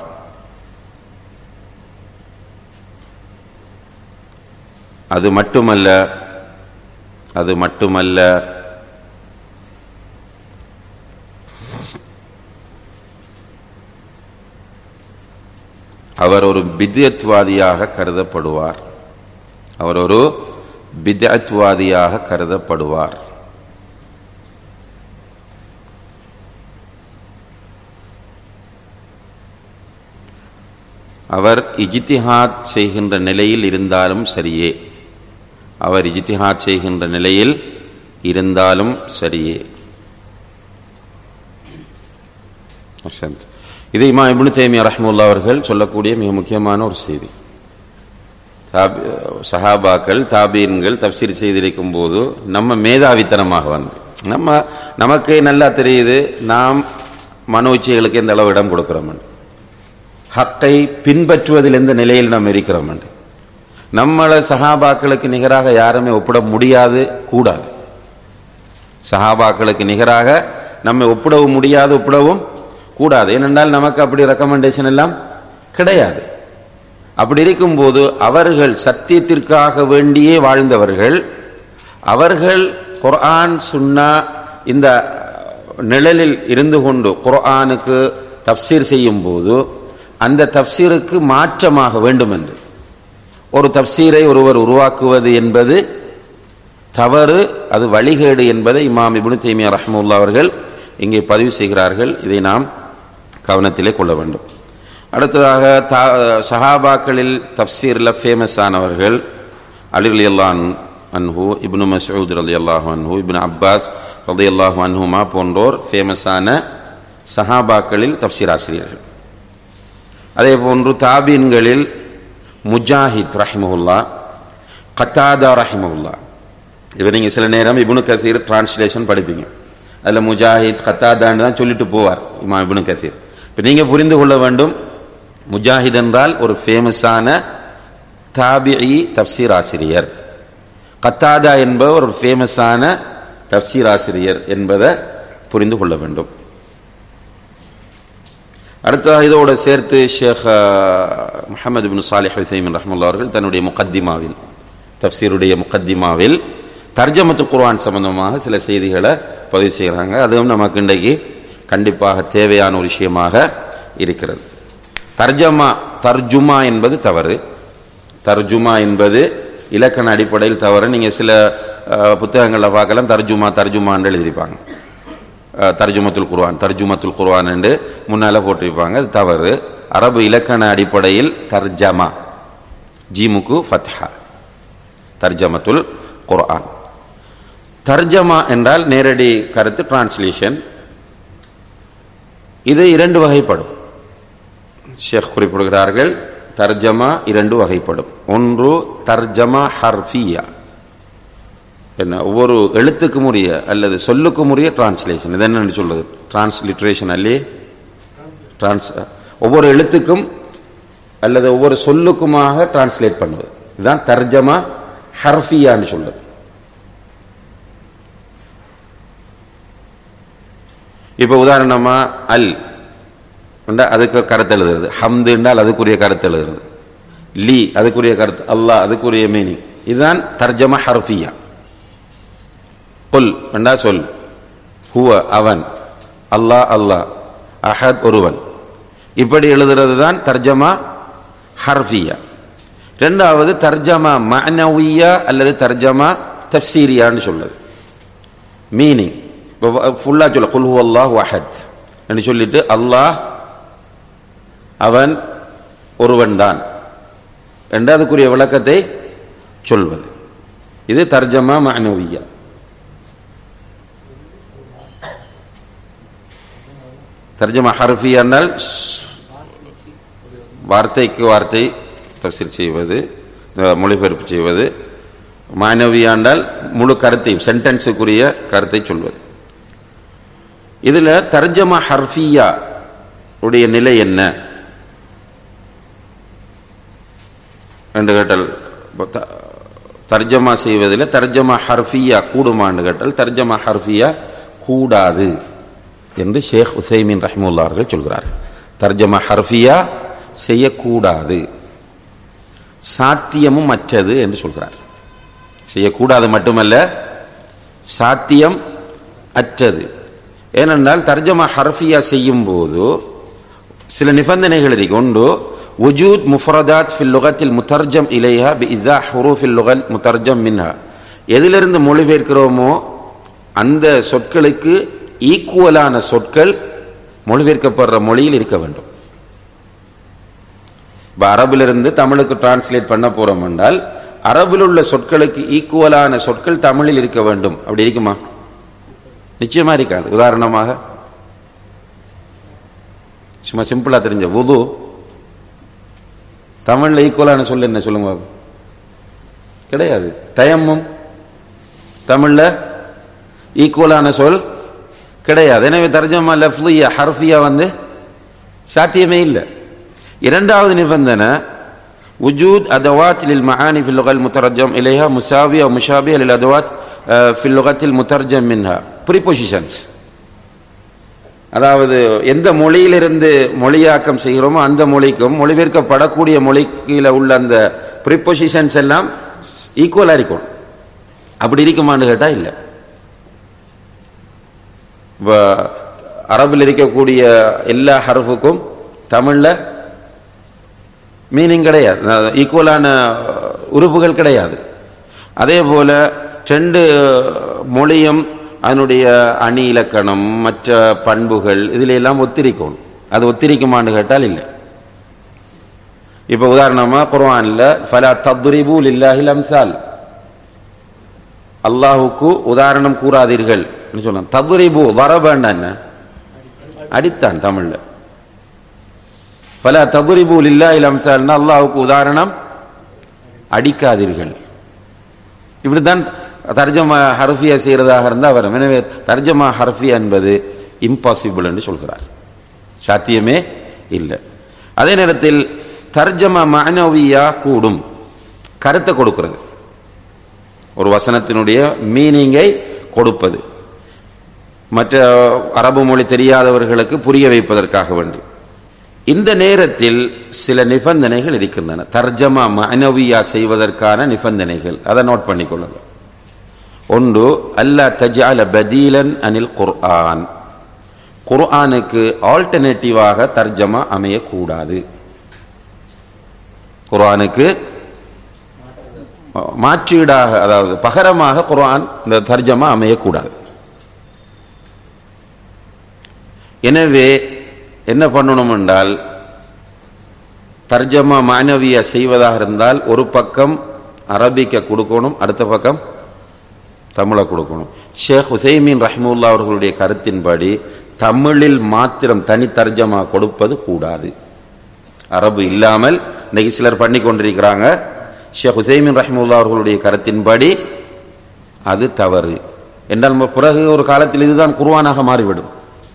அது மட்டுமல்ல அது மட்டுமல்ல அவர் ஒரு பித்யத்வாதியாக கருதப்படுவார் அவர் ஒரு பித்யத்வாதியாக கருதப்படுவார் அவர் இஜ்திஹாத் செய்கின்ற நிலையில் இருந்தாலும் சரியே அவர் இஜ்திஹாத் செய்கின்ற நிலையில் இருந்தாலும் சரியே அஹ்சன்த். இது இமா இப்னு தைமியா ரஹ்முல்லா அவர்கள் சொல்லக்கூடிய மிக முக்கியமான ஒரு செய்தி தாபி சஹாபாக்கள் தாபீன்கள் தப்சீர் செய்திருக்கும் போது நம்ம மேதாவித்தனமாக வந்து நம்ம நமக்கு நல்லா தெரியுது நாம் மனோச்சைகளுக்கு எந்த அளவு இடம் கொடுக்கிறோம் ஹக்கை பின்பற்றுவதில் எந்த நிலையில் நாம் இருக்கிறோம் நம்மளை சஹாபாக்களுக்கு நிகராக யாருமே ஒப்பிட முடியாது கூடாது சஹாபாக்களுக்கு நிகராக நம்மை ஒப்பிடவும் முடியாது ஒப்பிடவும் கூடாது ஏனென்றால் நமக்கு அப்படி ரெக்கமெண்டேஷன் எல்லாம் கிடையாது அப்படி இருக்கும்போது அவர்கள் சத்தியத்திற்காக வேண்டியே வாழ்ந்தவர்கள் அவர்கள் குர்ஆன் சுன்னா இந்த நிழலில் இருந்து கொண்டு குர்ஆனுக்கு தப்சீர் செய்யும் போது அந்த தப்சீருக்கு மாற்றமாக வேண்டும் என்று ஒரு தப்சீரை ஒருவர் உருவாக்குவது என்பது தவறு அது வழிகேடு என்பதை இமாம் இப்னு தைமியா ரஹ்முல்லா அவர்கள் இங்கே பதிவு செய்கிறார்கள் இதை நாம் கவனத்திலே கொள்ள வேண்டும் அடுத்ததாக தா சஹாபாக்களில் தப்சீரில் ஃபேமஸ் ஆனவர்கள் அலி அலி அல்லான் அன்ஹு இப்னு மசூத் ரலி அல்லாஹு அன்ஹு இப்னு அப்பாஸ் ரலி அல்லாஹு அன்ஹுமா போன்றோர் ஃபேமஸான சஹாபாக்களில் தப்சீர் ஆசிரியர்கள் அதே போன்று தாபீன்களில் முஜாஹித் ரஹிமஹுல்லா கத்தாதா ரஹிமஹுல்லா இவர் நீங்கள் சில நேரம் இப்னு கசீர் டிரான்ஸ்லேஷன் படிப்பீங்க அதில் முஜாஹித் கத்தாதான்னு தான் சொல்லிட்டு போவார் இமா இப்னு கசீர் இப்போ நீங்கள் புரிந்து கொள்ள வேண்டும் முஜாஹித் என்றால் ஒரு ஃபேமஸான தாபிஇ தப்சீர் ஆசிரியர் கத்தாதா என்பவர் ஒரு ஃபேமஸான தப்சீர் ஆசிரியர் என்பதை புரிந்து கொள்ள வேண்டும் அடுத்ததாக இதோடு சேர்த்து ஷேக் முஹம்மது பின் சாலிஹ் ஹுசைமின் ரஹ்முல்லா அவர்கள் தன்னுடைய முகத்திமாவில் தப்சீருடைய முகத்திமாவில் தர்ஜமத்து குர்ஆன் சம்பந்தமாக சில செய்திகளை பதிவு செய்கிறாங்க அதுவும் நமக்கு இன்றைக்கு கண்டிப்பாக தேவையான ஒரு விஷயமாக இருக்கிறது தர்ஜமா தர்ஜுமா என்பது தவறு தர்ஜுமா என்பது இலக்கண அடிப்படையில் தவறு நீங்கள் சில அஹ், புத்தகங்களில் பார்க்கலாம் தர்ஜுமா தர்ஜுமான்னு எழுதியிருப்பாங்க அஹ், தர்ஜுமத்துல் குர்ஆன் தர்ஜுமத்துல் குர்ஆன் என்று முன்னால் போட்டிருப்பாங்க அது தவறு அரபு இலக்கண அடிப்படையில் தர்ஜமா ஜீமுக்கு ஃபத்ஹா தர்ஜமத்துல் குர்ஆன் தர்ஜமா என்றால் நேரடி கருத்து டிரான்ஸ்லேஷன் இது இரண்டு வகைப்படும் ஷேக் குறிப்பிடுகிறார்கள் தர்ஜமா இரண்டு வகைப்படும் ஒன்று தர்ஜமா ஹர்ஃபியா என்ன ஒவ்வொரு எழுத்துக்கும் உரிய அல்லது சொல்லுக்கும் உரிய டிரான்ஸ்லேஷன் இது என்னன்னு சொல்றது டிரான்ஸ்லிட்ரேஷன் அல்லே டிரான்ஸ் ஒவ்வொரு எழுத்துக்கும் அல்லது ஒவ்வொரு சொல்லுக்குமாக டிரான்ஸ்லேட் பண்ணுவது இதுதான் தர்ஜமா ஹர்ஃபியான்னு சொல்லுது இப்போ உதாரணமா அல் என்றால் அதுக்கு கருத்து எழுதுறது ஹம்து என்றால் அதுக்குரிய கருத்து எழுதுறது லீ அதுக்குரிய கருத்து அல்லாஹ் அதுக்குரிய மீனிங் இதுதான் தர்ஜம ஹர்ஃபியா புல் என்றா சொல் ஹுவ அவன் அல்லாஹ் அல்லாஹ் அஹத் ஒருவன் இப்படி எழுதுறது தான் தர்ஜமா ஹர்ஃபியா ரெண்டாவது தர்ஜமா மனவியா அல்லது தர்ஜமா தப்சீரியான்னு சொல்லுது மீனிங் ஃபுல்லாக சொல்ல குல் ஹு அல்லாஹ் அஹத் என்று சொல்லிட்டு அல்லாஹ் அவன் ஒருவன் தான் என்று அதுக்குரிய விளக்கத்தை சொல்வது இது தர்ஜமா மனவியா தர்ஜமா ஹர்ஃபியா என்றால் வார்த்தைக்கு வார்த்தை தப்சீர் செய்வது அஹ், மொழிபெயர்ப்பு செய்வது மாணவியாண்டால் முழு கருத்தையும் சென்டென்ஸுக்குரிய கருத்தை சொல்வது இதுல தர்ஜமா ஹர்ஃபியா உடைய நிலை என்ன என்று கேட்டால் இப்ப த- தர்ஜமா செய்வதில் தர்ஜமா ஹர்ஃபியா கூடுமான்னு கேட்டால் தர்ஜமா ஹர்ஃபியா கூடாது என்று ஷேக் உசைமின் ரஹ்முல்லா அவர்கள் சொல்கிறார்கள் தர்ஜமா ஹர்ஃபியா செய்யக்கூடாது சாத்தியமும் அற்றது என்று சொல்கிறார் செய்யக்கூடாது மட்டுமல்ல சாத்தியம் அற்றது ஏனென்றால் தர்ஜமா ஹர்ஃபியா செய்யும் போது சில நிபந்தனைகள் இருக்கு ஒன்று وجود مفردات في اللغة المترجم إليها بإزاح حروف اللغة المترجم منها எதிலிருந்து மொழிபெயர்க்கிறோமோ அந்த சொற்களுக்கு ஈக்குவலான சொற்கள் மொழிபெயர்க்கப்படுற மொழியில் இருக்க வேண்டும் இப்போ அரபிலிருந்து தமிழுக்கு டிரான்ஸ்லேட் பண்ண போறோம் என்றால் அரபில் உள்ள சொற்களுக்கு ஈக்குவலான சொற்கள் தமிழில் இருக்க வேண்டும் அப்படி இருக்குமா நிச்சயமா இருக்காது உதாரணமாக சும்மா சிம்பிளா தெரிஞ்ச உது தமிழ்ல ஈக்குவலான சொல் என்ன சொல்லுங்க பாப்போம். கிடையாது தயம்மும் தமிழ்ல ஈக்குவலான சொல் கிடையாது எனவே தர்ஜமா லஃப்லியா ஹர்ஃபியா வந்து சாத்தியமே இல்லை இரண்டாவது நிபந்தனை وجود أدوات للمعاني في اللغة المترجم إليها مساوية ومشابهة للأدوات آه، في اللغة المترجم منها prepositions அதாவது எந்த மொழியிலிருந்து மொழியாக்கம் செய்கிறோமோ அந்த மொழிக்கும் மொழிபெயர்க்கப்படக்கூடிய மொழிக்கில உள்ள அந்த ப்ரிப்பொசிஷன்ஸ் எல்லாம் ஈக்குவலாக இருக்கும் அப்படி இருக்குமான்னு கேட்டால் இல்லை இப்போ அரபில் இருக்கக்கூடிய எல்லா ஹர்ஃபுக்கும் தமிழில் மீனிங் கிடையாது ஈக்குவலான உறுப்புகள் கிடையாது அதே போல ரெண்டு மொழியும் அதனுடைய அணி இலக்கணம் மற்ற பண்புகள் இதில் எல்லாம் ஒத்திரிக்கணும் அது ஒத்திரிக்குமான்னு கேட்டால் இல்லை இப்போ உதாரணமாக குர்ஆனில் ஃபலா தத்ரிபு லில்லாஹில் அம்சால் அல்லாஹுக்கு உதாரணம் கூறாதீர்கள் சொல்லலாம் தத்ரிபு வரபன்னா என்ன அடித்தான் தமிழ்ல பல தகுரிபு லில்லாஹில் அம்சால்னா அல்லாஹுக்கு உதாரணம் அடிக்காதீர்கள் இப்படித்தான் தர்ஜமா ஹர்ஃபியா செய்கிறதாக இருந்தால் வரும் எனவே தர்ஜமா ஹர்ஃபியா என்பது இம்பாசிபிள் என்று சொல்கிறார் சாத்தியமே இல்லை அதே நேரத்தில் தர்ஜமா மனவியா கூடும் கருத்தை கொடுக்கிறது ஒரு வசனத்தினுடைய மீனிங்கை கொடுப்பது மற்ற அரபு மொழி தெரியாதவர்களுக்கு புரிய வைப்பதற்காக வேண்டி இந்த நேரத்தில் சில நிபந்தனைகள் இருக்கின்றன தர்ஜமா மனவியா செய்வதற்கான நிபந்தனைகள் அதை நோட் பண்ணிக்கொள்ளுங்க ஒன்று அல்லா தஜால பதீலன் அனில் குர்ஆன் குர்ஆனுக்கு ஆல்டர்னேட்டிவாக தர்ஜமா அமையக்கூடாது குர்ஆனுக்கு மாற்றீடாக அதாவது பகரமாக குர்ஆன் இந்த தர்ஜமா அமையக்கூடாது எனவே என்ன பண்ணணும் என்றால் தர்ஜமா மாணவிய செய்வதாக இருந்தால் ஒரு பக்கம் அரபிக்க கொடுக்கணும் அடுத்த பக்கம் தமிழை கொடுக்கணும் ஷேக் ஹுசைமீன் ரஹ்முல்லா அவர்களுடைய கருத்தின்படி தமிழில் மாத்திரம் தனி தர்ஜமா கொடுப்பது கூடாது அரபு இல்லாமல் இன்னைக்கு சிலர் பண்ணி கொண்டிருக்கிறாங்க ஷேக் ஹுசைமின் ரஹ்முல்லா அவர்களுடைய கருத்தின்படி அது தவறு என்றால் பிறகு ஒரு காலத்தில் இதுதான் குர்வானாக மாறிவிடும்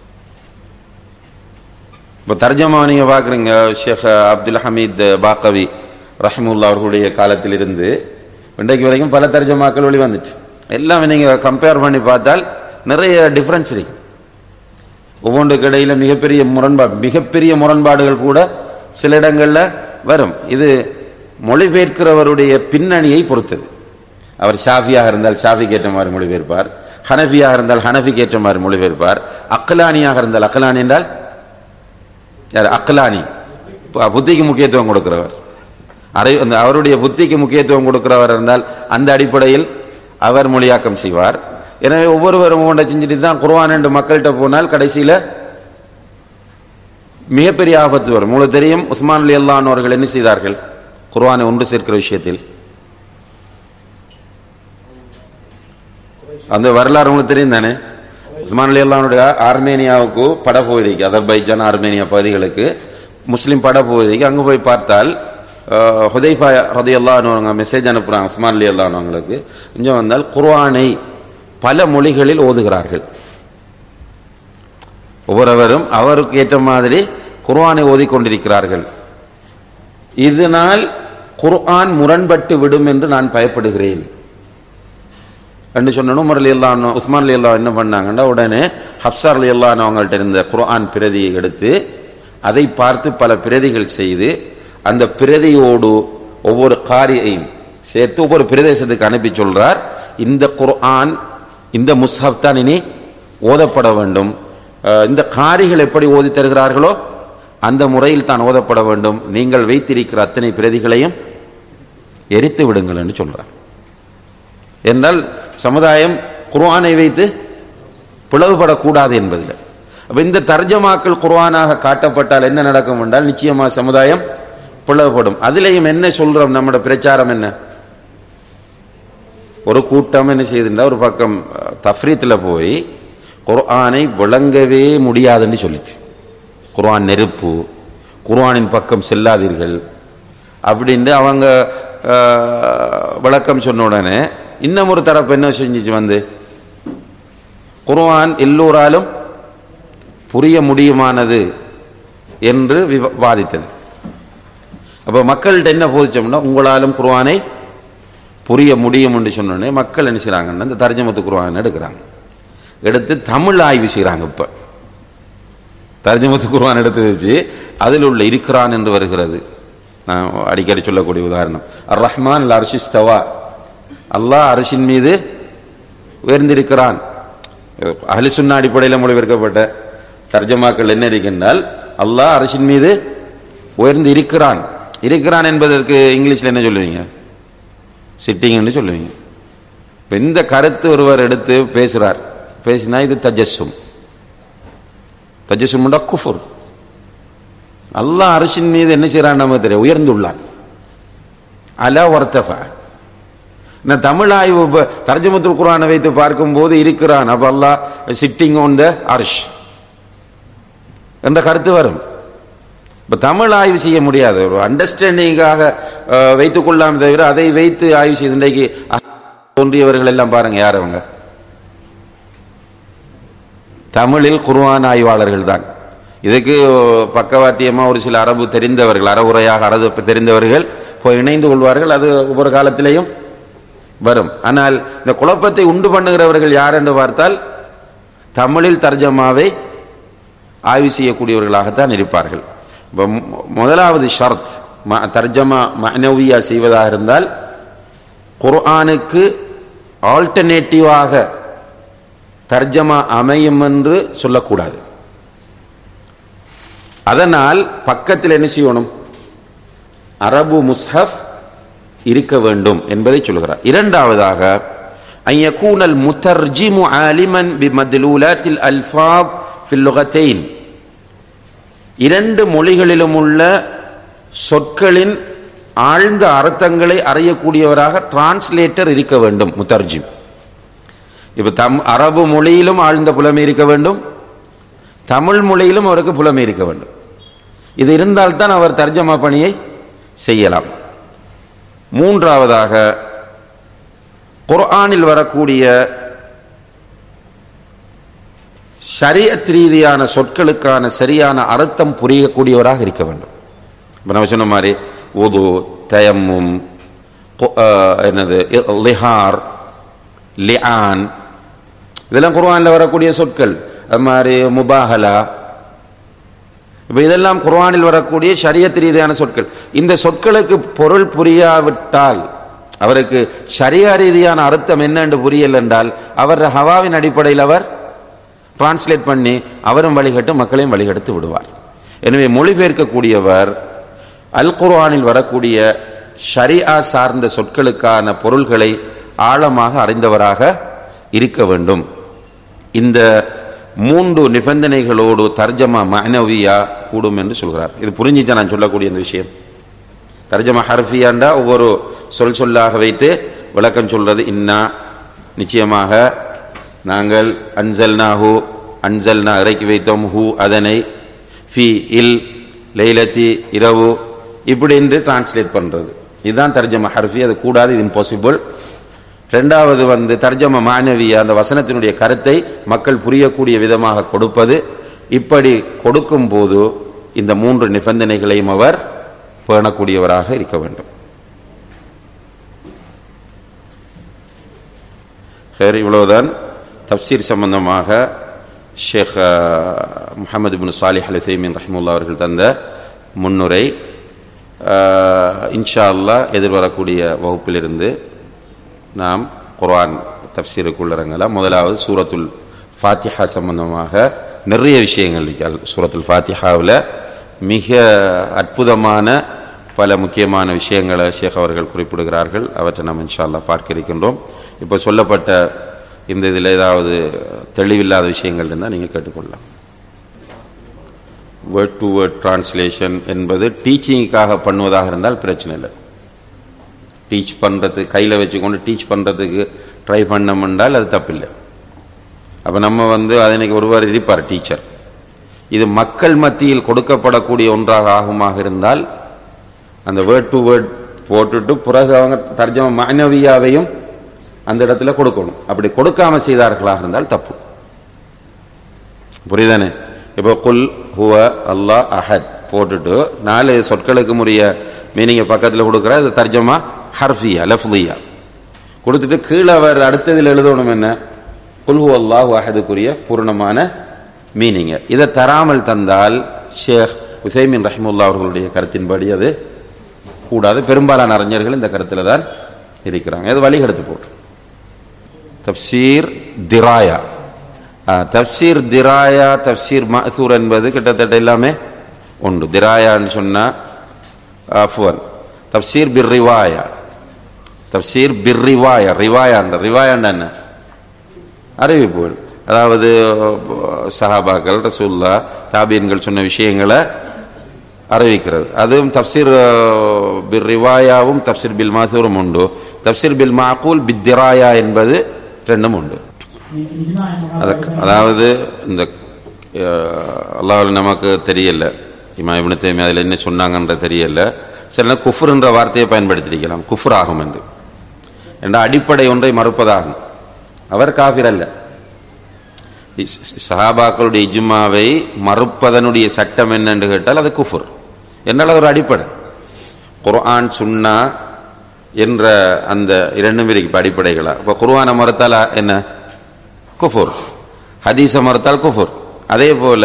இப்போ தர்ஜமா நீங்கள் பார்க்குறீங்க ஷேக் அப்துல் ஹமீத் பாக்கவி ரஹிமுல்லா அவர்களுடைய காலத்தில் இருந்து இன்றைக்கு வரைக்கும் பல தர்ஜமாக்கள் வெளி வந்துச்சு எல்லாம் நீங்கள் கம்பேர் பண்ணி பார்த்தால் நிறைய டிஃப்ரென்ஸ் இருக்கு ஒவ்வொன்றுக்கு இடையில மிகப்பெரிய முரண்பாடு மிகப்பெரிய முரண்பாடுகள் கூட சில இடங்களில் வரும் இது மொழிபெயர்க்கிறவருடைய பின்னணியை பொறுத்தது அவர் ஷாஃபியாக இருந்தால் ஷாஃபிக்கு ஏற்ற மாதிரி மொழிபெயர்ப்பார் ஹனஃபியாக இருந்தால் ஹனஃபிக்கு ஏற்ற மாதிரி மொழிபெயர்ப்பார் அக்கலானியாக இருந்தால் அக்கலானி என்றால் யார் அக்லானி புத்திக்கு முக்கியத்துவம் கொடுக்கிறவர் அரை அந்த அவருடைய புத்திக்கு முக்கியத்துவம் கொடுக்கிறவர் இருந்தால் அந்த அடிப்படையில் அவர் மொழியாக்கம் செய்வார் எனவே ஒவ்வொருவரும் ஒன்றை செஞ்சுட்டு தான் குர்வான் என்று மக்கள்கிட்ட போனால் கடைசியில் மிகப்பெரிய ஆபத்து வரும் உங்களுக்கு தெரியும் உஸ்மான் அலி அல்லான் அவர்கள் என்ன செய்தார்கள் குர்வானை ஒன்று சேர்க்கிற விஷயத்தில் அந்த வரலாறு உங்களுக்கு தெரியும் தானே உஸ்மான் அலி அல்லானுடைய ஆர்மேனியாவுக்கு பட போவதிக்கு அதர்பைஜான் ஆர்மேனியா பகுதிகளுக்கு முஸ்லீம் பட போவதிக்கு அங்கே போய் பார்த்தால் ஹுதைஃபா ரதி அல்லான்னு மெசேஜ் அனுப்புகிறாங்க உஸ்மான் அலி அல்லானவங்களுக்கு இங்கே வந்தால் குர்ஆனை பல மொழிகளில் ஓதுகிறார்கள் ஒவ்வொருவரும் அவருக்கு ஏற்ற மாதிரி குர்ஆனை ஓதிக்கொண்டிருக்கிறார்கள் இதனால் குர்ஆன் முரண்பட்டு விடும் என்று நான் பயப்படுகிறேன் என்று சொன்னோம் உமர் அலி அல்லா உஸ்மான் அலி அல்லா என்ன பண்ணாங்கன்னா உடனே ஹப்சார் அலி அல்லான்னு அவங்கள்ட்ட இருந்த குர்ஆன் பிரதியை எடுத்து அதை பார்த்து பல பிரதிகள் செய்து அந்த பிரதியோடு ஒவ்வொரு காரியையும் சேர்த்து ஒவ்வொரு பிரதேசத்துக்கு அனுப்பி சொல்றார் இந்த குர்ஆன் இந்த முஸ்ஹப் தான் இனி ஓதப்பட வேண்டும் இந்த காரிகள் எப்படி ஓதி தருகிறார்களோ அந்த முறையில் தான் ஓதப்பட வேண்டும் நீங்கள் வைத்திருக்கிற அத்தனை பிரதிகளையும் எரித்து விடுங்கள் என்று சொல்றார் என்றால் சமுதாயம் குர்ஆனை வைத்து பிளவுபடக்கூடாது என்பதில் அப்போ இந்த தர்ஜமாக்கள் குர்ஆனாக காட்டப்பட்டால் என்ன நடக்கும் என்றால் நிச்சயமாக சமுதாயம் பிளவுபடும் அதிலையும் என்ன சொல்றோம் நம்மளோட பிரச்சாரம் என்ன ஒரு கூட்டம் என்ன செய்யுதுன்னா ஒரு பக்கம் தஃப்ரீத்தில் போய் குர்ஆனை விளங்கவே முடியாதுன்னு சொல்லிச்சு குர்ஆன் நெருப்பு குர்ஆனின் பக்கம் செல்லாதீர்கள் அப்படின்ட்டு அவங்க விளக்கம் சொன்ன உடனே இன்னும் ஒரு தரப்பு என்ன செஞ்சிச்சு வந்து குர்ஆன் எல்லோராலும் புரிய முடியுமானது என்று வாதித்தது அப்போ மக்கள்கிட்ட என்ன போதிச்சோம்னா உங்களாலும் குர்ஆனை புரிய முடியும் என்று சொன்னோடனே மக்கள் என்ன செய்கிறாங்கன்னா இந்த தர்ஜமத்து குர்ஆன் எடுக்கிறாங்க எடுத்து தமிழ் ஆய்வு செய்கிறாங்க இப்போ தர்ஜமத்து குர்ஆன் எடுத்து வச்சு அதில் உள்ள இருக்கிறான் என்று வருகிறது நான் அடிக்கடி சொல்லக்கூடிய உதாரணம் அர் ரஹ்மான் அல் அர்ஷிஸ்தவா அல்லாஹ் அரசின் மீது உயர்ந்திருக்கிறான் அஹ்லு சுன்னா அடிப்படையில் மொழிபெயர்க்கப்பட்ட தர்ஜமாக்கள் என்ன இருக்கின்றால் அல்லாஹ் அரசின் மீது உயர்ந்து இருக்கிறான் இருக்கிறான் என்பதற்கு இங்கிலீஷ்ல என்ன சொல்லுவீங்க சிட்டிங்னு சொல்லுவீங்க இப்ப இந்த கருத்து ஒருவர் எடுத்து பேசுறார் பேசினா இது தஜஸ்ஸும் தஜஸ்ஸும்டா குஃபுர் அல்லாஹ் அரசின் மீது என்ன செய்யறான் நமக்கு தெரியும் உயர்ந்துள்ளான் அலா ஒர்த்தஃபா நான் தமிழ் ஆய்வு ப- தர்ஜமத்துல் குர்ஆனை வைத்து பார்க்கும்போது இருக்கிறான் அப்ப அல்லாஹ் சிட்டிங் ஆன் த அர்ஷ் என்ற கருத்து வரும் இப்ப தமிழ் ஆய்வு செய்ய முடியாது ஒரு அண்டர்ஸ்டாண்டிங்காக வைத்துக் கொள்ளாம தவிர அதை வைத்து ஆய்வு செய்து இன்றைக்கு அஹ், தோன்றியவர்கள் எல்லாம் பாருங்க யார் அவங்க தமிழில் குர்ஆன் ஆய்வாளர்கள் தான் இதுக்கு பக்கவாத்தியமா ஒரு சில அரபு தெரிந்தவர்கள் அறவுரையாக அரபு தெரிந்தவர்கள் போய் இணைந்து கொள்வார்கள் அது ஒவ்வொரு காலத்திலேயும் வரும் ஆனால் இந்த குழப்பத்தை உண்டு பண்ணுகிறவர்கள் யார் என்று பார்த்தால் தமிழில் தர்ஜமாவை ஆய்வு செய்யக்கூடியவர்களாகத்தான் இருப்பார்கள் இப்ப மு- முதலாவது ஷர்த் ம- தர்ஜமா மனவியா செய்வதாக இருந்தால் குர்ஆனுக்கு ஆல்டர்னேட்டிவாக தர்ஜமா அமையும் என்று சொல்லக்கூடாது அதனால் பக்கத்தில் என்ன செய்யணும் அரபு முஸ்ஹப் இருக்க வேண்டும் என்பதை சொல்கிறார் இரண்டாவதாக أن يكون المترجم عالما بمدلولات الألفاظ في اللغتين இரண்டு மொழிகளிலும் உள்ள சொற்களின் ஆழ்ந்த அர்த்தங்களை அறியக்கூடியவராக டிரான்ஸ்லேட்டர் இருக்க வேண்டும் முத்தர்ஜிம் இப்ப தம் அரபு மொழியிலும் ஆழ்ந்த புலமை இருக்க வேண்டும் தமிழ் மொழியிலும் அவருக்கு புலமை இருக்க வேண்டும் இது இருந்தால்தான் அவர் தர்ஜமா பணியை செய்யலாம் மூன்றாவதாக குர்ஆனில் வரக்கூடிய ஷரியத் ரீதியான சொற்களுக்கான சரியான அர்த்தம் புரியக்கூடியவராக இருக்க வேண்டும் இப்ப நம்ம சொன்ன மாதிரி உது தயம்மும் கு- அஹ், என்னது இ- லிஹார் லிஆன் இதெல்லாம் குர்ஆன்ல வரக்கூடிய சொற்கள் அது மாதிரி முபாஹலா இப்ப இதெல்லாம் குர்ஆனில் வரக்கூடிய ஷரியத் ரீதியான சொற்கள் இந்த சொற்களுக்கு பொருள் புரியாவிட்டால் அவருக்கு ஷரியா ரீதியான அர்த்தம் என்ன என்று புரியல் என்றால் அவர் ஹவாவின் அடிப்படையில் அவர் டிரான்ஸ்லேட் பண்ணி அவரும் வழிகட்டு மக்களையும் வழிகெடுத்து விடுவார் எனவே மொழிபெயர்க்கக்கூடியவர் அல் குர்ஆனில் வரக்கூடிய ஷரியா சார்ந்த சொற்களுக்கான பொருள்களை ஆழமாக அறிந்தவராக இருக்க வேண்டும் இந்த மூன்று நிபந்தனைகளோடு தர்ஜமா மனவியா கூடும் என்று சொல்கிறார் இது புரிஞ்சிச்சா நான் சொல்லக்கூடிய இந்த விஷயம் தர்ஜமா ஹர்ஃபியாண்டா ஒவ்வொரு சொல் சொல்லாக வைத்து விளக்கம் சொல்றது இன்னா நிச்சயமாக நாங்கள் அன்சல்னாஹு அன்சல்னா இறக்கி வைத்தோம் ஹூ அதனை ஃபி இல் லைலத்தி இரவு இப்படி என்று டிரான்ஸ்லேட் பண்றது இதுதான் தர்ஜமா ஹர்ஃபி அது கூடாது இது இம்பாசிபிள் ரெண்டாவது வந்து தர்ஜம மாணவிய அந்த வசனத்தினுடைய கருத்தை மக்கள் புரியக்கூடிய விதமாக கொடுப்பது இப்படி கொடுக்கும் போது இந்த மூன்று நிபந்தனைகளையும் அவர் பேணக்கூடியவராக இருக்க வேண்டும் சரி இவ்வளவுதான் தப்சீர் சம்பந்தமாக ஷேக் முகமது பின் சாலிஹ் அலி சைமின் ரஹ்முல்லா அவர்கள் தந்த முன்னுரை அஹ், இன்ஷா அல்லாஹ் எதிர்வரக்கூடிய வகுப்பிலிருந்து நாம் குர்ஆன் தப்சீருக்குள் இறங்கலாம் முதலாவது சூரத்துல் ஃபாத்திஹா சம்பந்தமாக நிறைய விஷயங்கள் இருக்கு சூரத்துல் ஃபாத்திஹாவில் மிக அற்புதமான பல முக்கியமான விஷயங்களை ஷேக் அவர்கள் குறிப்பிடுகிறார்கள் அவற்றை நாம் இன்ஷா அல்லாஹ் பார்க்க இருக்கின்றோம் இப்போ சொல்லப்பட்ட இந்த இதில் ஏதாவது தெளிவில்லாத விஷயங்கள் இருந்தால் நீங்கள் கேட்டுக்கொள்ளலாம் வேர்ட் டு வேர்ட் டிரான்ஸ்லேஷன் என்பது டீச்சிங்காக பண்ணுவதாக இருந்தால் பிரச்சனை இல்லை டீச் பண்ணுறதுக்கு கையில் வச்சுக்கொண்டு டீச் பண்ணுறதுக்கு ட்ரை பண்ணோம்னால் அது தப்பில்லை அப்போ நம்ம வந்து அது இன்னைக்கு ஒருவர் இருப்பார் டீச்சர் இது மக்கள் மத்தியில் கொடுக்கப்படக்கூடிய ஒன்றாக ஆகுமாக இருந்தால் அந்த வேர்ட் டு வேர்ட் போட்டுட்டு பிறகு அவங்க தர்ஜம மாணவியாவையும் அந்த இடத்துல கொடுக்கணும் அப்படி கொடுக்காம செய்தார்களாக இருந்தால் தப்பு புரியுதானே இப்போ குல் ஹுவ அல்லாஹ் அஹத் போட்டுட்டு நாலு சொற்களுக்கு உரிய மீனிங்கை பக்கத்தில் கொடுக்குற அது தர்ஜமா ஹர்ஃபியா லஃப்லியா கொடுத்துட்டு கீழே அவர் அடுத்ததில் எழுதணும் என்ன குல் ஹு அல்லாஹு அஹதுக்குரிய பூர்ணமான மீனிங்க இதை தராமல் தந்தால் ஷேக் உசைமின் ரஹிமுல்லா அவர்களுடைய கருத்தின்படி அது கூடாது பெரும்பாலான அறிஞர்கள் இந்த கருத்தில் தான் இருக்கிறாங்க இது வழிகெடுத்து போட்டு தப்சீர் திராயா ஆ, தப்சீர் திராயா தப்சீர் மசூர் என்பது கிட்டத்தட்ட எல்லாமே உண்டு திராயான்னு சொன்னா அஃப்வன் தப்சீர் பிர் ரிவாயா தப்சீர் பிர் ரிவாயா ரிவாயாண்ட ரிவாயாண்ட என்ன அறிவிப்புகள் அதாவது சஹாபாக்கள் ரசூல்லா தாபீன்கள் சொன்ன விஷயங்களை அறிவிக்கிறது அதுவும் தப்சீர் அஹ், பில் ரிவாயாவும் தப்சீர் பில் மாசூரும் உண்டு தப்சீர் பில் மாக்கூல் பித்திராயா என்பது ரெண்டும் உண்டு அதற்கு அதாவது இந்த அல்லாஹ் நமக்கு தெரியல இமா இப்னு தைமியா அதில் என்ன சொன்னாங்கன்ற தெரியல சில நேரம் குஃப்ருன்ற வார்த்தையை பயன்படுத்தியிருக்கலாம் குஃப்ர் ஆகும் என்று என்ற அடிப்படை ஒன்றை மறுப்பதாகும் அவர் காஃபிர் அல்ல இஸ்- சஹாபாக்களுடைய இஜ்மாவை மறுப்பதனுடைய சட்டம் என்னன்னு கேட்டால் அது குஃபுர் என்னால் அது ஒரு அடிப்படை குர்ஆன் சுன்னா என்ற அந்த இரண்டும் இருக்கு இப்ப அடிப்படைகளா இப்போ குர்ஆனை மறுத்தால் என்ன குஃபுர் ஹதீஸை மறுத்தால் குஃபுர் அதே போல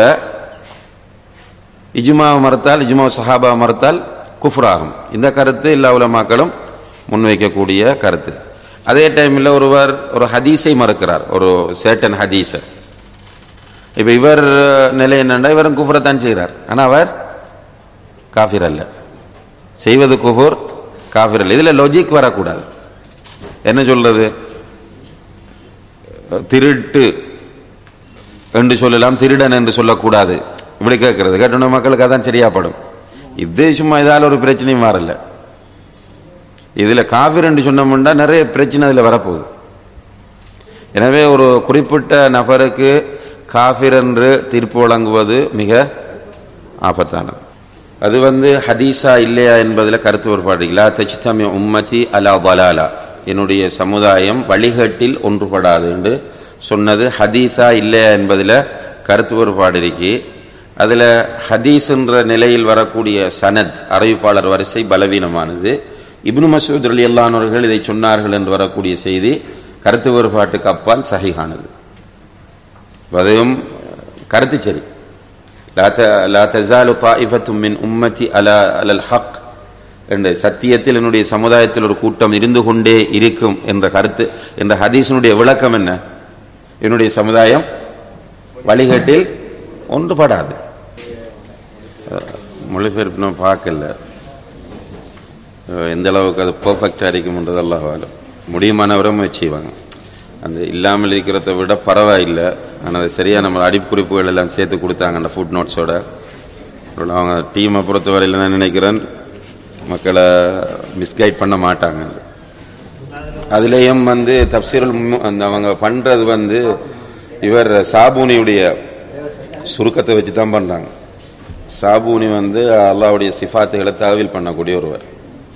இஜ்மாவை மறுத்தால் இஜ்மா சஹாபா மறுத்தால் குஃப்ர் ஆகும் இந்த கருத்து எல்லா உலமாக்களும் முன்வைக்கக்கூடிய கருத்து அதே டைமில் ஒருவர் ஒரு ஹதீஸை மறுக்கிறார் ஒரு சேட்டன் ஹதீஸர் இப்போ இவர் நிலை என்னன்னா இவரும் குஃபரை தான் செய்கிறார் ஆனால் அவர் காஃபிர் அல்ல செய்வது குஃபுர் காஃபிர் அல்ல இதில் லொஜிக் வரக்கூடாது என்ன சொல்றது திருட்டு என்று சொல்லலாம் திருடன் என்று சொல்லக்கூடாது இப்படி கேட்கறது கேட்டோட மக்களுக்கு அதான் சரியாப்படும் இது சும்மா இதால் ஒரு பிரச்சனையும் வரல இதுல காவிர் என்று சொன்னோம்னா நிறைய பிரச்சனை அதில் வரப்போகுது எனவே ஒரு குறிப்பிட்ட நபருக்கு காஃபிர் என்று தீர்ப்பு வழங்குவது மிக ஆபத்தானது அது வந்து ஹதீஸா இல்லையா என்பதில் கருத்து வேறுபாடு இல்லா தச்சித்தமி உம்மதி அலா வலாலா என்னுடைய சமுதாயம் வழிகட்டில் ஒன்றுபடாது என்று சொன்னது ஹதீஸா இல்லையா என்பதில் கருத்து வேறுபாடு இருக்கு அதில் ஹதீஸ்ன்ற நிலையில் வரக்கூடிய சனத் அறிவிப்பாளர் வரிசை பலவீனமானது இப்னு மசூத் அலி அல்லானவர்கள் இதை சொன்னார்கள் என்று வரக்கூடிய செய்தி கருத்து வேறுபாட்டுக்கு அப்பால் சஹிஹானது அதுவும் கருத்து சரி லா த லா தஸாலு தாயிஃபத்தும் மின் உம்மத்தி அலா அலல் ஹக் என்ற சத்தியத்தில் என்னுடைய சமுதாயத்தில் ஒரு கூட்டம் இருந்து கொண்டே இருக்கும் என்ற கருத்து என்ற ஹதீஸினுடைய விளக்கம் என்ன என்னுடைய சமுதாயம் வழிகட்டில் ஒன்றுபடாது அஹ், மொழிபெயர்ப்பு நான் பார்க்கல அஹ், எந்த அளவுக்கு அது பர்ஃபெக்டாக இருக்கும்ன்றது அல்லாஹ் ஆலம். முடியுமானவரை முயற்சி செய்வாங்க அந்த இல்லாமல் இருக்கிறத விட பரவாயில்லை ஆனால் அது சரியாக நம்ம அடிக்குறிப்புகள் எல்லாம் சேர்த்து கொடுத்தாங்க அந்த ஃபுட் நோட்ஸோட அவங்க டீமை பொறுத்தவரையில் நான் நினைக்கிறேன் மக்களை மிஸ்கைட் பண்ண மாட்டாங்க அதுலேயும் வந்து தப்சீருல் மு- அந்த அவங்க பண்ணுறது வந்து இவர் சாபூனியுடைய சுருக்கத்தை வச்சு தான் பண்ணுறாங்க சாபூனி வந்து அல்லாஹ்வுடைய சிஃபாத்துகளை தகவல் பண்ணக்கூடிய ஒருவர்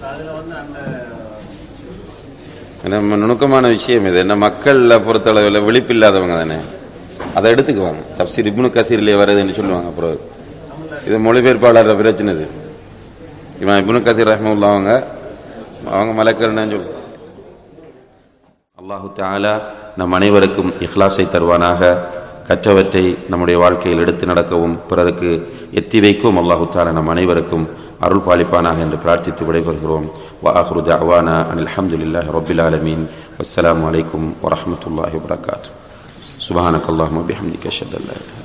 நம்ம நுணுக்கமான விஷயம் இது என்ன மக்களை பொறுத்தளவில் விழிப்பில்லாதவங்க தானே அதை எடுத்துக்குவாங்க தப்சீர் இப்னு கசீர்லேயே வருதுன்னு சொல்லுவாங்க அப்புறம் இது மொழிபெயர்ப்பாளர் பிரச்சனை இது இவன் இப்னு கசீர் ரஹ்மவுல்லா அவங்க அவங்க மலக்கர்னு சொல்லு அல்லாஹு தாலா நம் அனைவருக்கும் இஹ்லாஸை தருவானாக கற்றவற்றை நம்முடைய வாழ்க்கையில் எடுத்து நடக்கவும் பிறருக்கு எத்தி வைக்கவும் அல்லாஹு தாலா நம் அனைவருக்கும் அருள் பாலிப்பானாக என்று பிரார்த்தித்து விடைபெறுகிறோம் வாஹ்ரு தஅவானா அனில் அல்ஹம்துலில்லாஹி ரப்பில் ஆலமீன் வஸ்ஸலாமு அலைக்கும் வரஹ்மத்துல்லாஹி வபரகாத்துஹு சுப்ஹானக்கல்லாஹும்ம பிஹம்திக அஷ்ஹது அல்லா இலாஹா